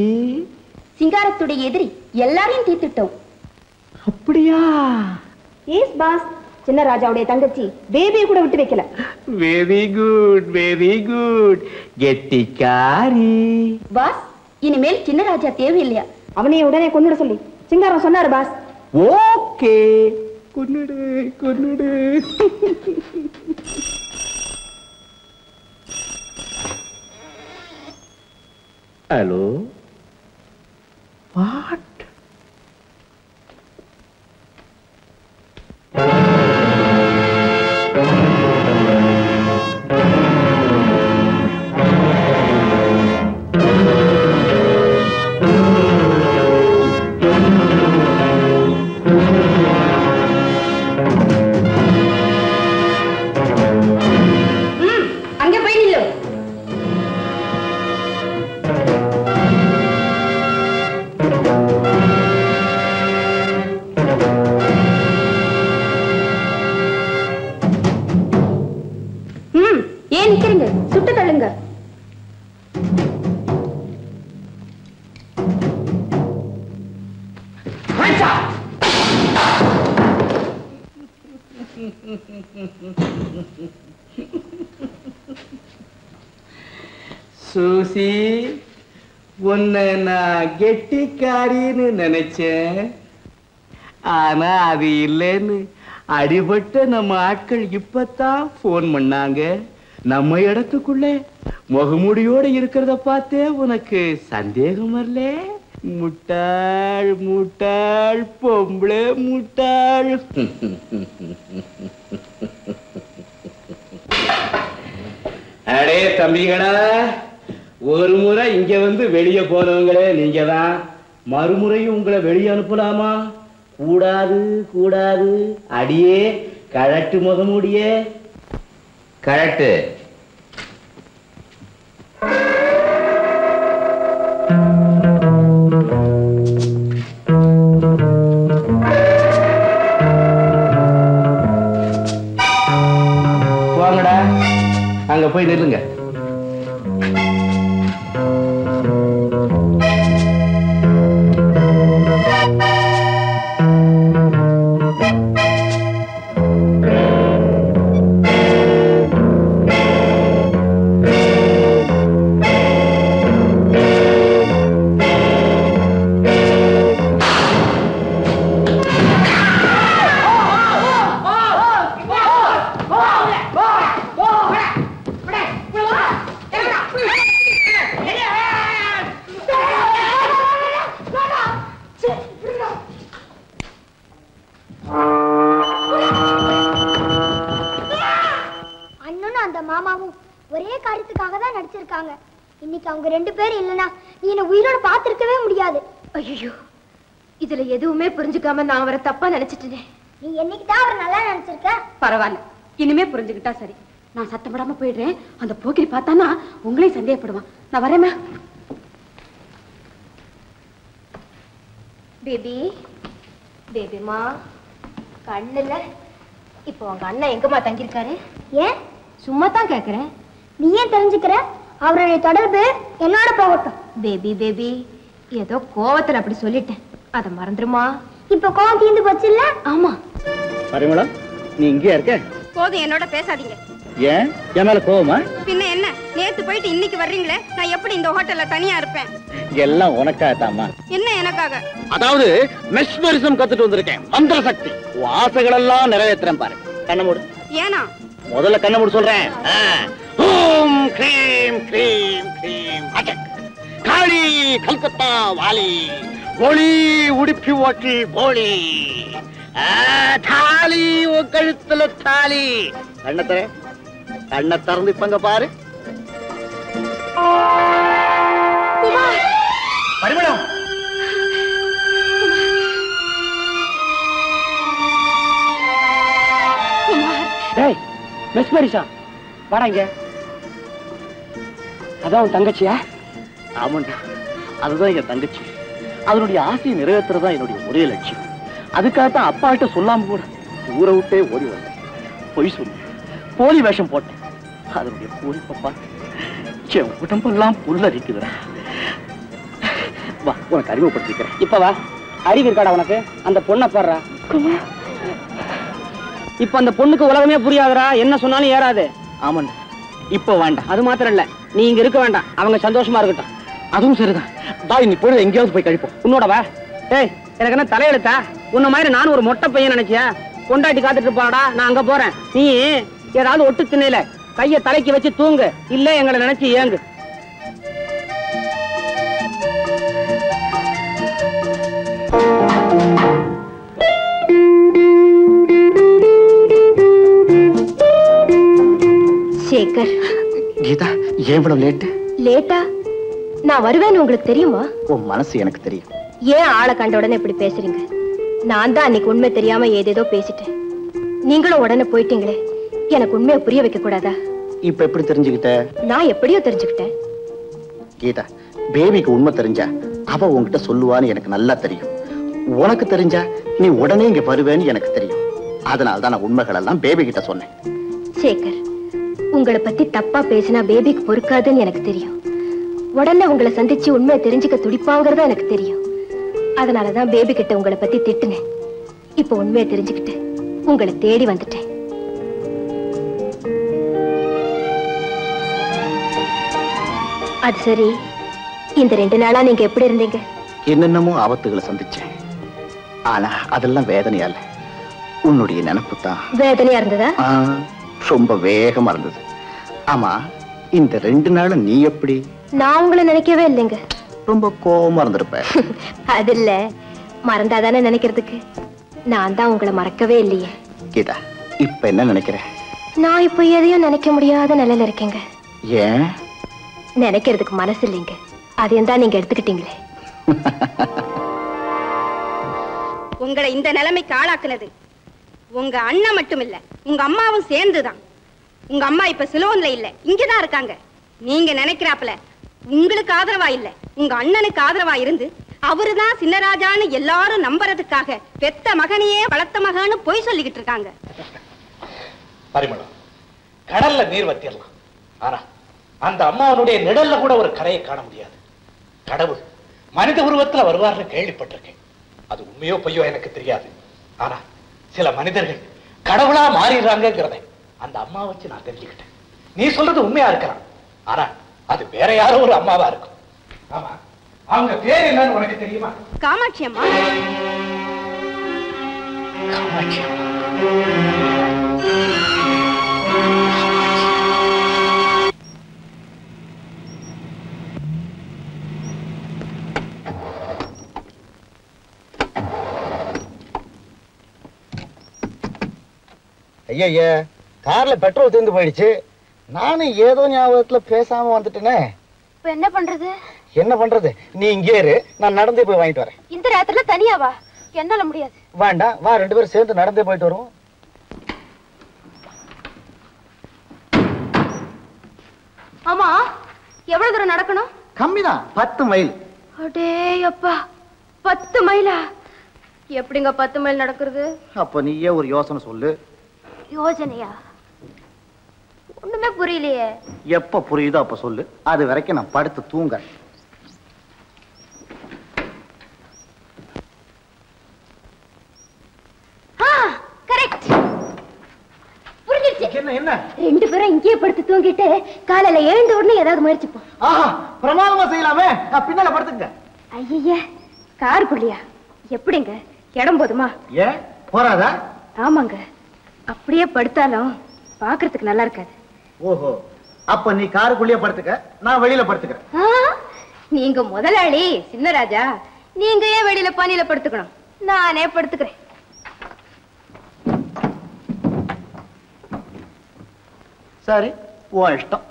சிங்காரத்துடைய எதிரி எல்லாரையும் தீர்த்துட்டோம் அப்படியா எஸ் பாஸ் சின்ன ராஜாவுடைய தங்கச்சி பேபியை கூட விட்டு வைக்கல வெரி குட் வெரி குட் கெட்டிக்காரி பாஸ் இனிமேல் சின்ன ராஜா தேவையில்லையா அவனையே உடனே கொன்னுட சொல்லி சிங்காரம் சொன்னாரு பாஸ் ஓகே கொன்னுடு கொன்னுடு ஹலோ வாட் ம் அங்க போய் நில்லு ம் ஏன் நிக்கிறீங்க சுட்டு தள்ளுங்க சூசி உன்னை நான் கெட்டிக்காரின்னு நினைச்சேன் ஆனா அது இல்லைன்னு அடிபட்ட நம்ம ஆட்கள் இப்பதான் போன் பண்ணாங்க நம்ம இடத்துக்குள்ள முகமுடியோட இருக்கிறத பார்த்தே உனக்கு சந்தேகம் வரல முட்டாள் முட்டாள் பொம்பளை முட்டாள் அடே தம்பிகளா ஒரு முறை இங்க வந்து வெளியே போனவங்களே நீங்க தான் மறுமுறையும் உங்களை வெளியே அனுப்பலாமா கூடாது கூடாது அடியே கழட்டு முகமுடியே கழட்டு போங்கடா அங்க போய் நில்லுங்க அண்ணனும் அந்த மாமாவும் ஒரே காரியத்துக்காக தான் நடிச்சிருக்காங்க இன்னைக்கு அவங்க ரெண்டு பேரும் இல்லனா நீ என்ன உயிரோட பார்த்திருக்கவே முடியாது ஐயோ இதுல எதுவுமே புரிஞ்சுக்காம நான் அவரை தப்பா நினைச்சிட்டேனே நீ என்னைக்கு தான் அவரை நல்லா நினைச்சிருக்க பரவாயில்ல இனிமே புரிஞ்சுக்கிட்டா சரி நான் சத்தப்படாம போயிடுறேன் அந்த போக்கிரி பார்த்தானா உங்களையும் சந்தேகப்படுவான் நான் வரேம்மா பேபி பேபிமா கண்ணுல இப்போ உங்க அண்ணன் எங்கம்மா தங்கியிருக்காரு ஏன் சும்மா தான் கேக்குறேன் நீ ஏன் தெரிஞ்சுக்கிற அவருடைய தொடர்பு என்னோட போகட்டும் பேபி பேபி ஏதோ கோவத்துல அப்படி சொல்லிட்டேன் அத மறந்துருமா இப்ப கோவம் தீந்து போச்சு இல்ல ஆமா பரிமளம் நீ இங்கேயா இருக்க போதும் என்னோட பேசாதீங்க ஏன் என் மேல கோவமா பின்ன என்ன நேத்து போயிட்டு இன்னைக்கு வர்றீங்களே நான் எப்படி இந்த ஹோட்டல்ல தனியா இருப்பேன் எல்லாம் உனக்காக தாமா என்ன எனக்காக அதாவது மெஸ்மரிசம் கத்துட்டு வந்திருக்கேன் மந்திர சக்தி உன் ஆசைகள் எல்லாம் நிறைவேற்றுறேன் பாரு கண்ண மூடு ஏனா முதல்ல கண்ண மூடு சொல்றேன் ஆ. ஓம் க்ரீம் க்ரீம் க்ரீம் அடக் காளி கல்கத்தா வாலி ஒளி உடுப்பி ஓட்டி போலி ஆ, தாலி உன் கழுத்துல தாலி கண்ண தர கண்ணை திறந்து இப்பங்க பாரு பரிமளம் டேய் மெஸ்மரிசா வாடா இங்க அதான் உன் தங்கச்சியா ஆமாண்டா அதுதான் என் தங்கச்சி அதனுடைய ஆசையை நிறைவேற்றுறதா என்னுடைய ஒரே லட்சியம் அதுக்காகத்தான் அப்பா கிட்ட சொல்லாம கூட ஊரை விட்டே ஓடி வந்தேன் பொய் சொன்னேன் போலி வேஷம் போட்டேன் அதனுடைய பூரிப்பை பார்த்து என் உடம்பெல்லாம் புல்லரிக்குதுடா வா உனக்கு அறிமுகப்படுத்திக்கிறேன் இப்ப வா அறிவு இருக்காடா உனக்கு அந்த பொண்ணை பாடுறா இப்ப அந்த பொண்ணுக்கு உலகமே புரியாதுடா என்ன சொன்னாலும் ஏறாது ஆமாண்டா இப்போ வேண்டாம் அது மாத்திரம் இல்ல நீ இங்க இருக்க வேண்டாம் அவங்க சந்தோஷமா இருக்கட்டும் அதுவும் சரிதான் பாய் நீ பொழுது எங்கேயாவது போய் கழிப்போம் உன்னோட வா ஏய் எனக்கு என்ன தலையெழுத்தா உன்ன மாதிரி நானும் ஒரு மொட்டை பையன் நினைச்சியா கொண்டாட்டி காத்துட்டு இருப்பாடா நான் அங்க போறேன் நீ ஏதாவது ஒட்டு திண்ணையில கைய தலைக்கு வச்சு தூங்கு இல்ல எங்களை நினைச்சு ஏங்கு சேகர் கீதா ஏன் இவ்வளவு லேட்டு லேட்டா நான் வருவேன்னு உங்களுக்கு தெரியுமா உன் மனசு எனக்கு தெரியும் ஏன் ஆளை கண்ட உடனே இப்படி பேசுறீங்க நான் தான் அன்னைக்கு உண்மை தெரியாம ஏதேதோ பேசிட்டேன் நீங்களும் உடனே போயிட்டீங்களே எனக்கு உண்மையை புரிய வைக்க கூடாதா இப்ப எப்படி தெரிஞ்சுக்கிட்ட நான் எப்படியோ தெரிஞ்சுக்கிட்டேன் கீதா பேபிக்கு உண்மை தெரிஞ்சா அவ உன்கிட்ட சொல்லுவான்னு எனக்கு நல்லா தெரியும் உனக்கு தெரிஞ்சா நீ உடனே இங்க வருவேன்னு எனக்கு தெரியும் அதனால தான் நான் உண்மைகள் எல்லாம் பேபி கிட்ட சொன்னேன் சேகர் உங்களை பத்தி தப்பா பேசினா பேபிக்கு பொறுக்காதுன்னு எனக்கு தெரியும் உடனே உங்களை சந்திச்சு உண்மையை தெரிஞ்சுக்க துடிப்பாங்கிறதும் எனக்கு தெரியும் அதனாலதான் பேபி கிட்ட உங்களை பத்தி திட்டுனேன் இப்ப உண்மையை தெரிஞ்சுக்கிட்டு உங்களை தேடி வந்துட்டேன் அது சரி இந்த ரெண்டு நாளா நீங்க எப்படி இருந்தீங்க என்னென்னமோ ஆபத்துகளை சந்திச்சேன் ஆனா அதெல்லாம் வேதனையா இல்ல உன்னுடைய நினைப்பு தான் வேதனையா இருந்ததா ரொம்ப வேகமா இருந்தது ஆமா இந்த ரெண்டு நாளும் நீ எப்படி நான் உங்களை நினைக்கவே இல்லைங்க ரொம்ப கோவமா இருந்திருப்ப அது இல்ல மறந்தாதானே நினைக்கிறதுக்கு நான் தான் உங்களை மறக்கவே இல்லையே கீதா இப்ப என்ன நினைக்கிற நான் இப்போ எதையும் நினைக்க முடியாத நிலையில இருக்கேங்க ஏன் நினைக்கிறதுக்கு மனசு இல்லைங்க அதையும் தான் நீங்க எடுத்துக்கிட்டீங்களே உங்களை இந்த நிலைமைக்கு ஆளாக்குனது உங்க அண்ணன் மட்டும் இல்ல உங்க அம்மாவும் சேர்ந்துதான் உங்க அம்மா இப்ப சிலோன்ல இல்ல இங்கதான் இருக்காங்க நீங்க நினைக்கிறாப்ல உங்களுக்கு ஆதரவா இல்ல உங்க அண்ணனுக்கு ஆதரவா இருந்து அவருதான் சின்னராஜான்னு எல்லாரும் நம்புறதுக்காக பெத்த மகனையே வளர்த்த மகன்னு பொய் சொல்லிக்கிட்டு இருக்காங்க பரிமளம் கடல்ல நீர் வத்திடலாம் ஆனா அந்த அம்மாவனுடைய நிழல்ல கூட ஒரு கரையை காண முடியாது கடவுள் மனித உருவத்துல வருவார்னு கேள்விப்பட்டிருக்கேன் அது உண்மையோ பொய்யோ எனக்கு தெரியாது ஆனா சில மனிதர்கள் கடவுளா மாறிடுறாங்கிறத அந்த அம்மா வச்சு நான் தெரிஞ்சுக்கிட்டேன் நீ சொல்றது உண்மையா இருக்கலாம் ஆனா அது வேற யாரோ ஒரு அம்மாவா இருக்கும் ஆமா அவங்க பேர் என்னன்னு உனக்கு தெரியுமா காமாட்சி அம்மா காமாட்சி அம்மா ஐயா கார்ல பெட்ரோல் தீர்ந்து போயிடுச்சு நானும் ஏதோ ஞாபகத்துல பேசாம வந்துட்டேனே இப்ப என்ன பண்றது என்ன பண்றது நீ இங்கே இரு நான் நடந்தே போய் வாங்கிட்டு வரேன் இந்த ராத்திரில தனியாவா என்னால முடியாது வேண்டாம் வா ரெண்டு பேரும் சேர்ந்து நடந்தே போயிட்டு வருவோம் ஆமா எவ்வளவு தூரம் நடக்கணும் கம்மிதான் பத்து மைல் அடே அப்பா பத்து மைலா எப்படிங்க பத்து மைல் நடக்கிறது அப்ப நீயே ஒரு யோசனை சொல்லு யோஜனையா ஒண்ணுமே புரியலையே எப்ப புரியுதோ அப்ப சொல்லு அது வரைக்கும் நான் படுத்து தூங்க கரெக்ட் புரிஞ்சிருச்சு என்ன என்ன ரெண்டு பேரும் இங்கேயே படுத்து தூங்கிட்டு காலையில எழுந்த உடனே ஏதாவது முயற்சிப்போம் ஆஹா பிரமாதமா செய்யலாமே நான் பின்னால படுத்துங்க ஐய காருக்குள்ளையா எப்படிங்க இடம் போதுமா ஏன் போறாதா ஆமாங்க அப்படியே படுத்தாலும் பாக்குறதுக்கு நல்லா இருக்காது ஓஹோ அப்ப நீ காருக்குள்ளேயே படுத்துக்க நான் வெளியில படுத்துக்கிறேன் ஆ, நீங்க முதலாளி சின்னராஜா நீங்க ஏன் வெளியில பனியில படுத்துக்கணும் நானே படுத்துக்கிறேன் சரி உன் இஷ்டம்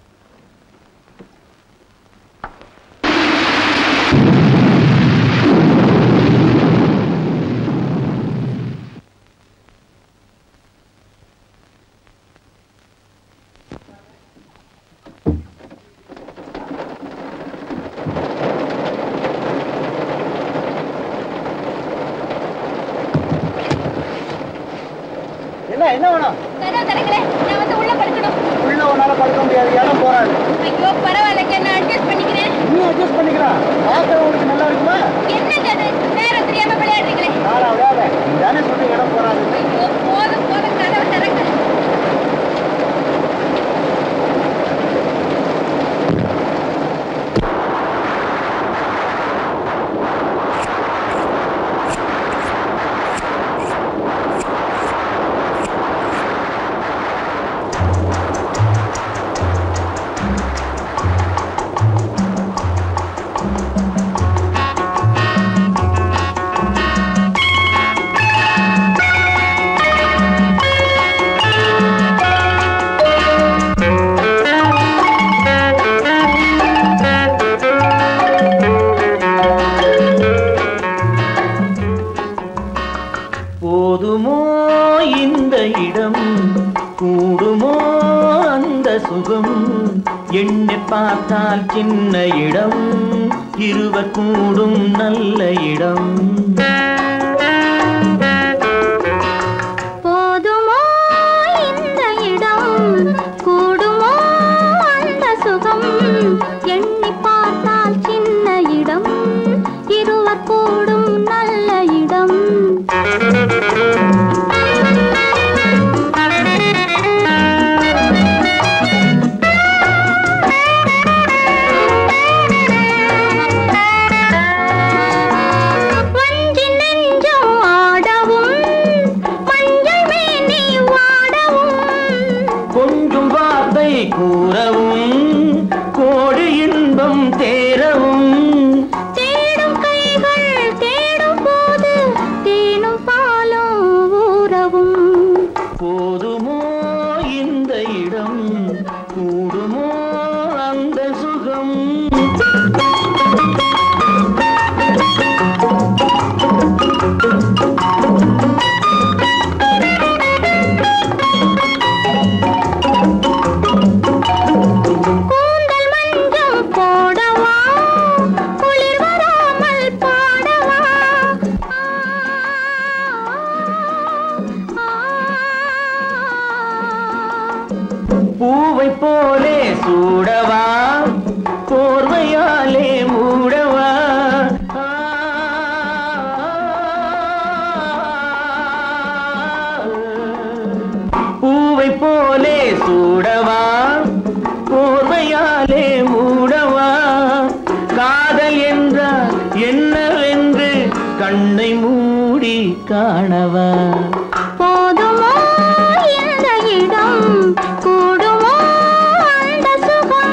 என்ன என்ன வேணும் கதவு திறக்கல நான் வந்து உள்ள படுக்கணும் உள்ள உன்னால படுக்க முடியாது இடம் போறாது ஐயோ பரவாயில்லைங்க நான் அட்ஜஸ்ட் பண்ணிக்கிறேன் நீ அட்ஜஸ்ட் பண்ணிக்கலாம் பார்க்க உனக்கு நல்லா இருக்குமா என்னங்க அது நேரம் தெரியாம விளையாடுறீங்களே தானே சொன்ன இடம் போறாது ஐயோ, போதும் போதும் கதவை திறங்க போதுமோ இந்த இடம் கூடுமோ அந்த சுகம் எண்ணி பார்த்தால் சின்ன இடம் இருவர் கூடும் நல்ல இடம் போதுமோ இந்த இடம் கூடுமோ அந்த சுகம் எண்ணி பார்த்தால் சின்ன இடம் இருவர் கூடும் நல்ல இடம் வஞ்சி நெஞ்சம் ஆடவும் மஞ்சள் மேனி வாடவும் கொஞ்சம் வார்த்தை கூறவும் கோடி இன்பம் தேரவும் தேடும் கைகள் தேடும் போது தேனும் பாலும் ஊறவும் போதுமோ இந்த இடம் கூடுமோ அந்த சுகம் கூந்தல் மஞ்சம் போடவா குளிர் வராமல் பாடவா பூவை போலே சூடவா போர்வையாலே மூடவா பூவை போலே சூடவா போர்வையாலே மூடவா காதல் என்றால் என்னவென்று கண்ணை மூடி காணவா போதுமோ இந்த இடம் கூடுமோ அந்த சுகம்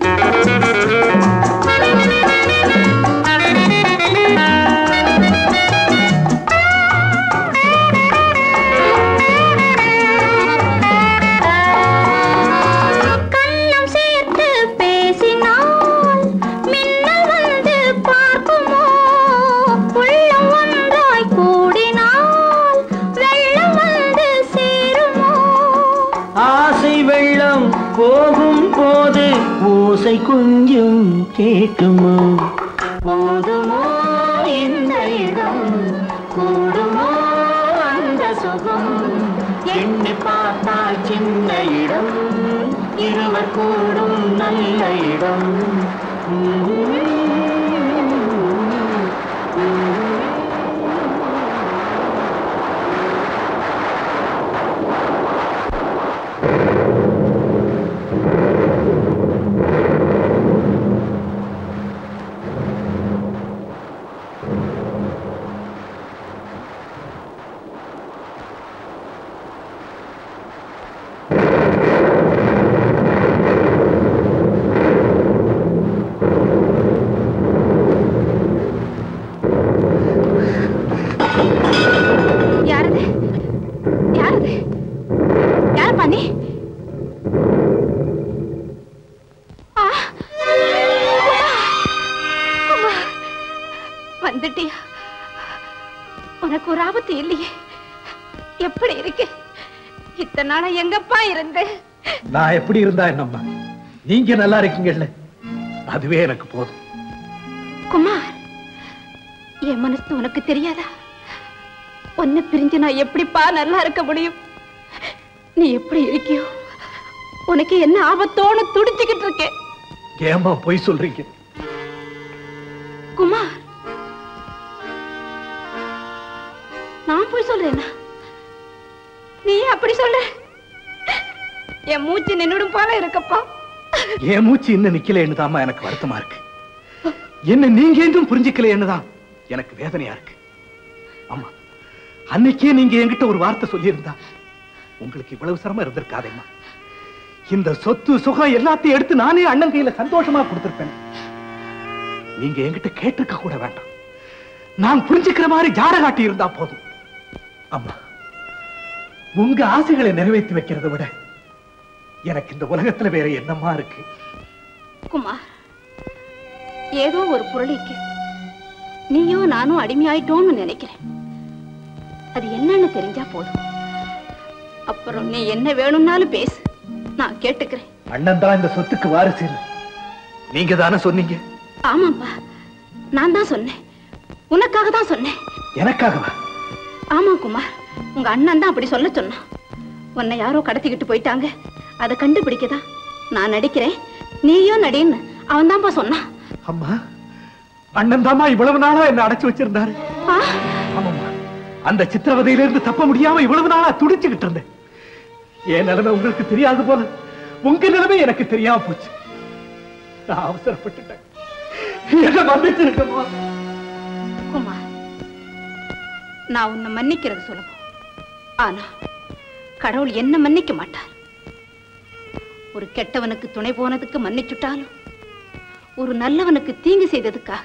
கண்ணம் சேர்த்து பேசினால் மின்னல் வந்து பார்க்குமோ உள்ளம் ஒன்றாய் கூடினால் வெள்ளம் வந்து சேருமோ ஆசை வெள்ளம் போகும் போது ஓசை கொஞ்சம் கேட்குமோ போதுமோ இந்த இடம் கூடுமோ அந்த சுகம் எண்ணி பார்த்தால் சின்ன இடம் இருவர் கூடும் நல்ல இடம் யாரது யாரது யார் பண்ணி ஆ! அம்மா! வந்துட்டியா உனக்கு ஒரு ஆபத்து இல்லையே எப்படி இருக்கு இத்தனை நாளா எங்கப்பா இருந்த நான் எப்படி இருந்தா என்னம்மா நீங்க நல்லா இருக்கீங்கல்ல அதுவே எனக்கு போதும் குமார் என் மனசு உனக்கு தெரியாதா உன்னை பிரிஞ்சு நான் எப்படிப்பா நல்லா இருக்க முடியும் நீ எப்படி இருக்கியோ உனக்கு என்ன ஆபத்தோன்னு துடிச்சுக்கிட்டு இருக்கேன் ஏம்மா பொய் சொல்றீங்க குமார் நான் போய் சொல்றேனா நீ அப்படி சொல்ற என் மூச்சு நின்னுடும் போல இருக்கப்பா என் மூச்சு இன்னும் நிக்கலைன்னு தாம்மா எனக்கு வருத்தமா இருக்கு என்ன நீங்க என்றும் புரிஞ்சுக்கலைன்னு தான் எனக்கு வேதனையா இருக்கு ஆமா அன்னைக்கே நீங்க என்கிட்ட ஒரு வார்த்தை சொல்லியிருந்தா உங்களுக்கு இவ்வளவு சிரமம் இருந்திருக்காதேம்மா இந்த சொத்து சுகம் எல்லாத்தையும் எடுத்து நானே அண்ணன் கையில சந்தோஷமா கொடுத்திருப்பேன் நீங்க என்கிட்ட கேட்டிருக்க கூட வேண்டாம் நான் புரிஞ்சுக்கிற மாதிரி ஜாட காட்டி இருந்தா போதும் அம்மா உங்க ஆசைகளை நிறைவேற்றி வைக்கிறதை விட எனக்கு இந்த உலகத்துல வேற என்னம்மா இருக்கு குமார் ஏதோ ஒரு புரளிக்கு நீயும் நானும் அடிமையாயிட்டோம்னு நினைக்கிறேன் அது என்னன்னு தெரிஞ்சா போதும் அப்புறம் நீ என்ன வேணும்னாலும் பேசு நான் கேட்டுக்கிறேன் அண்ணன் தான் இந்த சொத்துக்கு வாரிசு இல்லை நீங்க தானே சொன்னீங்க ஆமாப்பா நான் தான் சொன்னேன் உனக்காக தான் சொன்னேன் எனக்காகவா ஆமா குமார் உங்க அண்ணன் தான் அப்படி சொல்ல சொன்னான் உன்னை யாரோ கடத்திக்கிட்டு போயிட்டாங்க அதை கண்டுபிடிக்கதான் நான் நடிக்கிறேன் நீயும் நடின்னு அவன் தான்ப்பா சொன்னான் அம்மா அண்ணன் தாமா இவ்வளவு நாளா என்ன அடைச்சு வச்சிருந்தாரு ஆ, ஆமாம்மா அந்த சித்திரவதையில இருந்து தப்ப முடியாம இவ்வளவு நாளா துடிச்சுக்கிட்டு இருந்தேன் என் நிலைமை உங்களுக்கு தெரியாது போல உங்க நிலைமை எனக்கு தெரியாம போச்சு நான் அவசரப்பட்டுட்டேன் என்ன மன்னிச்சிருக்கமா குமார் நான் உன்னை மன்னிக்கிறது சுலபம் ஆனா கடவுள் என்ன மன்னிக்க மாட்டார் ஒரு கெட்டவனுக்கு துணை போனதுக்கு மன்னிச்சுட்டாலும் ஒரு நல்லவனுக்கு தீங்கு செய்ததுக்காக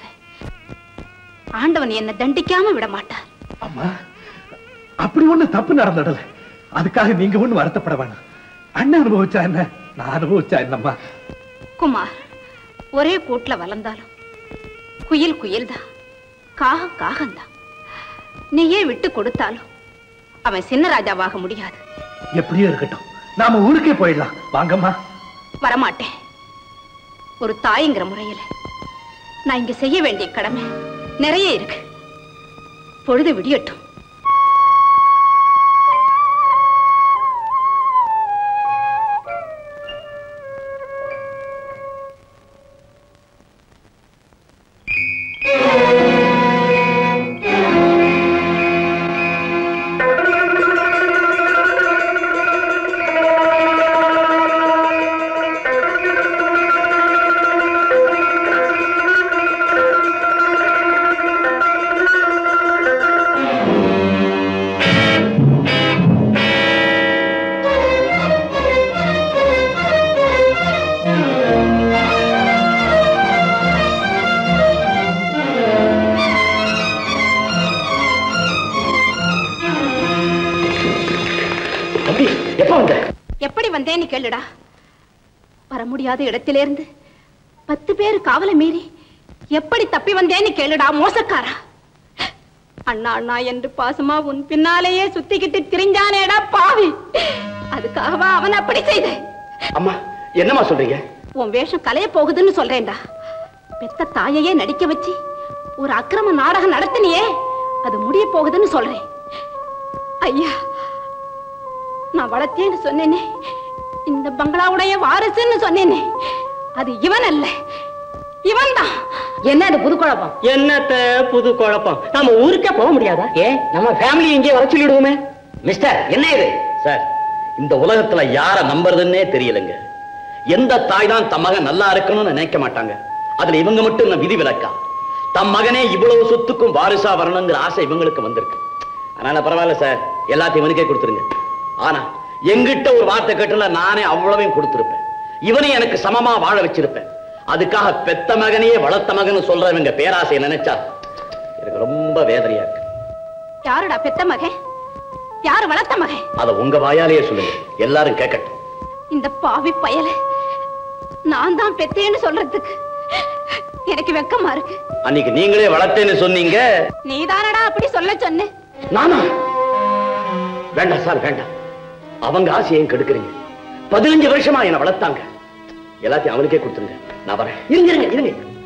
ஆண்டவன் என்னை தண்டிக்காம விட மாட்டார் அம்மா அப்படி ஒண்ணு தப்பு நடந்துடல அதுக்காக நீங்க ஒண்ணு வருத்தப்பட வேணாம் அண்ணன் அனுபவிச்சா என்ன நான் அனுபவிச்சா என்னம்மா குமார் ஒரே கூட்டுல வளர்ந்தாலும் குயில் குயில்தான் காகம் காகம்தான் நீயே விட்டு கொடுத்தாலும் அவன் சின்ன ராஜாவாக முடியாது எப்படியோ இருக்கட்டும் நாம ஊருக்கே போயிடலாம் வாங்கம்மா வரமாட்டேன் ஒரு தாய்ங்கிற முறையில நான் இங்க செய்ய வேண்டிய கடமை நிறைய இருக்கு பொழுது விடியட்டும் தம்பி எப்ப வந்த எப்படி வந்தேன்னு கேளுடா வர முடியாத இடத்திலிருந்து பத்து பேர் காவலை மீறி எப்படி தப்பி வந்தேன்னு கேளுடா மோசக்காரா அண்ணா அண்ணா என்று பாசமா உன் பின்னாலேயே சுத்திக்கிட்டு திரிஞ்சானேடா பாவி அதுக்காகவா அவன் அப்படி செய்த அம்மா என்னம்மா சொல்றீங்க உன் வேஷம் கலைய போகுதுன்னு சொல்றேன்டா பெத்த தாயையே நடிக்க வச்சு ஒரு அக்கிரம நாடகம் நடத்தினியே அது முடிய போகுதுன்னு சொல்றேன் ஐயா நான் வளர்த்தேன்னு சொன்னேனே இந்த பங்களாவுடைய வாரிசுன்னு சொன்னேனே அது இவன் அல்ல இவன் தான் என்ன அது புது குழப்பம் என்னத்த புது குழப்பம் நம்ம ஊருக்கே போக முடியாதா ஏ நம்ம ஃபேமிலி இங்கே வர சொல்லிடுவோமே மிஸ்டர் என்ன இது சார் இந்த உலகத்துல யார நம்புறதுன்னே தெரியலங்க எந்த தாய் தான் தம் மகன் நல்லா இருக்கணும்னு நினைக்க மாட்டாங்க அதுல இவங்க மட்டும் என்ன விதி விலக்கா தம் மகனே இவ்வளவு சொத்துக்கும் வாரிசா வரணுங்கிற ஆசை இவங்களுக்கு வந்திருக்கு அதனால பரவாயில்ல சார் எல்லாத்தையும் இவனுக்கே கொடுத்துருங்க ஆனா எங்கிட்ட ஒரு வார்த்தை கேட்டுல நானே அவ்வளவையும் கொடுத்திருப்பேன் இவனையும் எனக்கு சமமா வாழ வச்சிருப்பேன் அதுக்காக பெத்த மகனையே வளர்த்த மகன் சொல்றவங்க பேராசையை நினைச்சா எனக்கு ரொம்ப வேதனையா இருக்கு யாருடா பெத்த மகன் யாரு வளர்த்த மகன் அத உங்க வாயாலேயே சொல்லுங்க எல்லாரும் கேட்கட்டும் இந்த பாவி பயல நான் தான் பெத்தேன்னு சொல்றதுக்கு எனக்கு வெக்கமா இருக்கு அன்னைக்கு நீங்களே வளர்த்தேன்னு சொன்னீங்க நீதானடா அப்படி சொல்ல சொன்ன நானா வேண்டாம் சார் வேண்டாம் அவங்க ஆசையையும் கெடுக்குறீங்க பதினஞ்சு வருஷமா என்ன வளர்த்தாங்க எல்லாத்தையும் அவனுக்கே கொடுத்துருங்க நான் வரேன் இருங்க இருங்க இருங்க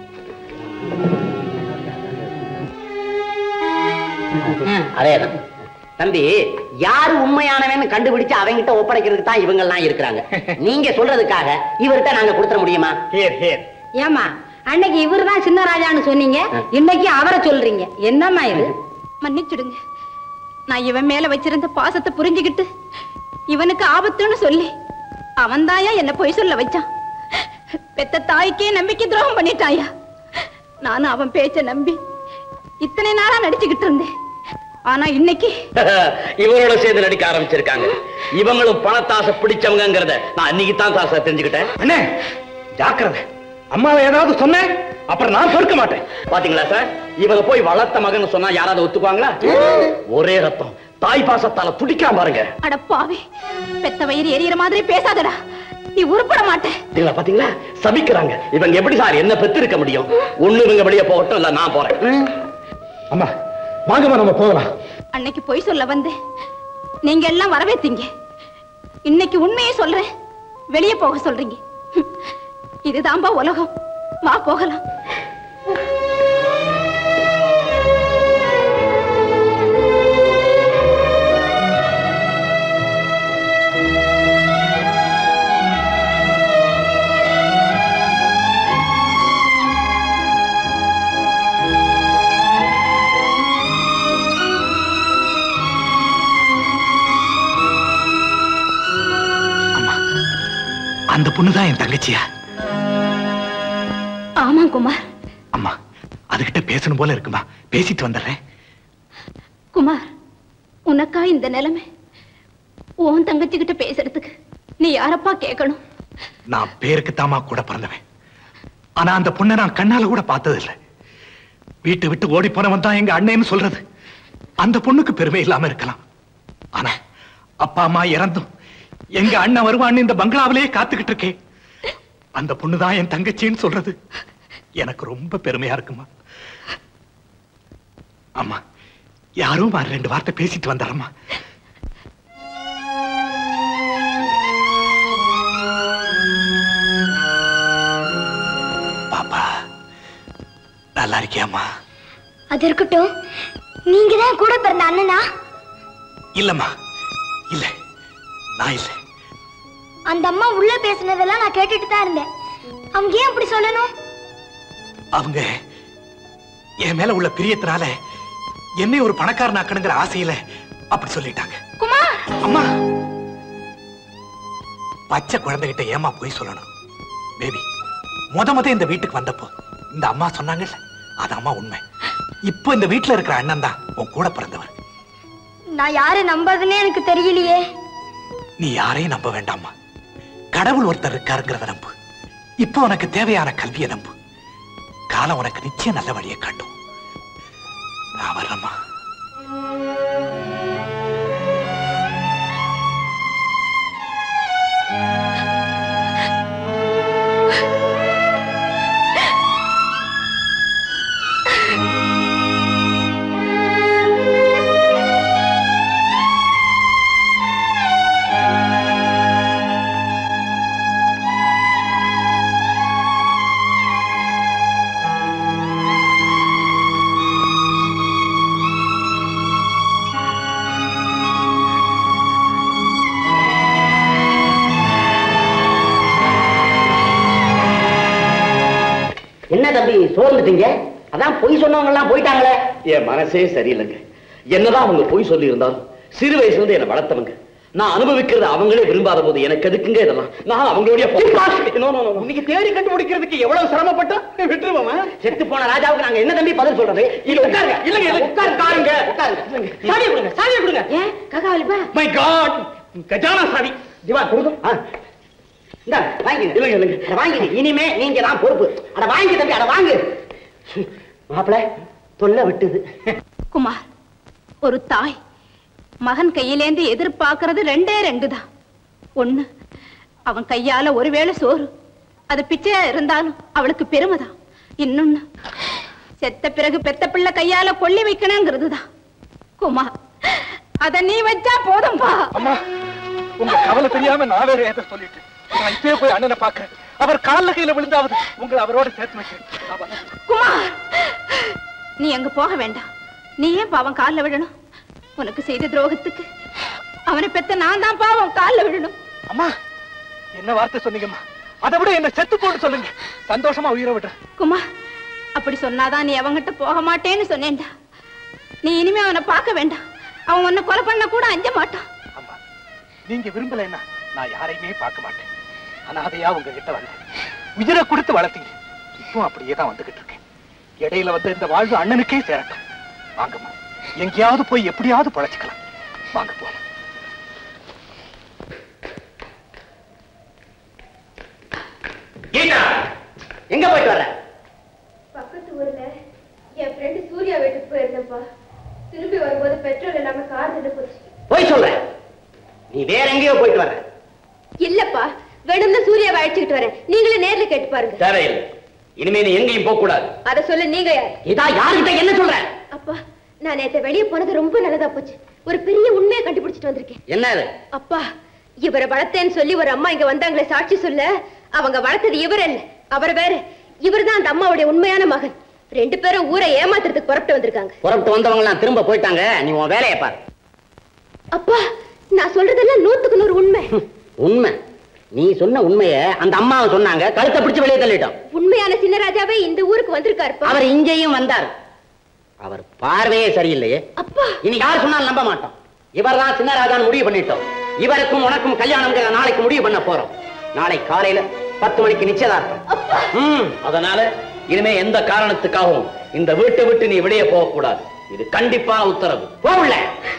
அதேதான் தம்பி யாரு உண்மையானவன்னு கண்டுபிடிச்சு அவங்கிட்ட ஒப்படைக்கிறதுக்கு தான் இவங்க எல்லாம் இருக்கிறாங்க நீங்க சொல்றதுக்காக இவர்கிட்ட நாங்க கொடுத்துட முடியுமா ஏமா அன்னைக்கு இவர்தான் சின்ன ராஜான்னு சொன்னீங்க இன்னைக்கு அவரை சொல்றீங்க என்னம்மா இது மன்னிச்சுடுங்க நான் இவன் மேல வச்சிருந்த பாசத்தை புரிஞ்சுக்கிட்டு இவனுக்கு ஆபத்துன்னு சொல்லி அவன்தாயா என்ன பொய் சொல்ல வச்சான் பெத்த தாய்க்கே நம்பிக்கை துரோகம் பண்ணிட்டாயா நானும் அவன் பேச்ச நம்பி இத்தனை நாளா நடிச்சுக்கிட்டு இருந்தேன் ஆனா இன்னைக்கு இவரோட சேர்ந்து நடிக்க ஆரம்பிச்சிருக்காங்க இவங்களும் பணத்தாசை பிடிச்சவங்கிறத நான் அன்னைக்கு தான் தாசை தெரிஞ்சுக்கிட்டேன் அண்ணே ஜாக்கிரதை அம்மாவை ஏதாவது சொன்னேன் அப்புறம் நான் பொறுக்க மாட்டேன் பாத்தீங்களா சார் இவங்க போய் வளர்த்த மகன் சொன்னா யாராவது ஒத்துக்குவாங்களா ஒரே ரத்தம் தாய் பாசத்தால துடிக்காம பாருங்க அட பாவி பெத்த வயிறு எரியற மாதிரி பேசாதடா நீ உருப்பட மாட்ட பாத்தீங்களா பாத்தீங்களா சபிக்கிறாங்க இவங்க எப்படி சார் என்ன பெத்து இருக்க முடியும் ஒண்ணு இவங்க வெளியே போகட்டும் இல்ல நான் போறேன் அம்மா வாங்கம்மா நம்ம போகலாம் அன்னைக்கு பொய் சொல்ல வந்தேன் நீங்க எல்லாம் வரவேத்தீங்க இன்னைக்கு உண்மையை சொல்றேன் வெளியே போக சொல்றீங்க ஹம், இதுதான்பா உலகம் வா போகலாம் அந்த பொண்ணுதான் என் தங்கச்சியா ஆமா குமார் அம்மா அதுகிட்ட பேசணும் போல இருக்குமா பேசிட்டு வந்துடுறேன் குமார் உனக்கா இந்த நிலைமை உன் தங்கச்சி கிட்ட பேசுறதுக்கு நீ யாரப்பா கேட்கணும் நான் பேருக்கு தாமா கூட பிறந்தவன் ஆனா அந்த பொண்ணை நான் கண்ணால கூட பார்த்தது இல்ல வீட்டை விட்டு ஓடி போனவன் தான் எங்க அண்ணன்னு சொல்றது அந்த பொண்ணுக்கு பெருமை இல்லாம இருக்கலாம் ஆனா அப்பா அம்மா இறந்தும் எங்க அண்ணன் வருவான்னு இந்த பங்களாவிலேயே காத்துக்கிட்டு இருக்கேன் அந்த பொண்ணுதான் என் தங்கச்சின்னு சொல்றது எனக்கு ரொம்ப பெருமையா இருக்குமா அம்மா யாரும் வா, ரெண்டு வார்த்தை பேசிட்டு வந்துடுறம்மா பாப்பா நல்லா இருக்கியாம்மா அது இருக்கட்டும் நீங்க தான் கூட பிறந்த அண்ணனா இல்லம்மா இல்ல நான் இல்ல அந்த அம்மா உள்ள பேசுனதெல்லாம் நான் கேட்டுட்டு தான் இருந்தேன் அவங்க ஏன் அப்படி சொல்லணும் அவங்க என் மேல உள்ள பிரியத்தினால என்னை ஒரு பணக்காரனாக்கணுங்கிற ஆசையில அப்படி சொல்லிட்டாங்க குமார் அம்மா பச்சை குழந்தைகிட்ட ஏமா போய் சொல்லணும் பேபி முத முத இந்த வீட்டுக்கு வந்தப்போ இந்த அம்மா சொன்னாங்கல்ல அது அம்மா உண்மை இப்போ இந்த வீட்டுல இருக்கிற அண்ணன் தான் உன் கூட பிறந்தவர் நான் யாரை நம்புறதுன்னே எனக்கு தெரியலையே நீ யாரையும் நம்ப வேண்டாம்மா கடவுள் ஒருத்தர் இருக்காருங்கிறத நம்பு இப்போ உனக்கு தேவையான கல்வியை நம்பு காலம் உனக்கு நிச்சயம் நல்ல வழியை காட்டும் நான் வர்றேம்மா என்ன தம்பி சோர்ந்துட்டீங்க அதான் பொய் சொன்னவங்க எல்லாம் போயிட்டாங்களே என் மனசே சரியில்லைங்க என்னதான் அவங்க பொய் சொல்லி இருந்தாலும் சிறு வயசுல இருந்து என்னை வளர்த்தவங்க நான் அனுபவிக்கிறது அவங்களே விரும்பாத போது எனக்கு எதுக்குங்க இதெல்லாம் நான் அவங்களுடைய No, no, no, no. இன்னைக்கு தேடி கண்டுபிடிக்கிறதுக்கு எவ்வளவு சிரமப்பட்டோம் விட்டுருவோமா செத்து போன ராஜாவுக்கு நாங்க என்ன தம்பி பதில் சொல்றது இல்ல உட்காருங்க இல்லங்க இல்ல உட்காருங்க உட்காருங்க சாவியை கொடுங்க சாவியை கொடுங்க ஏன் ககாவலிப்பா மை காட் கஜானா சாவி திவா கொடுங்க இந்த வாங்கிங்க இல்லைங்க இல்லைங்க அட வாங்கிடு இனிமே நீங்க தான் பொறுப்பு அட வாங்கி தம்பி அட வாங்கு மாப்பிள தொல்லை விட்டுது குமார் ஒரு தாய் மகன் கையிலேந்து எதிர்பார்க்கறது ரெண்டே ரெண்டு தான் ஒண்ணு அவன் கையால ஒருவேளை சோறு அது பிச்சையா இருந்தாலும் அவளுக்கு பெருமைதான் இன்னொன்னு செத்த பிறகு பெத்த பிள்ளை கையால கொள்ளி வைக்கணுங்கிறது தான் குமார் அத நீ வச்சா போதும்பா அம்மா உங்க கவலை தெரியாம நான் வேற ஏதோ சொல்லிட்டு நான் இப்பயே போய் அண்ணனை பாக்குறேன் அவர் கால்ல கையில விழுந்தாவது உங்களை அவரோட சேர்த்து வைக்கிறேன் நான் வரேன். குமார் நீ அங்க போக வேண்டாம் நீ ஏன் பாவம் கால்ல விழணும் உனக்கு செய்த துரோகத்துக்கு அவனை பெத்த நான் தான் பாவம் கால்ல விழணும் அம்மா என்ன வார்த்தை சொன்னீங்கம்மா அதை விட என்ன செத்து போட்டு சொல்லுங்க சந்தோஷமா உயிரை விடுறேன் குமார் அப்படி சொன்னாதான் நீ அவங்கிட்ட போக மாட்டேன்னு சொன்னேன்டா நீ இனிமே அவனை பார்க்க வேண்டாம் அவன் உன்னை கொலை பண்ண கூட அஞ்ச மாட்டான் நீங்க விரும்பலைன்னா நான் யாரையுமே பார்க்க மாட்டேன் அனாதையா உங்ககிட்ட வந்து உயிரை கொடுத்து வளர்த்தீங்க இப்போ அப்படியே தான் வந்துகிட்டு இருக்கேன் இடையில வந்து இந்த வாழ்வு அண்ணனுக்கே சேரட்டும் வாங்கம்மா எங்கேயாவது போய் எப்படியாவது பழச்சிக்கலாம் வாங்க போலாம் கீதா எங்க போயிட்டு வர்ற பக்கத்து ஊர்ல என் ஃப்ரெண்டு சூர்யா வீட்டுக்கு போயிருந்தேன்ப்பா திரும்பி வரும்போது பெட்ரோல் இல்லாம கார் நின்று போச்சு போய் சொல்ற நீ வேற எங்கேயோ போயிட்டு வர்ற இல்லப்பா வேணும்னா சூர்யாவை அழைச்சுக்கிட்டு வரேன் நீங்களே நேர்ல கேட்டு பாருங்க தேவையில்லை இனிமே நீ எங்கேயும் போக கூடாது அத சொல்ல நீங்க யார் இதா யாருகிட்ட என்ன சொல்ற அப்பா நான் நேத்து வெளியே போனது ரொம்ப நல்லதா போச்சு ஒரு பெரிய உண்மையை கண்டுபிடிச்சிட்டு வந்திருக்கேன் என்ன அது அப்பா இவரை வளர்த்தேன்னு சொல்லி ஒரு அம்மா இங்க வந்தாங்களே சாட்சி சொல்ல அவங்க வளர்த்தது இவர் அல்ல அவர் வேற இவர்தான் அந்த அம்மாவுடைய உண்மையான மகன் ரெண்டு பேரும் ஊரை ஏமாத்துறதுக்கு புறப்பட்டு வந்திருக்காங்க புறப்பட்டு வந்தவங்க எல்லாம் திரும்ப போயிட்டாங்க நீ உன் வேலையை பாரு அப்பா நான் சொல்றதெல்லாம் நூத்துக்கு நூறு உண்மை உண்மை நீ சொன்ன உண்மைய அந்த அம்மாவை சொன்னாங்க கழுத்தை பிடிச்சு வெளியே தள்ளிட்டோம் உண்மையான சின்னராஜாவே இந்த ஊருக்கு வந்திருக்காருப்பா அவர் இங்கேயும் வந்தார் அவர் பார்வையே சரியில்லையே அப்பா இனி யார் சொன்னாலும் நம்ப மாட்டோம் இவர்தான் சின்னராஜான்னு முடிவு பண்ணிட்டோம் இவருக்கும் உனக்கும் கல்யாணம்ங்கிற நாளைக்கு முடிவு பண்ண போறோம் நாளை காலையில பத்து மணிக்கு நிச்சயதார்த்தம் ம், அதனால இனிமே எந்த காரணத்துக்காகவும் இந்த வீட்டை விட்டு நீ வெளியே போக கூடாது இது கண்டிப்பா உத்தரவு போகல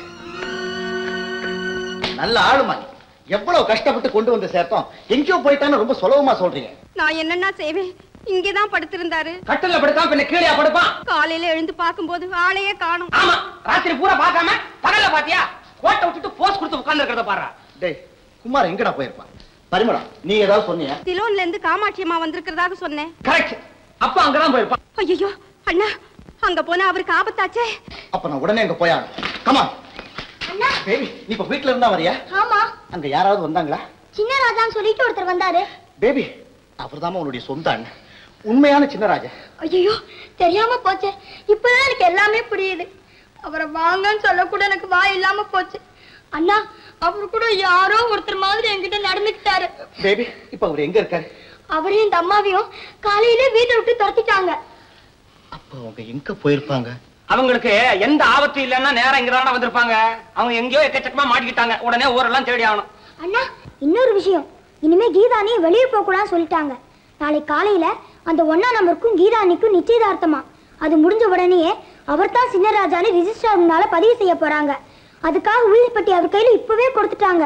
நல்ல ஆளுமா நீ. எவ்வளவு கஷ்டப்பட்டு கொண்டு வந்து சேர்த்தோம் எங்கேயோ போயிட்டான்னு ரொம்ப சுலபமா சொல்றீங்க நான் என்னன்னா செய்வேன் இங்கதான் படுத்திருந்தாரு கட்டில படுத்தான் பின்ன கீழே படுப்பான் காலையில எழுந்து பார்க்கும்போது ஆளையே காணும் ஆமா ராத்திரி பூரா பார்க்காம பகல்ல பாத்தியா கோட்டை விட்டுட்டு போஸ் கொடுத்து உட்கார்ந்து இருக்கிறத பாரு டேய் குமார் எங்கடா போயிருப்பான் பரிமளம் நீ ஏதாவது சொன்னியா சிலோன்ல இருந்து காமாட்சி அம்மா வந்திருக்கிறதாக சொன்னேன் கரெக்ட் அப்பா அங்கதான் போயிருப்பான் ஐயோ அண்ணா அங்க போனா அவருக்கு ஆபத்தாச்சே அப்ப நான் உடனே அங்க போயா கமா அண்ணா பேபி நீ இப்ப வீட்ல இருந்தா வரியா ஆமா அங்க யாராவது வந்தாங்களா சின்ன ராஜான்னு சொல்லிட்டு ஒருத்தர் வந்தாரு பேபி அவர்தாம்மா உன்னுடைய சொந்த அண்ணன் உண்மையான சின்னராஜா ஐயோ தெரியாம போச்சு இப்பதான் எனக்கு எல்லாமே புரியுது அவரை வாங்கன்னு சொல்ல கூட எனக்கு வாய் இல்லாம போச்சு அண்ணா அவரு கூட யாரோ ஒருத்தர் மாதிரி என்கிட்ட நடந்துக்கிட்டாரு பேபி இப்ப அவர் எங்க இருக்காரு அவரையும் இந்த அம்மாவையும் காலையிலே வீட்டை விட்டு துரத்திட்டாங்க அப்ப அவங்க எங்க போயிருப்பாங்க அவங்களுக்கு எந்த ஆபத்தும் இல்லைன்னா நேரம் இங்கதான வந்திருப்பாங்க அவங்க எங்கேயோ எக்கச்சக்கமா மாட்டிக்கிட்டாங்க உடனே ஊரெல்லாம் தேடி ஆகணும் அண்ணா இன்னொரு விஷயம் இனிமே கீதானி வெளியே போக கூடாதுன்னு சொல்லிட்டாங்க நாளை காலையில அந்த ஒன்னா நம்பருக்கும் கீதானிக்கும் நிச்சயதார்த்தமா அது முடிஞ்ச உடனேயே அவர் தான் சின்னராஜானு ரிஜிஸ்டர் முன்னால பதிவு செய்ய போறாங்க அதுக்காக உயிர்பட்டி அவர் கையில இப்பவே கொடுத்துட்டாங்க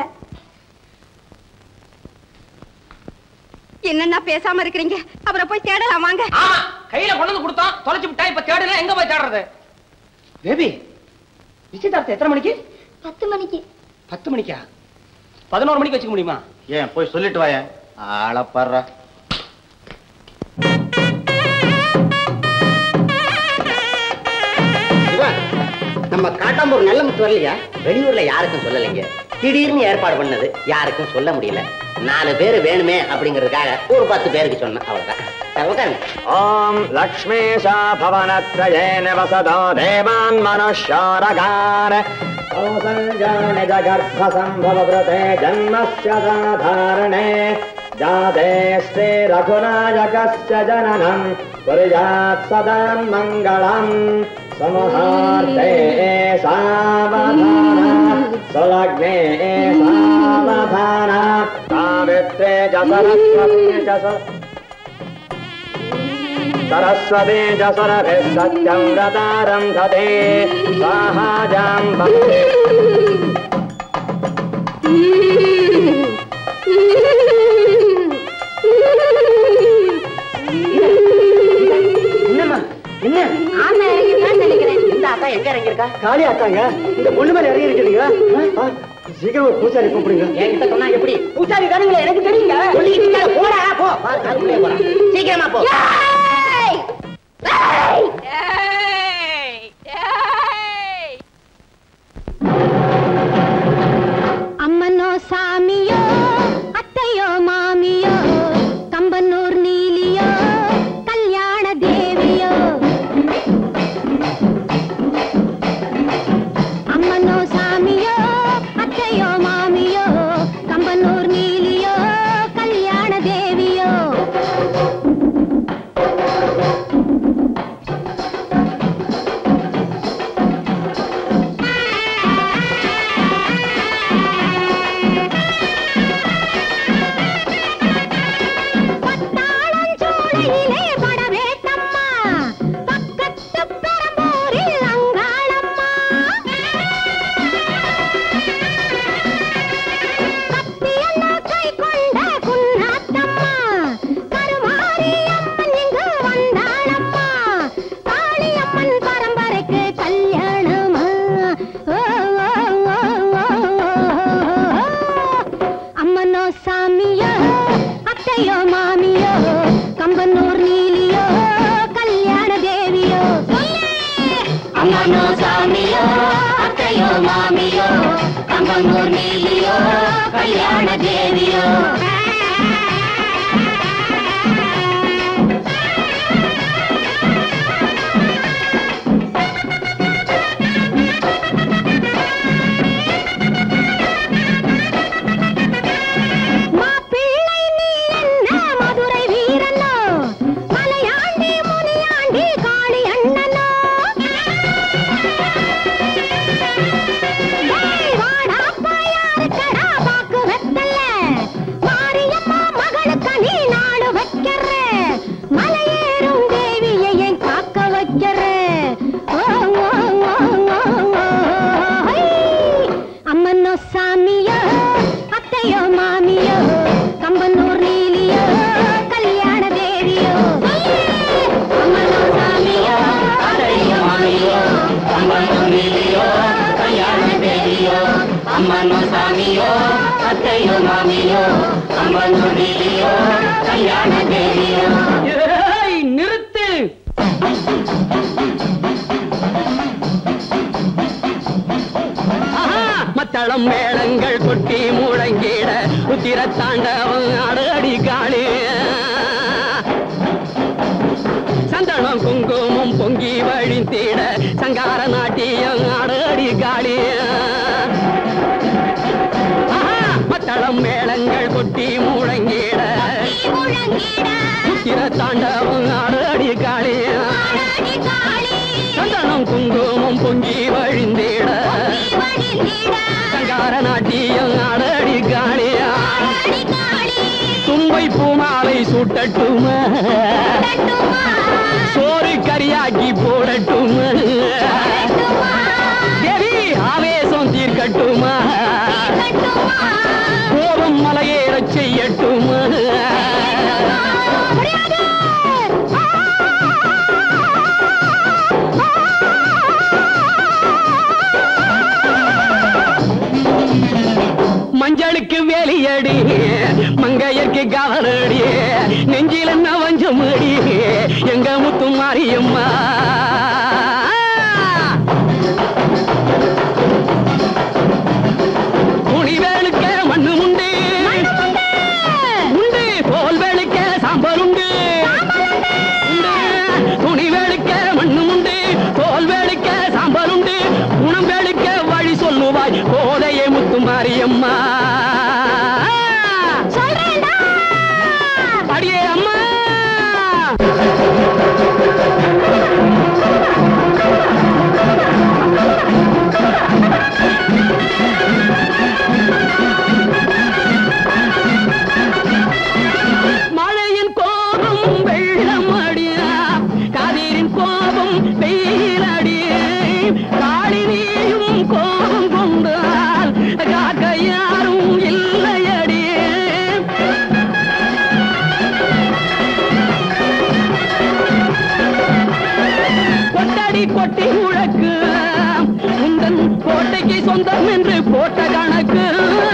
என்னன்னா பேசாம இருக்கிறீங்க அவரை போய் தேடலாம் வாங்க ஆமா கையில கொண்டு வந்து கொடுத்தோம் தொலைச்சு விட்டா இப்ப தேடுனா எங்க போய் தேடுறது பேபி நிச்சயதார்த்தம் எத்தனை மணிக்கு பத்து மணிக்கு பத்து மணிக்கா பதினோரு மணிக்கு வச்சுக்க முடியுமா ஏன் போய் சொல்லிட்டு வாயேன் ஆளப்படுற இவன், நம்ம காட்டாம்பூர் நல்லமுத்து வரலையா வெளியூர்ல யாருக்கும் சொல்லலைங்க திடீர்னு ஏற்பாடு பண்ணது யாருக்கும் சொல்ல முடியல நாலு பேர் வேணுமே அப்படிங்கிறதுக்காக ஒரு பத்து பேருக்கு சொன்னேன் அவ்வளவுதான் சரி, உட்காருங்க ॐ लक्ष्मीशा भवनत्रयेन वसतो देवान् मनुष्यारगान् कौसञ्जानि जगर्भसम्भवभृते जन्मस्य साधारणे जाते श्रीरघुनायकस्य जननम् कुर्यात् सदा मङ्गलम् समहार्थे सावधाना सुलग्ने सावधाना सावित्रे च सरस्वती च स- सरस्वती च सरभिः सत्यं गतारं दधे स्वाहाजां भक्ते என்னம்மா என்ன ஆமா இறங்கிட்டான்னு நினைக்கிறேன் இந்த அக்கா எங்க இறங்கியிருக்கா காளி அக்காங்க இந்த பொண்ணு மேல இறங்கி இருக்கீங்க சீக்கிரம் ஒரு பூசாரி கூப்பிடுங்க என்கிட்ட சொன்னா எப்படி பூசாரி தானுங்களே எனக்கு தெரியுங்க சொல்லிட்டு இருக்காத, போடா போ பாரு, அதுக்குள்ளே போறான். சீக்கிரமா போ அம்மனோ சாமியோ அத்தையோ மாமியோ கம்பனூர் நீலியோ கல்யாண தேவியோ அம்மனோ சாமியோ அத்தையோ மாமியோ கம்பனூர் நீலியோ கல்யாண தேவியோ சாமியோ அத்தையோ மாமியோ கம்பனூர் நீலியோ கல்யாண தேவியோ அம்மனோ சாமியோ அத்தையோ மாமியோ கம்பங்கூர் நீலியோ கல்யாண தேவியோ மாப்பிள்ளை நீ என்ன மதுரை வீரனோ மலையாண்டி முனியாண்டி காளி அண்ணனோ ஏய், வாடாப்பா யாருக்கடா பாக்கு வெத்தல மாரியம்மா மகளுக்கு நீ நாடு வைக்கிற மலையேறும் தேவியை ஏன் காக்க வைக்கிற ஓ, ஓ, ஓ, ஓ, ஓ, ஹை. அம்மனோ சாமியோ அத்தையோ மாமியோ கம்பனூர் நீலியோ கல்யாண தேவியோ அம்மனோ சாமியோ அத்தையோ மாமியோ கம்பங்கூர் நீலியோ கல்யாண தேவியோ அம்மனோ சாமியோ அத்தையோ மாமியோ கம்பங்கூர் நீலியோ கல்யாண தேவியோ ஏய், நிறுத்து ஆஹா, மத்தளம் மேளங்கள் கொட்டி முழங்கிட உத்திர தாண்டவம் அடடி காளி சந்தனம் குங்குமம் பொங்கி வழிந்திட சங்கார நாட்டியம் அடடி காளி ஆஹா, மத்தளம் மேளங்கள் கொட்டி முழங்கிட உத்திர தாண்டவம் அடடி காளி சந்தனம் குங்குமம் பொங்கி வழிந்திட சங்கார நாட்டியம் அடடி காளியா தும்பை பூமாலை சுட்டட்டுமா சோறு கரியாக்கி போடட்டுமா தேவி ஆவேசம் தீர்க்கட்டுமா கோபம் மலையேறச் செய்யட்டுமா மஞ்சளுக்கு வேலியடி மங்கையருக்கு கவலடி நெஞ்சில என்ன வஞ்சமடி எங்க முத்து மாரியம்மா துணி வேலுக்க மண்ணு உண்டு உண்டு தோல் வேலுக்க சாம்பல் உண்டு உண்டு. துணி வேலுக்க மண்ணு உண்டு தோல் வேலுக்க சாம்பல் உண்டு குணம் வேலுக்க வழி சொல்லுவாய் கோதையே முத்து மாரியம்மா அடியே அம்மா மழையின் கோபம் வெள்ளம் அடியா கதிரின் கோபம் வெயில் அடியே காளினியும் கோபம் கொண்டால் காக்க யாரும் இல்லையடியே கொட்டடி கொட்டி உழக்கு உந்தன் கோட்டைக்கு சொந்தம் என்று போட்ட கணக்கு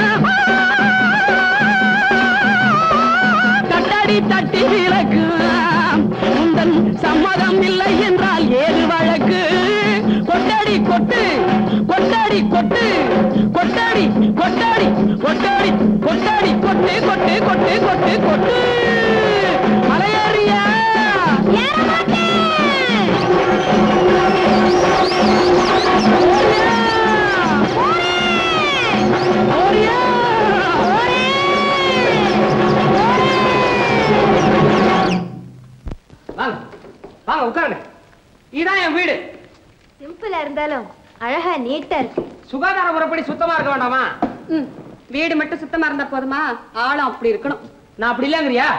தட்டடி தட்டி விலக்கு உந்தன் சம்மதம் இல்லை என்றால் ஏது வழக்கு கொட்டடி கொட்டு கொட்டடி கொட்டு கொட்டடி கொட்டடி கொட்டடி கொட்டடி கொட்டு கொட்டு கொட்டு கொட்டு கொட்டு மலையேறியா வாங்க வாங்க உட்காருங்க இதான் என் வீடு சிம்பிளா இருந்தாலும் அழகா நீட்டா இருக்கு சுகாதார முறைப்படி சுத்தமா இருக்க வேண்டாமா ம், வீடு மட்டும் சுத்தமா இருந்தா போதுமா ஆளும் அப்படி இருக்கணும் நான் அப்படி இல்லங்கிறியா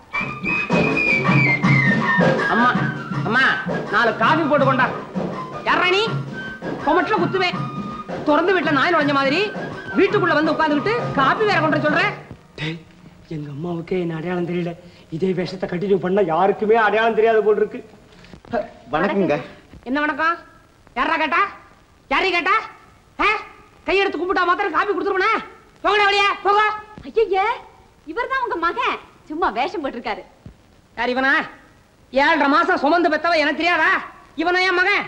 அம்மா அம்மா நாலு காபி போட்டு கொண்டா யாரா நீ கொமட்டில குத்துவேன் திறந்து வீட்டுல நாய் நுழைஞ்ச மாதிரி வீட்டுக்குள்ள வந்து உட்கார்ந்துகிட்டு காபி வேற கொண்டு வர சொல்றேன் டேய், எங்க அம்மாவுக்கே என்ன அடையாளம் தெரியல இதே வேஷத்தை கண்டினியூ பண்ணா யாருக்குமே அடையாளம் தெரியாது போல் இருக்கு வணக்கங்க என்ன வணக்கம் யாரா கேட்டா யாரை கேட்டா ஆ? கையெடுத்து கும்பிட்டா மாத்திரம் காபி கொடுத்துருவனே போங்கடா வழியா போங்க ஐயா இவர்தான் உங்க மகன் சும்மா வேஷம் போட்டிருக்காரு யார் இவனா ஏழரை மாசம் சுமந்து பெத்தவ எனக்கு தெரியாதா இவனா என் மகன்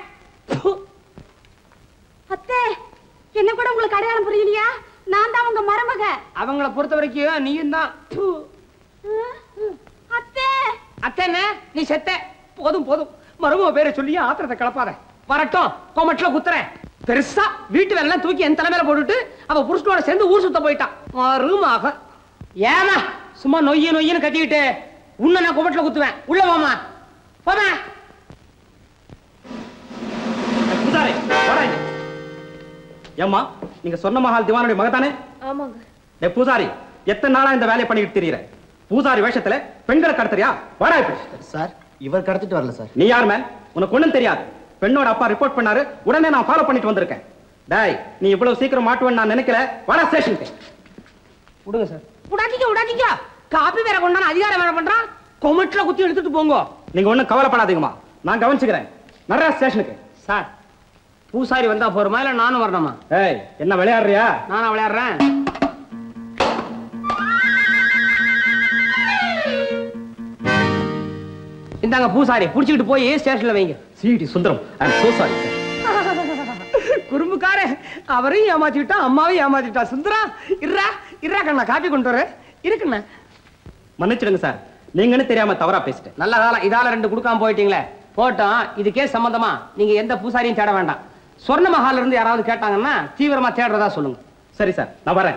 அத்தே என்ன கூட உங்களுக்கு அடையாளம் புரியலையா நான் தான் உங்க மருமக அவங்கள பொறுத்த வரைக்கும் நீயும் தான் அத்தே அத்தை என்ன நீ செத்த போதும் போதும் மருமக பேரை சொல்லி ஆத்திரத்தை கிளப்பாத வரட்டும் கோமட்ல குத்துறேன் பெருசா வீட்டு வேலை தூக்கி என் தலைமையில போட்டுட்டு அவ புருஷனோட சேர்ந்து ஊர் சுத்த போயிட்டான் மருமக ஏமா சும்மா நொய்ய நொய்யன்னு கத்திக்கிட்டு உன்னை நான் குமட்டில குத்துவேன் உள்ள போமா போமா பூசாரி வாடா இங்க. ஏம்மா நீங்க சொன்ன மகால் திவானுடைய மகத்தானே ஆமாங்க ஏ பூசாரி எத்தனை நாளா இந்த வேலையை பண்ணிக்கிட்டு தெரியற பூசாரி வேஷத்துல பெண்களை கடத்துறியா வாடா இப்ப சார் இவர் கடத்திட்டு வரல சார் நீ யார் மேன் உனக்கு ஒண்ணும் தெரியாது பெண்ணோட அப்பா ரிப்போர்ட் பண்ணாரு உடனே நான் ஃபாலோ பண்ணிட்டு வந்திருக்கேன் டேய் நீ இவ்வளவு சீக்கிரம் மாட்டுவேன்னு நான் நினைக்கல வாடா ஸ்டேஷனுக்கு விடுங்க சார் விடாதீங்க விடாதீங்க காப்பி வேற கொண்டான அதிகாரம் வேற பண்றான் கொமட்டில குத்தி எடுத்துட்டு போங்க நீங்க ஒண்ணும் கவலைப்படாதீங்கம்மா நான் கவனிச்சுக்கிறேன் நடரா ஸ்டேஷனுக்கு சார் பூசாரி வந்தா போருமா இல்ல நானும் வரணுமா ஏய் என்ன விளையாடுறியா நானா விளையாடுறேன் இந்தாங்க பூசாரி புடிச்சுக்கிட்டு போய் ஸ்டேஷன்ல வைங்க சிடி Sundaram I am so sorry குறும்புக்கார அவரையும் ஏமாத்திட்டா அம்மாவையும் ஏமாத்திட்டா சுந்தரா இருடா இருடா கண்ணா காப்பி கொண்டு வர இருக்குண்ணா மன்னிச்சிடுங்க சார் நீங்கன்னு தெரியாம தவறா பேசிட்டேன் நல்ல காலம் இதால ரெண்டு கொடுக்காம போயிட்டீங்களே போட்டோம் இதுக்கே சம்பந்தமா நீங்க எந்த பூசாரியும் தேட வேண்டாம் சொர்ண மஹால்ல இருந்து யாராவது கேட்டாங்கன்னா தீவிரமா தேடுறதா சொல்லுங்க சரி சார் நான் வரேன்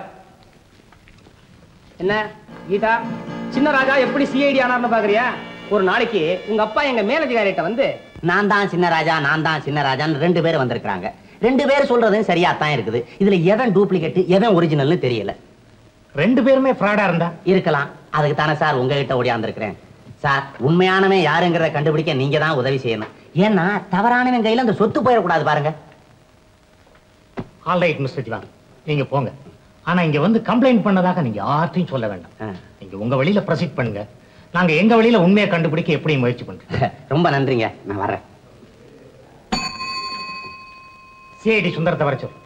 என்ன கீதா சின்ன ராஜா எப்படி சிஐடி ஆனார்னு பாக்குறியா ஒரு நாளைக்கு உங்க அப்பா எங்க மேலதிகாரிட்ட வந்து நான் தான் சின்ன ராஜா நான் தான் சின்ன ராஜான்னு ரெண்டு பேர் வந்திருக்காங்க ரெண்டு பேர் சொல்றதும் சரியா தான் இருக்குது இதுல எவன் டூப்ளிகேட் எவன் ஒரிஜினல்னு தெரியல ரெண்டு பேருமே ஃப்ராடா இருந்தா இருக்கலாம் அதுக்கு தானே சார் உங்ககிட்ட ஓடியாந்துருக்கிறேன் சார் உண்மையானவன் யாருங்கிறத கண்டுபிடிக்க நீங்க தான் உதவி செய்யணும் ஏன்னா தவறானவன் கையில அந்த சொத்து போயிடக்கூடாது பாருங்க ஆல் ரைட் மிஸ்டர் திவான் நீங்க போங்க ஆனா இங்க வந்து கம்ப்ளைண்ட் பண்ணதாக நீங்க யார்ட்டையும் சொல்ல வேண்டாம் நீங்க உங்க வழியில ப்ரொசீட் பண்ணுங்க நாங்க எங்க வழியில உண்மையை கண்டுபிடிக்க எப்படி முயற்சி பண்றோம் ரொம்ப நன்றிங்க நான் வரேன் சிஐடி சுந்தரத்தை வர சொல்லு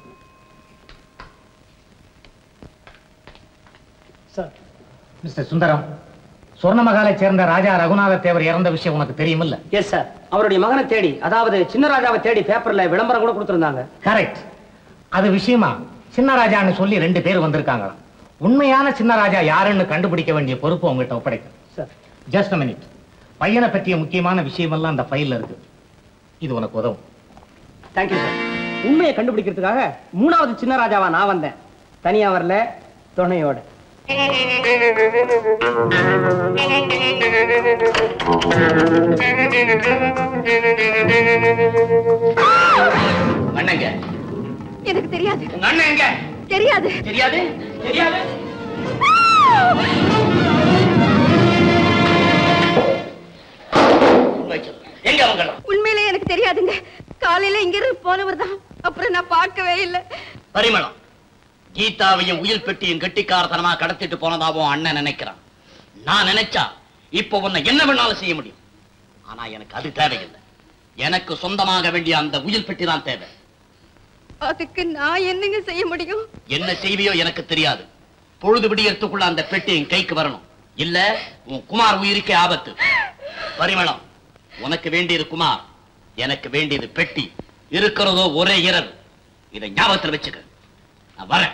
சார் மிஸ்டர் சுந்தரம் சொர்ணமகாலை சேர்ந்த ராஜா ரகுநாத தேவர் இறந்த விஷயம் உனக்கு தெரியுமில்ல எஸ் சார் அவருடைய மகனை தேடி அதாவது சின்ன ராஜாவை தேடி பேப்பர்ல விளம்பரம் கூட கொடுத்திருந்தாங்க கரெக்ட் அது விஷயமா சின்ன ராஜான்னு சொல்லி ரெண்டு பேர் வந்திருக்காங்களாம் உண்மையான சின்ன ராஜா யாருன்னு கண்டுபிடிக்க வேண்டிய பொறுப்பு உங்ககிட்ட ஒப்படைக்கும் சார் ஜஸ்ட் மினிட் பையனை பற்றிய முக்கியமான விஷயமெல்லாம் அந்த ஃபைல்ல இருக்கு இது உனக்கு உதவும் தேங்க்யூ சார் உண்மையை கண்டுபிடிக்கிறதுக்காக மூணாவது சின்ன ராஜாவா நான் வந்தேன் தனியா வரல துணையோட அண்ணங்க எனக்கு தெரியாது உங்க அண்ணன் எங்க தெரியாது தெரியாது தெரியாது உண்மை சொல்லு. எங்க அவங்கள உண்மையிலே எனக்கு தெரியாதுங்க காலையில இங்க இருந்து போனவர் தான் அப்புறம் நான் பார்க்கவே இல்லை பரிமளம் கீதாவையும் உயிர் பெட்டியும் கெட்டிக்காரத்தனமா கடத்திட்டு போனதாவும் அண்ணன் நினைக்கிறான் நான் நினைச்சா இப்போ உன்னை என்ன வேணாலும் செய்ய முடியும் ஆனா எனக்கு அது தேவையில்லை எனக்கு சொந்தமாக வேண்டிய அந்த உயிர் பெட்டி தான் தேவை அதுக்கு நான் என்னங்க செய்ய முடியும் என்ன செய்வியோ எனக்கு தெரியாது பொழுது விடியறதுக்குள்ள அந்த பெட்டி என் கைக்கு வரணும் இல்ல உன் குமார் உயிருக்கே ஆபத்து பரிமளம் உனக்கு வேண்டியது குமார் எனக்கு வேண்டியது பெட்டி இருக்கிறதோ ஒரே இரவு இதை ஞாபகத்தில் வச்சுக்க நான் வரேன்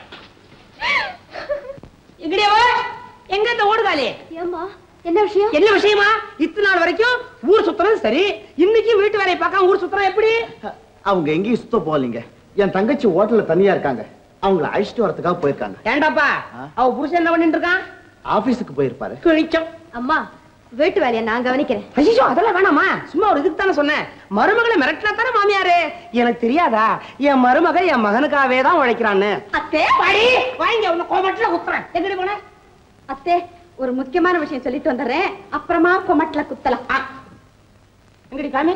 எங்கடியா வா? எங்க இந்த ஓடுகாலே ஏம்மா என்ன விஷயம் என்ன விஷயமா இத்தனை நாள் வரைக்கும் ஊர் சுத்துறது சரி இன்னைக்கு வீட்டு வேலையை பார்க்காம ஊர் சுத்துறோம் எப்படி அவங்க எங்கேயும் சுத்த போகலீங்க என் தங்கச்சி ஹோட்டல்ல தனியா இருக்காங்க அவங்கள அழைச்சிட்டு வரதுக்காக போயிருக்காங்க ஏண்டாப்பா அவ புருஷன் என்ன பண்ணிட்டு இருக்கான் ஆபீஸுக்கு போயிருப்பாரு கிழிச்சம் அம்மா வீட்டு வேலையை நான் கவனிக்கிறேன் ஐயோ அதெல்லாம் வேணாமா சும்மா ஒரு இதுக்கு தானே சொன்னேன் மருமகளை மிரட்டினா தானே மாமியாரு எனக்கு தெரியாதா என் மருமக என் மகனுக்காகவே தான் உழைக்கிறான்னு அத்தே வாடி வாங்க உன்னை கோமட்டில் குத்துறேன் எங்கடி போன அத்தே ஒரு முக்கியமான விஷயம் சொல்லிட்டு வந்துடுறேன் அப்புறமா கொமட்டில குத்தலாம் எங்கடி காமி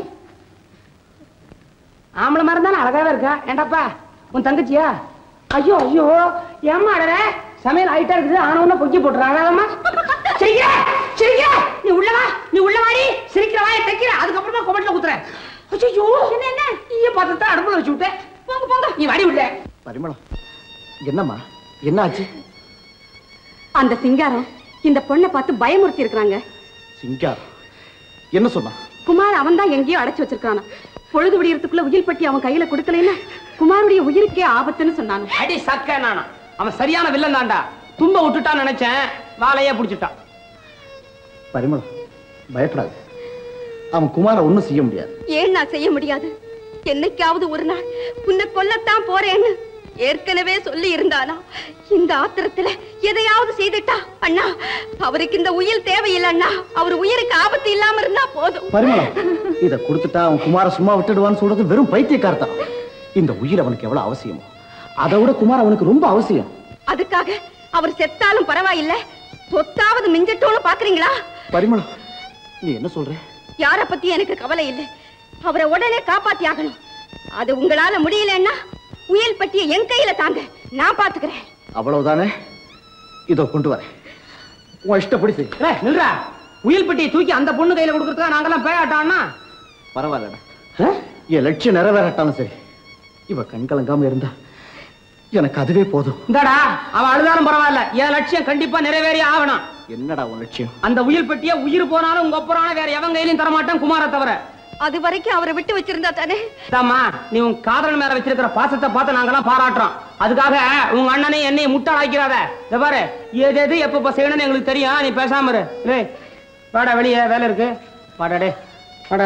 ஆம்பளை மாதிரி தானே அழகாவே இருக்கா ஏண்டாப்பா உன் தங்கச்சியா ஐயோ ஐயோ ஏம்மா அடற சமையல் ஆயிட்டா இருக்குது ஆனவன பொக்கி போட்டுறான் அழகாதம்மா சிரிக்கிற சிரிக்கிற நீ உள்ள வா நீ உள்ள வாடி சிரிக்கிற வாயை தைக்கிற அதுக்கப்புறமா கொமட்டில குத்துறேன் ஐயோ என்ன என்ன ஈய பாத்திரத்தை அடுப்புல வச்சு விட்டேன் போங்க போங்க நீ வாடி உள்ள பரிமளம் என்னம்மா என்னாச்சு அந்த சிங்காரம் இந்த பொண்ணை பார்த்து பயமுறுத்தி இருக்காங்க சிங்காரம் என்ன சொன்னா குமார் அவன் தான் எங்கேயோ அடைச்சு வச்சிருக்கானா பொழுது விடியறதுக்குள்ள உயில் பட்டி அவன் கையில கொடுக்கலைன்னா குமாருடைய உயிருக்கே ஆபத்துன்னு சொன்னானு அடி சக்க நானா அவன் சரியான வில்லன் தான்டா தும்ப விட்டுட்டான்னு நினைச்சேன் வாழையே புடிச்சுட்டான் பரிமளம் பயப்படாது அவன் குமார ஒண்ணும் செய்ய முடியாது ஏன் நான் செய்ய முடியாது என்னைக்காவது ஒரு நாள் உன்னை கொல்லத்தான் போறேன்னு ஏற்கனவே சொல்லி இருந்தானா இந்த ஆத்திரத்துல எதையாவது செய்துட்டா அண்ணா அவருக்கு இந்த உயிர் தேவையில்லை அண்ணா அவர் உயிருக்கு ஆபத்து இல்லாம இருந்தா போதும் பரிமளம் இத கொடுத்துட்டா அவன் குமார சும்மா விட்டுடுவான்னு சொல்றது வெறும் பைத்தியக்காரத்தான் இந்த உயிர் அவனுக்கு எவ்வளவு அவசியமோ அதை விட குமார் அவனுக்கு ரொம்ப அவசியம் அதுக்காக அவர் செத்தாலும் பரவாயில்லை சொத்தாவது மிஞ்சட்டோன்னு பாக்குறீங்களா பரிமளம் நீ என்ன சொல்ற யார பத்தி எனக்கு கவலை இல்லை அவரை உடனே காப்பாத்தி ஆகணும் அது உங்களால முடியலன்னா உயல் பட்டிய என் கையில தாங்க நான் பாத்துக்கிறேன் அவ்வளவுதானே இதோ கொண்டு வரேன் உன் இஷ்டப்படி செய் ஏய், நில்றா உயில் பெட்டியை தூக்கி அந்த பொண்ணு கையில கொடுக்கறதுக்கா நாங்கெல்லாம் பேயாட்டான்னா பரவாயில்லடா என் லட்சியம் நிறைவேறட்டாலும் சரி இவ கண் கலங்காம இருந்தா எனக்கு அதுவே போதும் இந்தாடா அவ அழுதாலும் பரவாயில்ல என் லட்சியம் கண்டிப்பா நிறைவேறி ஆகணும் என்னடா உன் லட்சியம் அந்த உயில் பெட்டியை உயிர் போனாலும் உங்க அப்புறம் வேற எவன் கையிலையும் தரமாட்டேன் குமார தவிர அது வரைக்கும் அவரை விட்டு வச்சிருந்தா தானே தாம்மா நீ உன் காதல் மேல வச்சிருக்கிற பாசத்தை பார்த்து நாங்கெல்லாம் பாராட்டுறோம் அதுக்காக உங்க அண்ணனை என்னை முட்டாளாக்கிறாத இத பாரு எது எது எப்ப செய்யணும்னு எங்களுக்கு தெரியும் நீ பேசாம இரு ஏய், வாடா வெளியே வேலை இருக்கு வாடா டே வாடா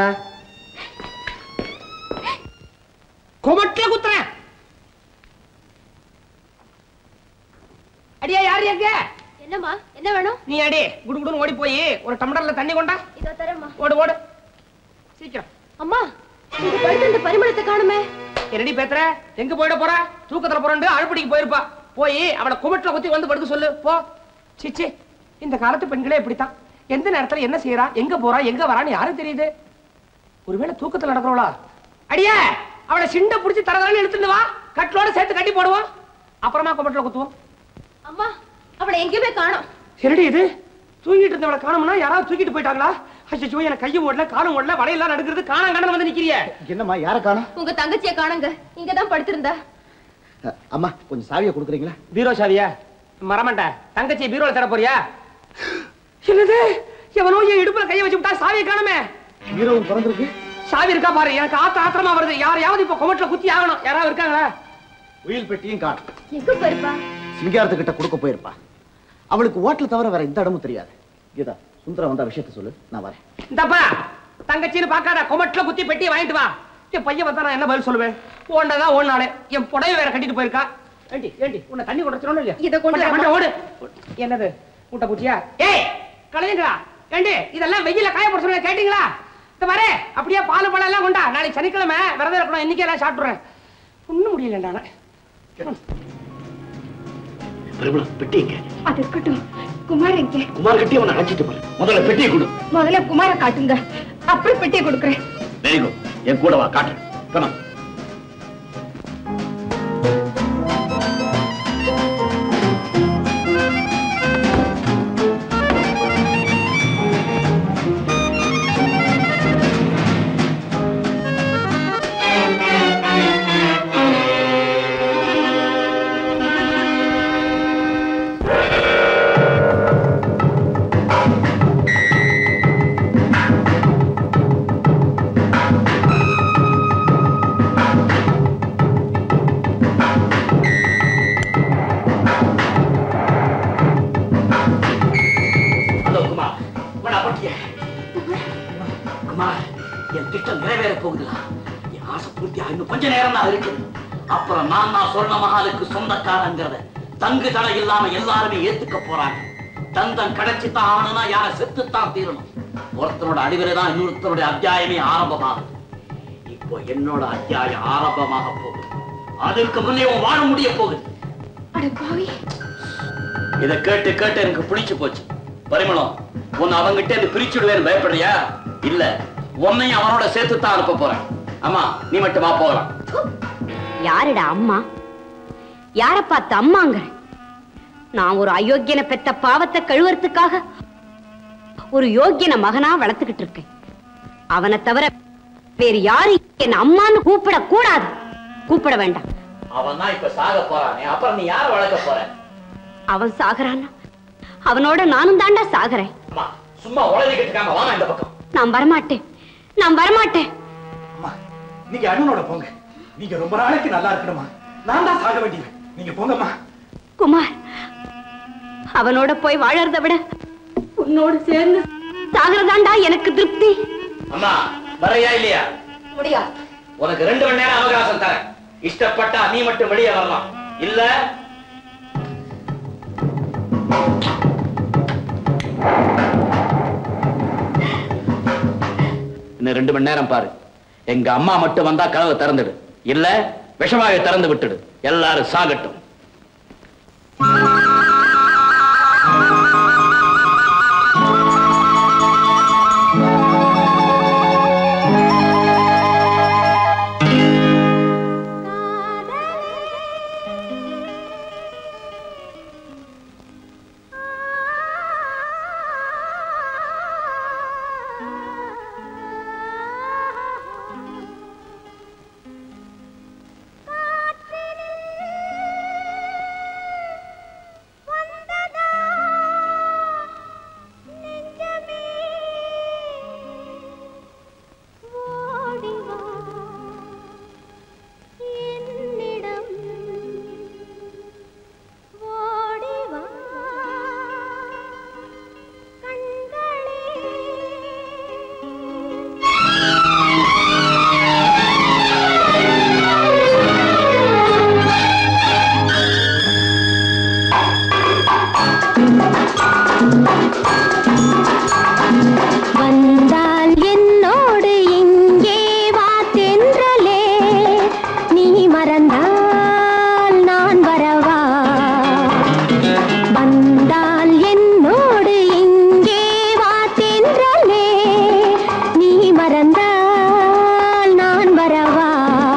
கொமட்டில குத்துறேன் அடியா யாரு எங்க என்னம்மா என்ன வேணும் நீ அடி குடுகுடுன்னு ஓடி போய் ஒரு டம்ளர்ல தண்ணி கொண்டா இதோ தரேம்மா ஓடு ஓடு சீக்கிரம் அம்மா இங்க படுத்து இந்த பரிமளத்தை காணுமே என்னடி பேத்துற எங்க போயிட போறா தூக்கத்துல புரண்டு அழுப்படிக்கு போயிருப்பா போய் அவளை குமட்டில குத்தி வந்து படுக்க சொல்லு போ சிச்சி இந்த காலத்து பெண்களே இப்படித்தான் எந்த நேரத்துல என்ன செய்யறா எங்க போறா எங்க வரான்னு யாருக்கு தெரியுது ஒருவேளை தூக்கத்துல நடக்கிறவளா அடியே அவளை சிண்ட புடிச்சு தரதான்னு இழுத்துட்டு வா கட்டிலோட சேர்த்து கட்டி போடுவோம் அப்புறமா குமட்டில குத்துவோம் அம்மா அவளை எங்கேயுமே காணோம் என்னடி இது தூங்கிட்டு இருந்தவளை காணோம்னா யாராவது தூக்கிட்டு போயிட்டாங்களா அச்சோ எனக்கு கையும் ஓடல காலும் ஓடல வலையெல்லாம் நடுக்கிறது காணாம் காணம் வந்து நிக்கிறியே என்னம்மா யார காணும் உங்க தங்கச்சிய காணுங்க இங்கதான் படுத்திருந்தா அம்மா கொஞ்சம் சாவியை கொடுக்குறீங்களா பீரோ சாவியா மரமண்ட தங்கச்சி பீரோல தர போறியா என்னது எவனோ என் இடுப்புல கைய வச்சு விட்டா சாவியை காணுமே ஹீரோவும் பிறந்திருக்கு சாவி இருக்கா பாரு எனக்கு ஆத்த ஆத்திரமா வருது யாரையாவது இப்ப கொமட்டில குத்தி ஆகணும் யாராவது இருக்காங்களா உயில் பெட்டியும் காணும் எங்க போயிருப்பா சிங்காரத்துக்கிட்ட கொடுக்க போயிருப்பா அவளுக்கு ஓட்டல தவிர வேற எந்த இடமும் தெரியாது கீதா சுந்தரம் வந்தா விஷயத்த சொல்லு நான் வரேன் இந்தப்பா தங்கச்சின்னு பார்க்காத கொமட்டில குத்தி பெட்டி வாங்கிட்டு வா என் பையன் வந்தா நான் என்ன பதில் சொல்லுவேன் ஓண்டதான் ஓடினாலே என் புடவை வேற கட்டிட்டு போயிருக்கா ஏண்டி ஏண்டி உன்னை தண்ணி கொண்டு இல்லையா இதை கொண்டு கொண்டா, வரேம்மா. கொண்டா, ஓடு என்னது முட்டை பூச்சியா ஏய் கலையுங்களா ஏண்டி இதெல்லாம் வெயில காய போட சொல்லுங்க கேட்டீங்களா இந்த பாரு அப்படியே பால் பழம் எல்லாம் கொண்டா நாளைக்கு சனிக்கிழமை விரதம் இருக்கணும் இன்னைக்கு எல்லாம் சாப்பிட்டுறேன் ஒண்ணும் முடியல நானே பரிமளம் பெட்டி எங்க அது இருக்கட்டும் குமார் எங்க குமார் கட்டி அவனை அழைச்சிட்டு போறேன் முதல்ல பெட்டியை கொடு முதல்ல குமார காட்டுங்க அப்புறம் பெட்டியை கொடுக்குறேன் வெரி குட் என் கூட வா காட்டுறேன் கமா ஹலோ குமார் வாடா பட்டிய குமார் என் திட்டம் நிறைவேற போகுதுடா என் ஆசை பூர்த்தியா இன்னும் கொஞ்ச நேரம் தான் இருக்குது அப்புறம் நான் நான் சொன்ன மகாலுக்கு சொந்தக்காரங்கிறத தங்கு தடை இல்லாம எல்லாருமே ஏத்துக்க போறாங்க தந்தம் கிடைச்சுதான் ஆகணும்னா யார செத்துத்தான் தீரணும் ஒருத்தனோட அடிவரை தான் இன்னொருத்தனுடைய அத்தியாயமே ஆரம்பமாகும் இப்போ என்னோட அத்தியாயம் ஆரம்பமாக போகுது அதுக்கு முன்னே உன் வாழ முடிய போகுது அட பாவி இதை கேட்டு கேட்டு எனக்கு பிடிச்சு போச்சு பரிமளம் உன்னை அவங்கிட்ட இருந்து பிரிச்சுடுவேன்னு பயப்படுறியா இல்ல உன்னையும் அவனோட சேர்த்து தான் அனுப்ப போறேன் அம்மா நீ மட்டும் வா போகலாம் யாருடா அம்மா யார பார்த்து அம்மாங்கிற நான் ஒரு அயோக்கியனை பெத்த பாவத்தை கழுவுறதுக்காக ஒரு யோக்கியன மகனா வளர்த்துக்கிட்டு இருக்கேன் அவனை தவிர வேறு யாரும் என் அம்மான்னு கூப்பிட கூடாது கூப்பிட வேண்டாம் அவன் தான் இப்ப சாக போறானே அப்புறம் நீ யார வளர்க்க போற அவன் சாகுறான்னா அவனோட நானும் தாண்டா சாகுறேன் அம்மா சும்மா உளறிக்கிட்டு இருக்காம வாமா இந்த பக்கம் நான் வரமாட்டேன் நான் வரமாட்டேன் நீங்க அண்ணனோட போங்க நீங்க ரொம்ப நாளைக்கு நல்லா இருக்கணுமா நான் தான் சாக வேண்டியவன் நீங்க போங்கம்மா குமார் அவனோட போய் வாழறத விட உன்னோடு சேர்ந்து சாகிறதாண்டா எனக்கு திருப்தி அம்மா வரையா இல்லையா முடியா உனக்கு ரெண்டு மணி நேரம் அவகாசம் தரேன் இஷ்டப்பட்டா நீ மட்டும் வெளியே வரலாம் இல்ல இன்னும் ரெண்டு மணி நேரம் பாரு எங்க அம்மா மட்டும் வந்தா கதவை திறந்துடு இல்ல விஷமாவை திறந்து விட்டுடு எல்லாரும் சாகட்டும் வந்தால் என்னோடு இங்கே வா தென்றலே நீ மறந்தால் நான் வரவா வந்தால் என்னோடு இங்கே வா தென்றலே நீ மறந்தால் நான் வரவா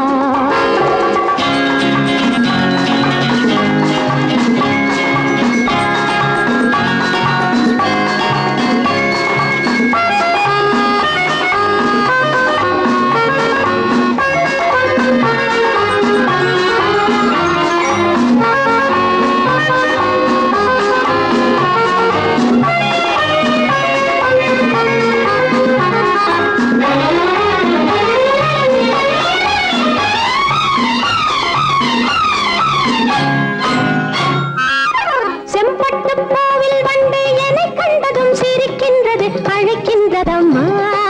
செம்பட்டு பூவில் வந்து என்னை கண்டதும் சிரிக்கின்றது அழைக்கின்றதம்மா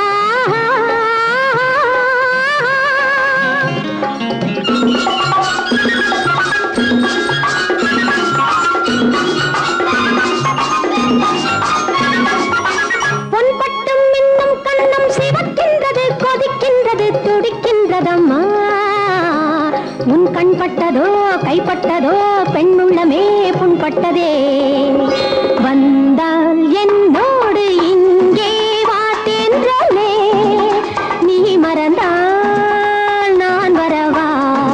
பொன்பட்டும் மின்னும் கண்ணம் சிவக்கின்றது கொதிக்கின்றது துடிக்கின்றதம்மா உன் கண் பட்டதோ கைப்பட்டதோ பெண்ணுள்ளமே புண்பட்டதே வந்தால் என்னோடு இங்கே வா தென்றலே நீ மறந்தால் நான் வரவா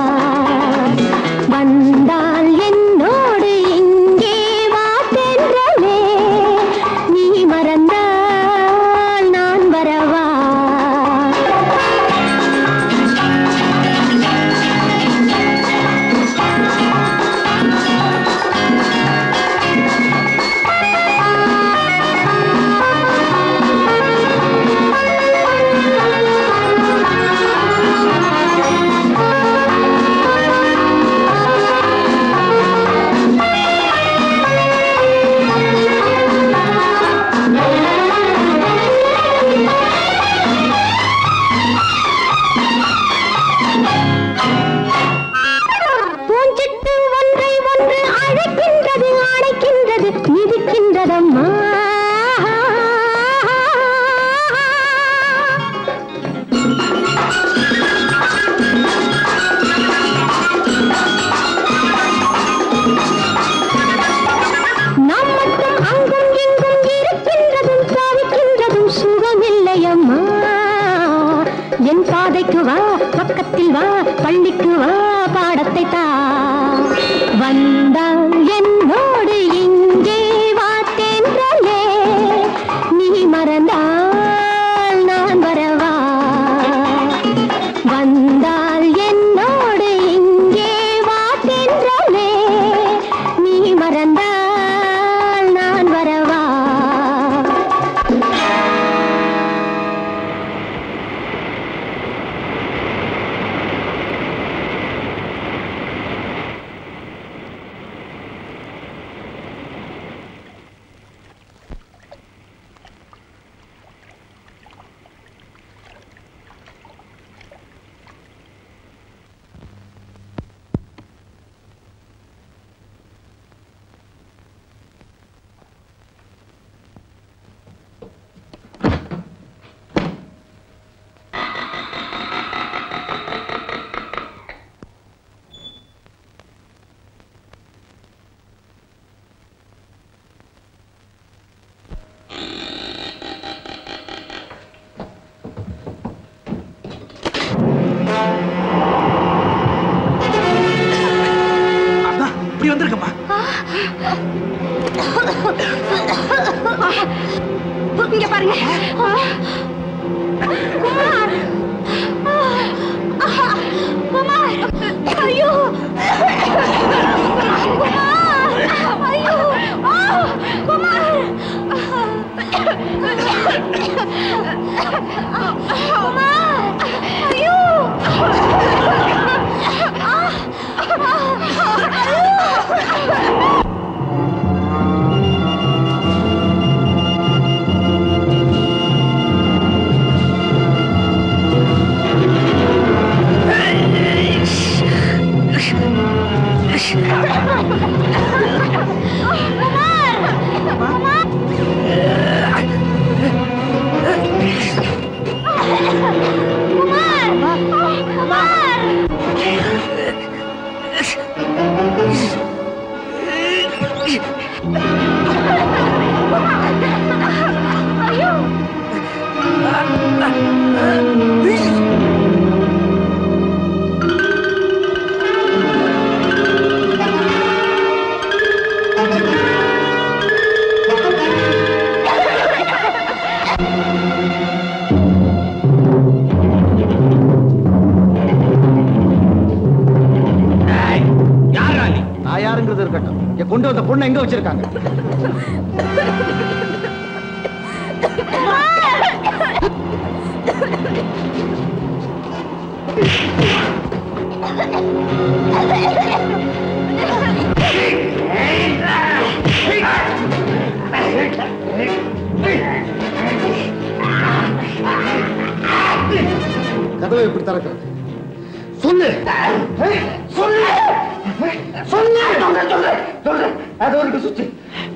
வந்தால் என்னோடு இங்கே வா தென்றலே நீ மறந்தால் நான் வரவா பூஞ்சிட்டு ஒன்றை ஒன்று அழைக்கின்றது அழைக்கின்றது மிதிக்கின்றதம்மா நாம் மட்டும் அங்கும் இங்கும் இருக்கின்றதும் தவிக்கின்றதும் சுகமில்லையம்மா என் பாதைக்கு வா பக்கத்தில் வா பள்ளிக்கு வா பாடத்தை தா வந்தால் என்னோடு இங்கே வா தென்றலே நீ மறந்தால் நான் வரவா வந்தால் என்னோடு இங்கே வா தென்றலே நீ மறந்தால் நான் வரவா இங்க பாருங்க குமார் குமார் ஐயோ குமார் ஐயோ குமார் குமார் ஐயோ யாரா நீ நான் யாருங்கிறது இருக்கட்டும் இங்க கொண்டு வந்த பொண்ணு எங்க வச்சிருக்காங்க கதவை எப்படி திறக்கிறது சொல்லு சொல்லு சொல்லு சொல்லு சொல்லு அது ஒரு சுச்சு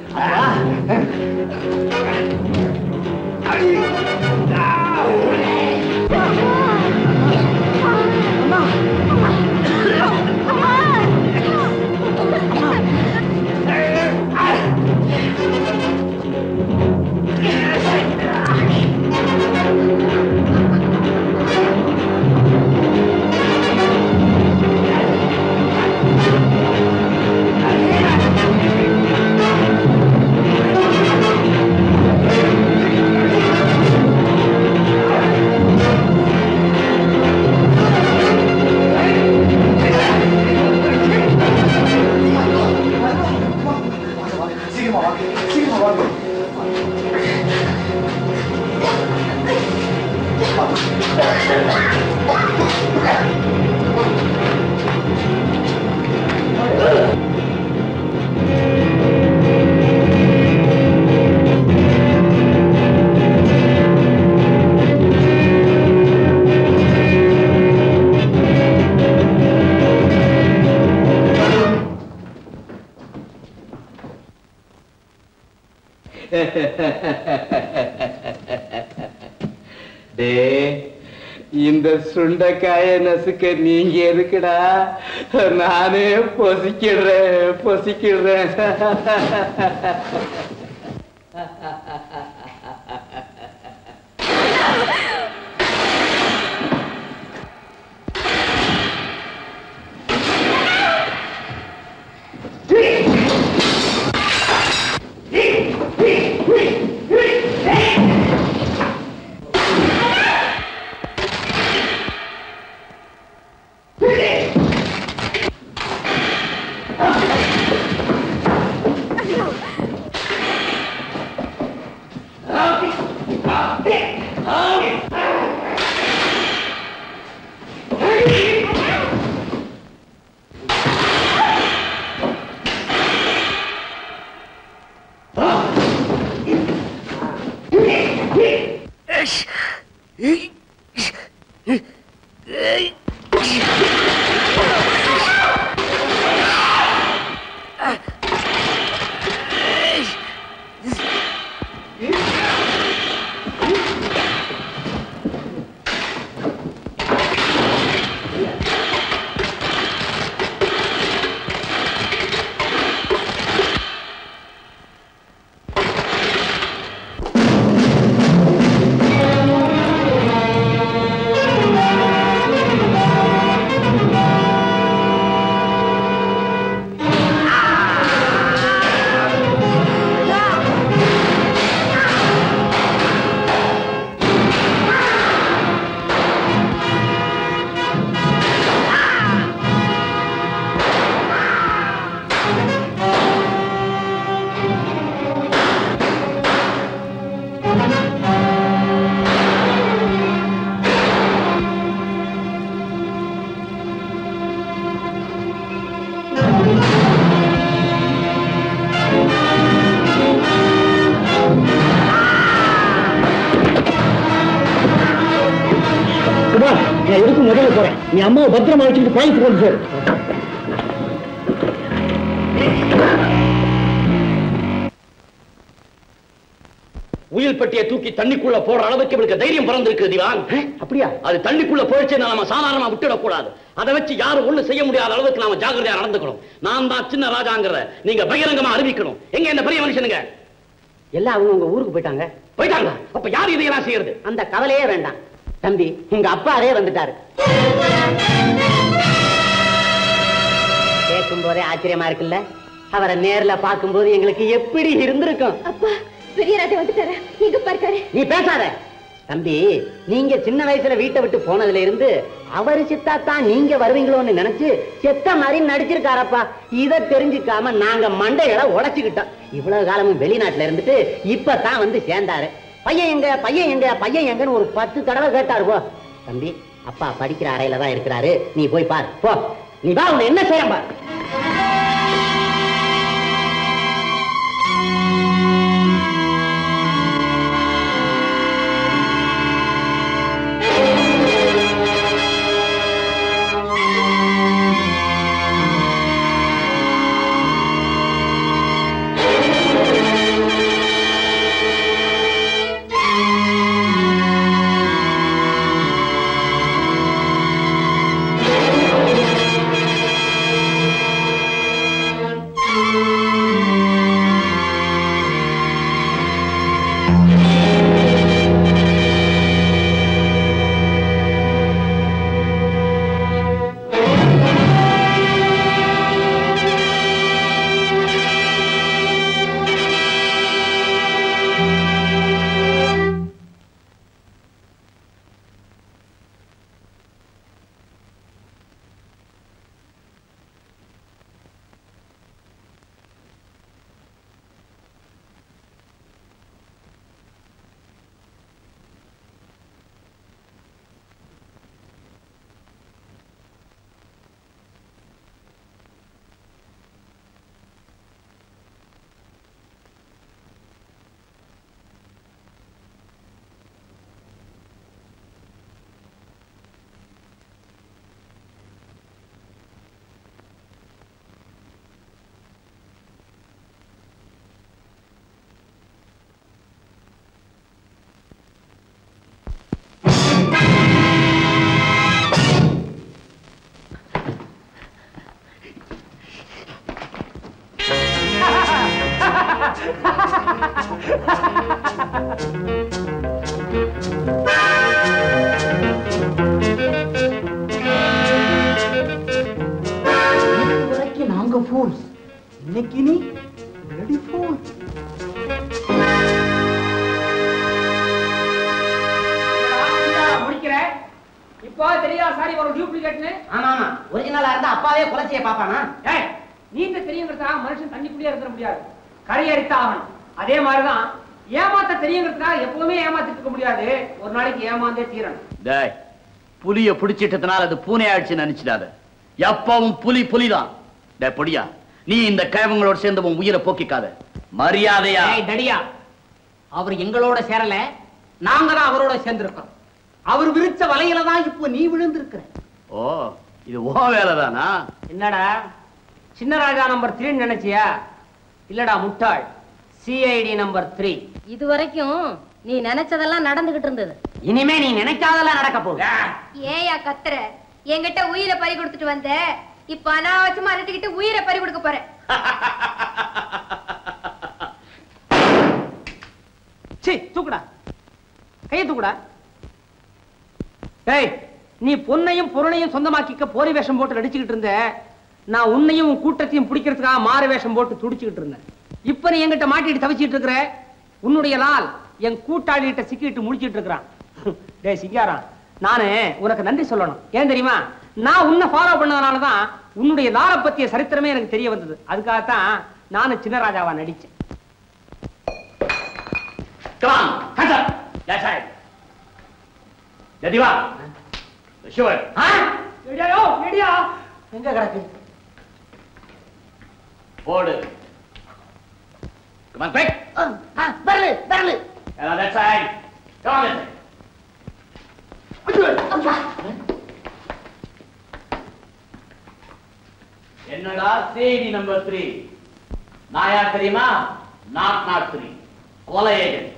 சீக்கிரமா வாங்க சீக்கிரமா வாங்க டே இந்த சுண்டைக்காய நசுக்க நீங்க எதுக்குடா நானே பொசிக்கிடுறேன் பொசிக்கிடுறேன் ஆ நான் எதுக்கு முதல்ல போறேன் நீ அம்மாவை பத்திரமா வச்சுக்கிட்டு பாய்த்து கொண்டு சார் உயில் பெட்டியை தூக்கி தண்ணிக்குள்ள போடுற அளவுக்கு இவளுக்கு தைரியம் பிறந்திருக்கு திவான் அப்படியா அது தண்ணிக்குள்ள போயிடுச்சு நாம சாதாரணமா விட்டுடக் கூடாது அதை வச்சு யாரும் ஒண்ணு செய்ய முடியாத அளவுக்கு நாம ஜாக்கிரதையா நடந்துக்கணும் நான் தான் சின்ன ராஜாங்கிறத நீங்க பகிரங்கமா அறிவிக்கணும் எங்க என்ன பெரிய மனுஷனுங்க எல்லாம் அவங்க உங்க ஊருக்கு போயிட்டாங்க போயிட்டாங்க அப்ப யார் இதையெல்லாம் செய்யறது அந்த கவலையே வேண்டாம் தம்பி உங்க அப்பாவே வந்துட்டாரு கேட்கும் போதே ஆச்சரியமா இருக்குல்ல அவரை நேர்ல பார்க்கும்போது எங்களுக்கு எப்படி இருந்திருக்கும் அப்பா பெரிய ராஜா வந்துட்டாரா எங்க பார்க்காரு நீ பேசாத தம்பி நீங்க சின்ன வயசுல வீட்டை விட்டு போனதுல இருந்து அவரு சித்தாத்தான் நீங்க வருவீங்களோன்னு நினைச்சு செத்த மாதிரி நடிச்சிருக்காரப்பா இத தெரிஞ்சுக்காம நாங்க மண்டைகளை உடைச்சுக்கிட்டோம் இவ்வளவு காலமும் வெளிநாட்டுல இருந்துட்டு இப்பதான் வந்து சேர்ந்தாரு பையன் எங்க பையன் எங்க பையன் எங்கன்னு ஒரு பத்து தடவை கேட்டாரு போ தம்பி அப்பா படிக்கிற அறையில தான் இருக்கிறாரு நீ போய் பார் போ நீ வா உன்னை என்ன செய்ய பார் வரைக்கும் நாங்க fools. இன்னைக்கு நீ bloody fool. முடிக்கிற இப்போ தெரியா சாரி ஒரு டூப்ளிகேட்னு ஆமா ஆமா ஒரிஜினலா இருந்தா அப்பாவே குலச்சிய பாப்பானா ஏய் நீங்க தெரியுங்கிறதா மனுஷன் தண்ணிக்குள்ளே இருந்துட முடியாது கரையேறித்த ஆகணும் அதே மாதிரிதான் ஏமாத்த தெரியுங்கிறதுக்கா எப்பவுமே ஏமாத்திட்டு இருக்க முடியாது ஒரு நாளைக்கு ஏமாந்தே தீரணும் டேய் புலிய பிடிச்சிட்டதுனால அது பூனை ஆயிடுச்சுன்னு நினைச்சிடாத எப்பவும் புலி புலிதான் டேய் பொடியா நீ இந்த கிழவங்களோட சேர்ந்து உன் உயிரை போக்கிக்காத மரியாதையா ஏய் தடியா அவர் எங்களோட சேரல நாங்க தான் அவரோட சேர்ந்திருக்கிறோம் அவர் விரிச்ச வலையில தான் இப்போ நீ விழுந்திருக்கிற ஓ இது ஓ வேலைதானா என்னடா சின்ன ராஜா நம்பர் த்ரீன்னு நினைச்சியா இல்லடா முட்டாள் சிஐடி நம்பர் த்ரீ இது வரைக்கும் நீ நினைச்சதெல்லாம் நடந்துகிட்டு இருந்தது இனிமே நீ நினைக்காதெல்லாம் நடக்க போகுது ஏயா கத்துற என்கிட்ட உயிரை பறி கொடுத்துட்டு வந்த இப்ப அனாவசியமா அழுதுகிட்டு உயிரை பறி கொடுக்க போற சீ தூக்குடா கையை தூக்குடா டேய் நீ பொன்னையும் பொருளையும் சொந்தமாக்கிக்க போரி வேஷம் போட்டு நடிச்சுக்கிட்டு இருந்த நான் உன்னையும் உன் கூட்டத்தையும் பிடிக்கிறதுக்காக மாறு வேஷம் போட்டு துடிச்சுக்கிட்டு இருந்தேன் இப்ப நீ என்கிட்ட மாட்டிட்டு தவிச்சிட்டு இருக்கிற உன்னுடைய லால் என் கூட்டாளிகிட்ட சிக்கிட்டு முடிச்சிட்டு இருக்கிறான் டேய் சிங்காரம் நானு உனக்கு நன்றி சொல்லணும் ஏன் தெரியுமா நான் உன்னை ஃபாலோ பண்ணதுனால தான் உன்னுடைய லாலை பத்திய சரித்திரமே எனக்கு தெரிய வந்தது அதுக்காகத்தான் நானும் சின்ன ராஜாவா நடிச்சேன் Come on, hands up. That side. Jadiva. Sure. ரெடியாயோ ரெடியா எங்க கிடக்கு போடு Come on, quick. வரலு வரலு Now that side. Come on, that side. பாத்தீங்களா செய்தி நம்பர் த்ரீ நான் யார் தெரியுமா நாட் நாட் த்ரீ கொலை ஏஜென்ட்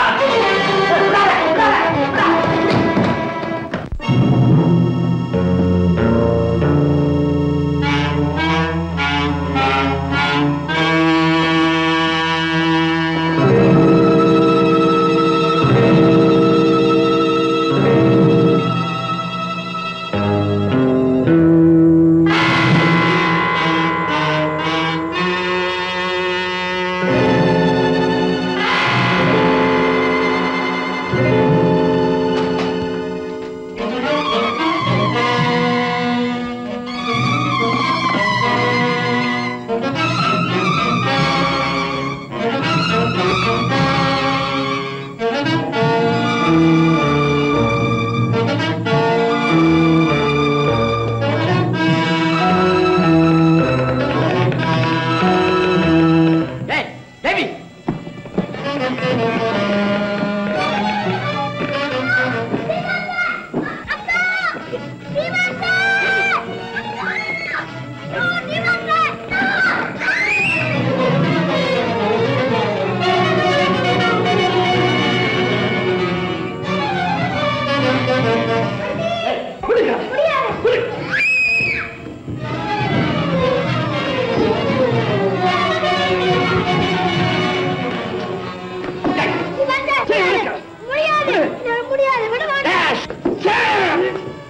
ஏய் தேவி முடியாது முடியாது விட மாட்டேன்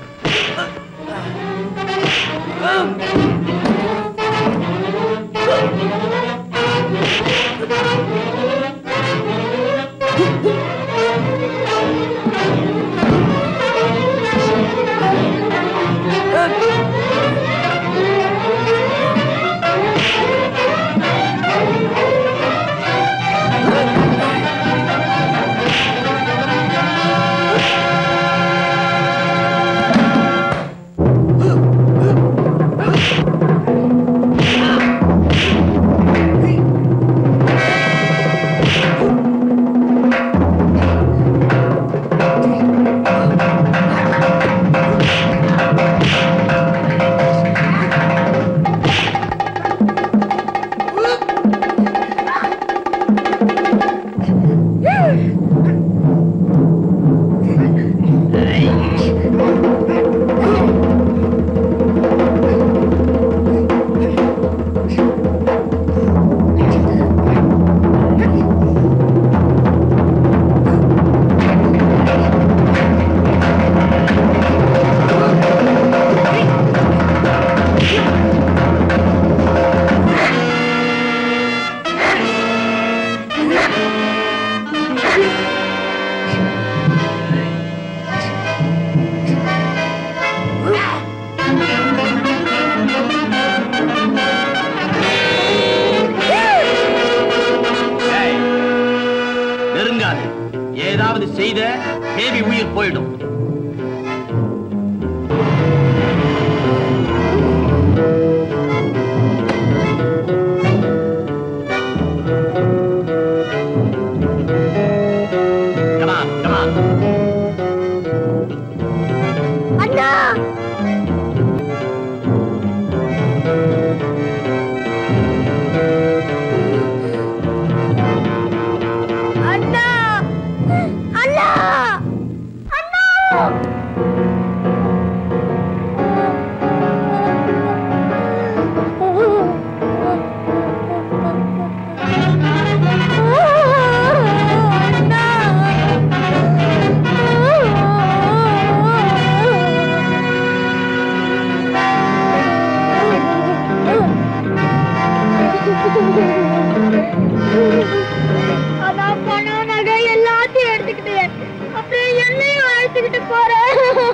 நெருங்காது ஏதாவது செய்த தேவி உயிர் போயிடும் Come on, come on. அண்ணா அண்ணா அண்ணா அண்ணா அதான் பணம் நகை எல்லாத்தையும் எடுத்துக்கிட்டு அப்படியே என்னையும் அழைச்சுக்கிட்டு போறேன்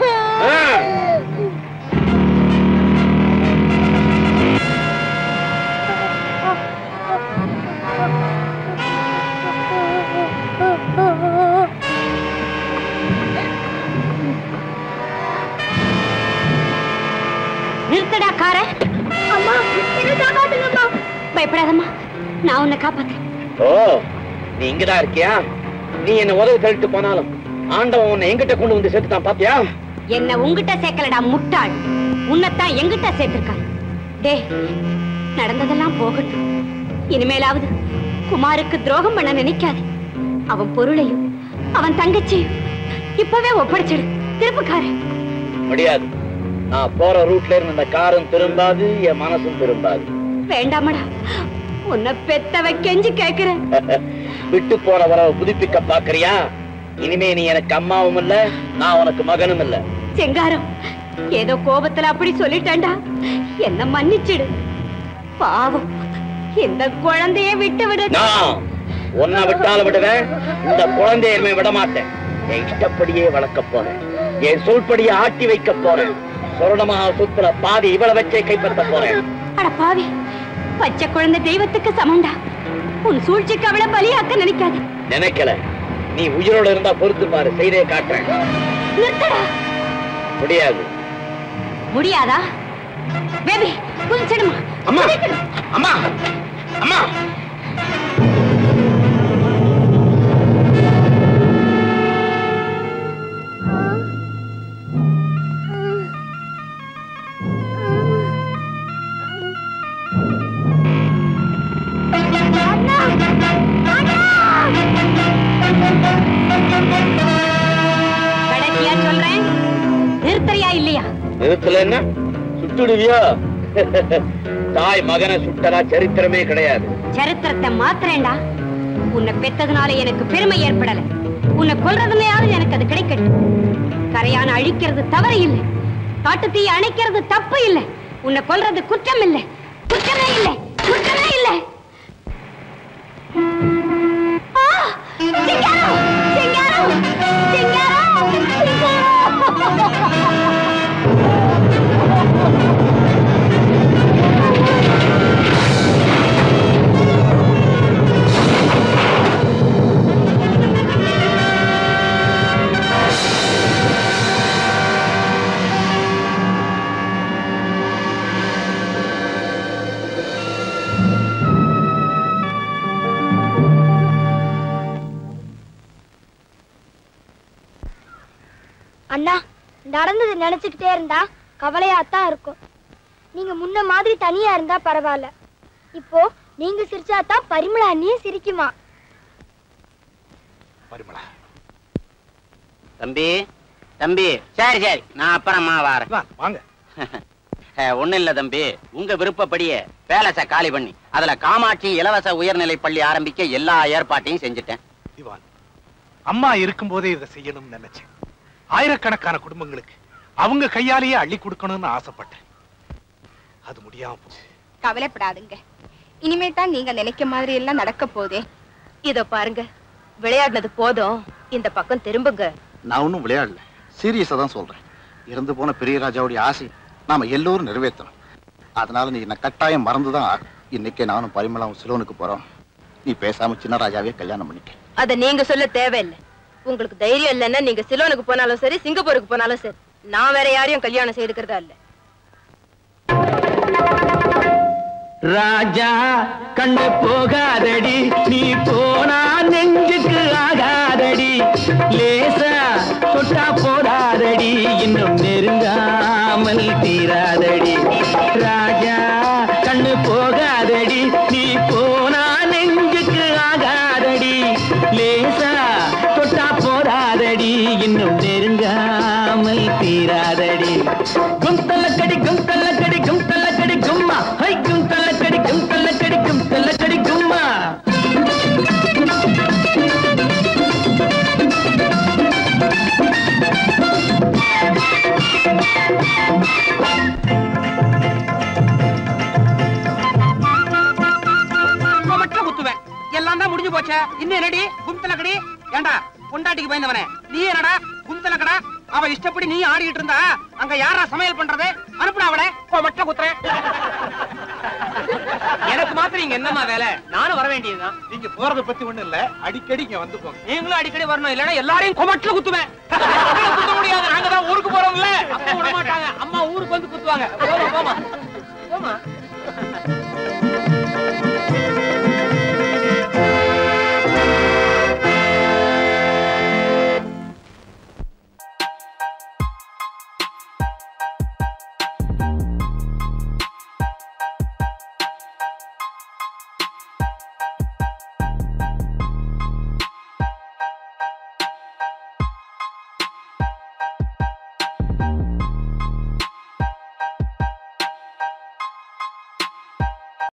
நிறுத்தடா கார அம்மா என்ன காப்பாத்துங்கம்மா பயப்படாதம்மா நான் உன்னை காப்பாத்துறேன் ஓ நீ இங்கதான் இருக்கியா நீ என்ன உதவி தள்ளிட்டு போனாலும் ஆண்டவன் உன்னை எங்கிட்ட கொண்டு வந்து சேர்த்துட்டான் பாத்தியா என்ன உன்கிட்ட சேர்க்கலடா முட்டாள் உன்னைத்தான் எங்கிட்ட சேர்த்திருக்கான் டே நடந்ததெல்லாம் போகட்டும் இனிமேலாவது குமாருக்கு துரோகம் பண்ண நினைக்காது அவன் பொருளையும் அவன் தங்கச்சியும் இப்பவே ஒப்படைச்சிடு திருப்புக்காரு முடியாது நான் போற ரூட்ல இருந்து இந்த காரும் திரும்பாது என் மனசும் திரும்பாது வேண்டாமடா உன்னை பெத்தவ கெஞ்சி கேக்குறேன் விட்டு போன வரவை புதுப்பிக்க பாக்குறியா இனிமே நீ எனக்கு அம்மாவும் இல்ல நான் உனக்கு மகனும் இல்ல செங்காரம் ஏதோ கோபத்துல அப்படி சொல்லிட்டேன்டா என்ன மன்னிச்சிடு பாவம் இந்த குழந்தைய விட்டு விடு நான் உன்னை விட்டாலும் விடுவேன் இந்த குழந்தைய இனிமே விட மாட்டேன் என் இஷ்டப்படியே வளர்க்க போறேன் என் சொல்படியே ஆட்டி வைக்க போறேன் சொரணமாக சுத்துல பாதி இவ்வளவு வச்சே கைப்பற்ற போறேன் அட பாவி பச்சை குழந்தை தெய்வத்துக்கு சமண்டா உன் சூழ்ச்சிக்கு அவளை பலியாக்க நினைக்காத நினைக்கல நீ உயிரோட இருந்தா பொறுத்து பாரு செய்தே காட்டுறேன் நிறுத்தடா முடியாது முடியாதா பேபி குதிச்சிடுமா அம்மா அம்மா அம்மா கடைசியா சொல்றேன் நிறுத்தறியா இல்லையா நிறுத்தல என்ன சுட்டுடுவியோ தாய் மகனை சுட்டதா சரித்திரமே கிடையாது சரித்திரத்தை மாத்திரேண்டா உன்னை பெத்ததுனால எனக்கு பெருமை ஏற்படல உன்னை கொல்றதுலயாவது எனக்கு அது கிடைக்கட்டும் கரையான அழிக்கிறது தவறு இல்லை காட்டு தீ அணைக்கிறது தப்பு இல்லை உன்னை கொல்றது குற்றம் இல்லை குற்றமே இல்லை குற்றமே இல்லை ஆ! சிங்காரம்! சிங்காரம்! சிங்காரம்! சிங்காரம்! அண்ணா நடந்தது நினைச்சுக்கிட்டே இருந்தா கவலையாத்தான் இருக்கும் நீங்க முன்ன மாதிரி தனியா இருந்தா பரவாயில்ல இப்போ நீங்க சிரிச்சாதான் பரிமளா அண்ணியும் சிரிக்குமா தம்பி தம்பி சரி சரி நான் அப்புறமா வரேன் வாங்க ஒண்ணு இல்ல தம்பி உங்க விருப்பப்படியே பேலஸ காலி பண்ணி அதுல காமாட்சி இலவச உயர்நிலை பள்ளி ஆரம்பிக்க எல்லா ஏற்பாட்டையும் செஞ்சுட்டேன் திவான் அம்மா இருக்கும்போதே இதை செய்யணும்னு நினைச்சேன் ஆயிரக்கணக்கான குடும்பங்களுக்கு அவங்க கையாலேயே அள்ளி கொடுக்கணும்னு ஆசைப்பட்டேன் அது முடியாம போச்சு கவலைப்படாதுங்க இனிமே தான் நீங்க நினைக்க மாதிரி எல்லாம் நடக்க போதே இதோ பாருங்க விளையாடினது போதும் இந்த பக்கம் திரும்புங்க நான் ஒன்றும் விளையாடல சீரியஸா தான் சொல்றேன் இறந்து போன பெரிய ராஜாவுடைய ஆசை நாம எல்லோரும் நிறைவேற்றணும் அதனால நீ என்ன கட்டாயம் மறந்துதான் ஆகும் இன்னைக்கே நானும் பரிமளாவும் சிலோனுக்கு போறோம் நீ பேசாம சின்ன ராஜாவே கல்யாணம் பண்ணிக்க அத நீங்க சொல்ல தேவையில்லை உங்களுக்கு தைரியம் இல்லைன்னா நீங்க சிலோனுக்கு போனாலும் சரி சிங்கப்பூருக்கு போனாலும் சரி நான் வேற யாரையும் கல்யாணம் செய்துக்கிறதா இல்ல ராஜா கண்ணு போகாதடி நீ போனா நெஞ்சுக்கு ஆகாதடி லேசா தொட்டா போதாதடி இன்னும் நெருங்காமல் தீராதடி ராஜா கண்ணு போகாதடி நீ போனா நெஞ்சுக்கு ஆகாதடி லேசா தொட்டா போதாதடி இன்னும் நெருங்காமல் தீராதடி குந்தலக்கடி குந்தலக்கடி குந்தலக்கடி கும்மா ஹை குந்தலக்கடி குந்தலக்கடி குந்தலக்கடி கும்மா இப்ப மட்டும் குத்துவேன் எல்லாம் தான் முடிஞ்சு போச்சே இன்னும் என்னடி கும்தலக்கடி ஏண்டா பொண்டாட்டிக்கு பயந்தவனே நீ என்னடா கும்தலக்கடா அவ இஷ்டப்படி நீ ஆடிட்டு இருந்தா அங்க யாரா சமையல் பண்றது அனுப்புடா அவளை இப்போ மட்டும் குத்துறேன் எனக்கு மாத்திரம் இங்க என்னமா வேலை நானும் வர வேண்டியதுதான் நீங்க போறத பத்தி ஒண்ணும் இல்ல அடிக்கடி இங்க வந்து போங்க நீங்களும் அடிக்கடி வரணும் இல்லன்னா எல்லாரையும் கொமட்டில் குத்துவேன் அப்படிலாம் குத்த முடியாது நாங்க தான் ஊருக்கு போறோம்ல அப்ப விட மாட்டாங்க அம்மா ஊருக்கு வந்து குத்துவாங்க போமா போமா போமா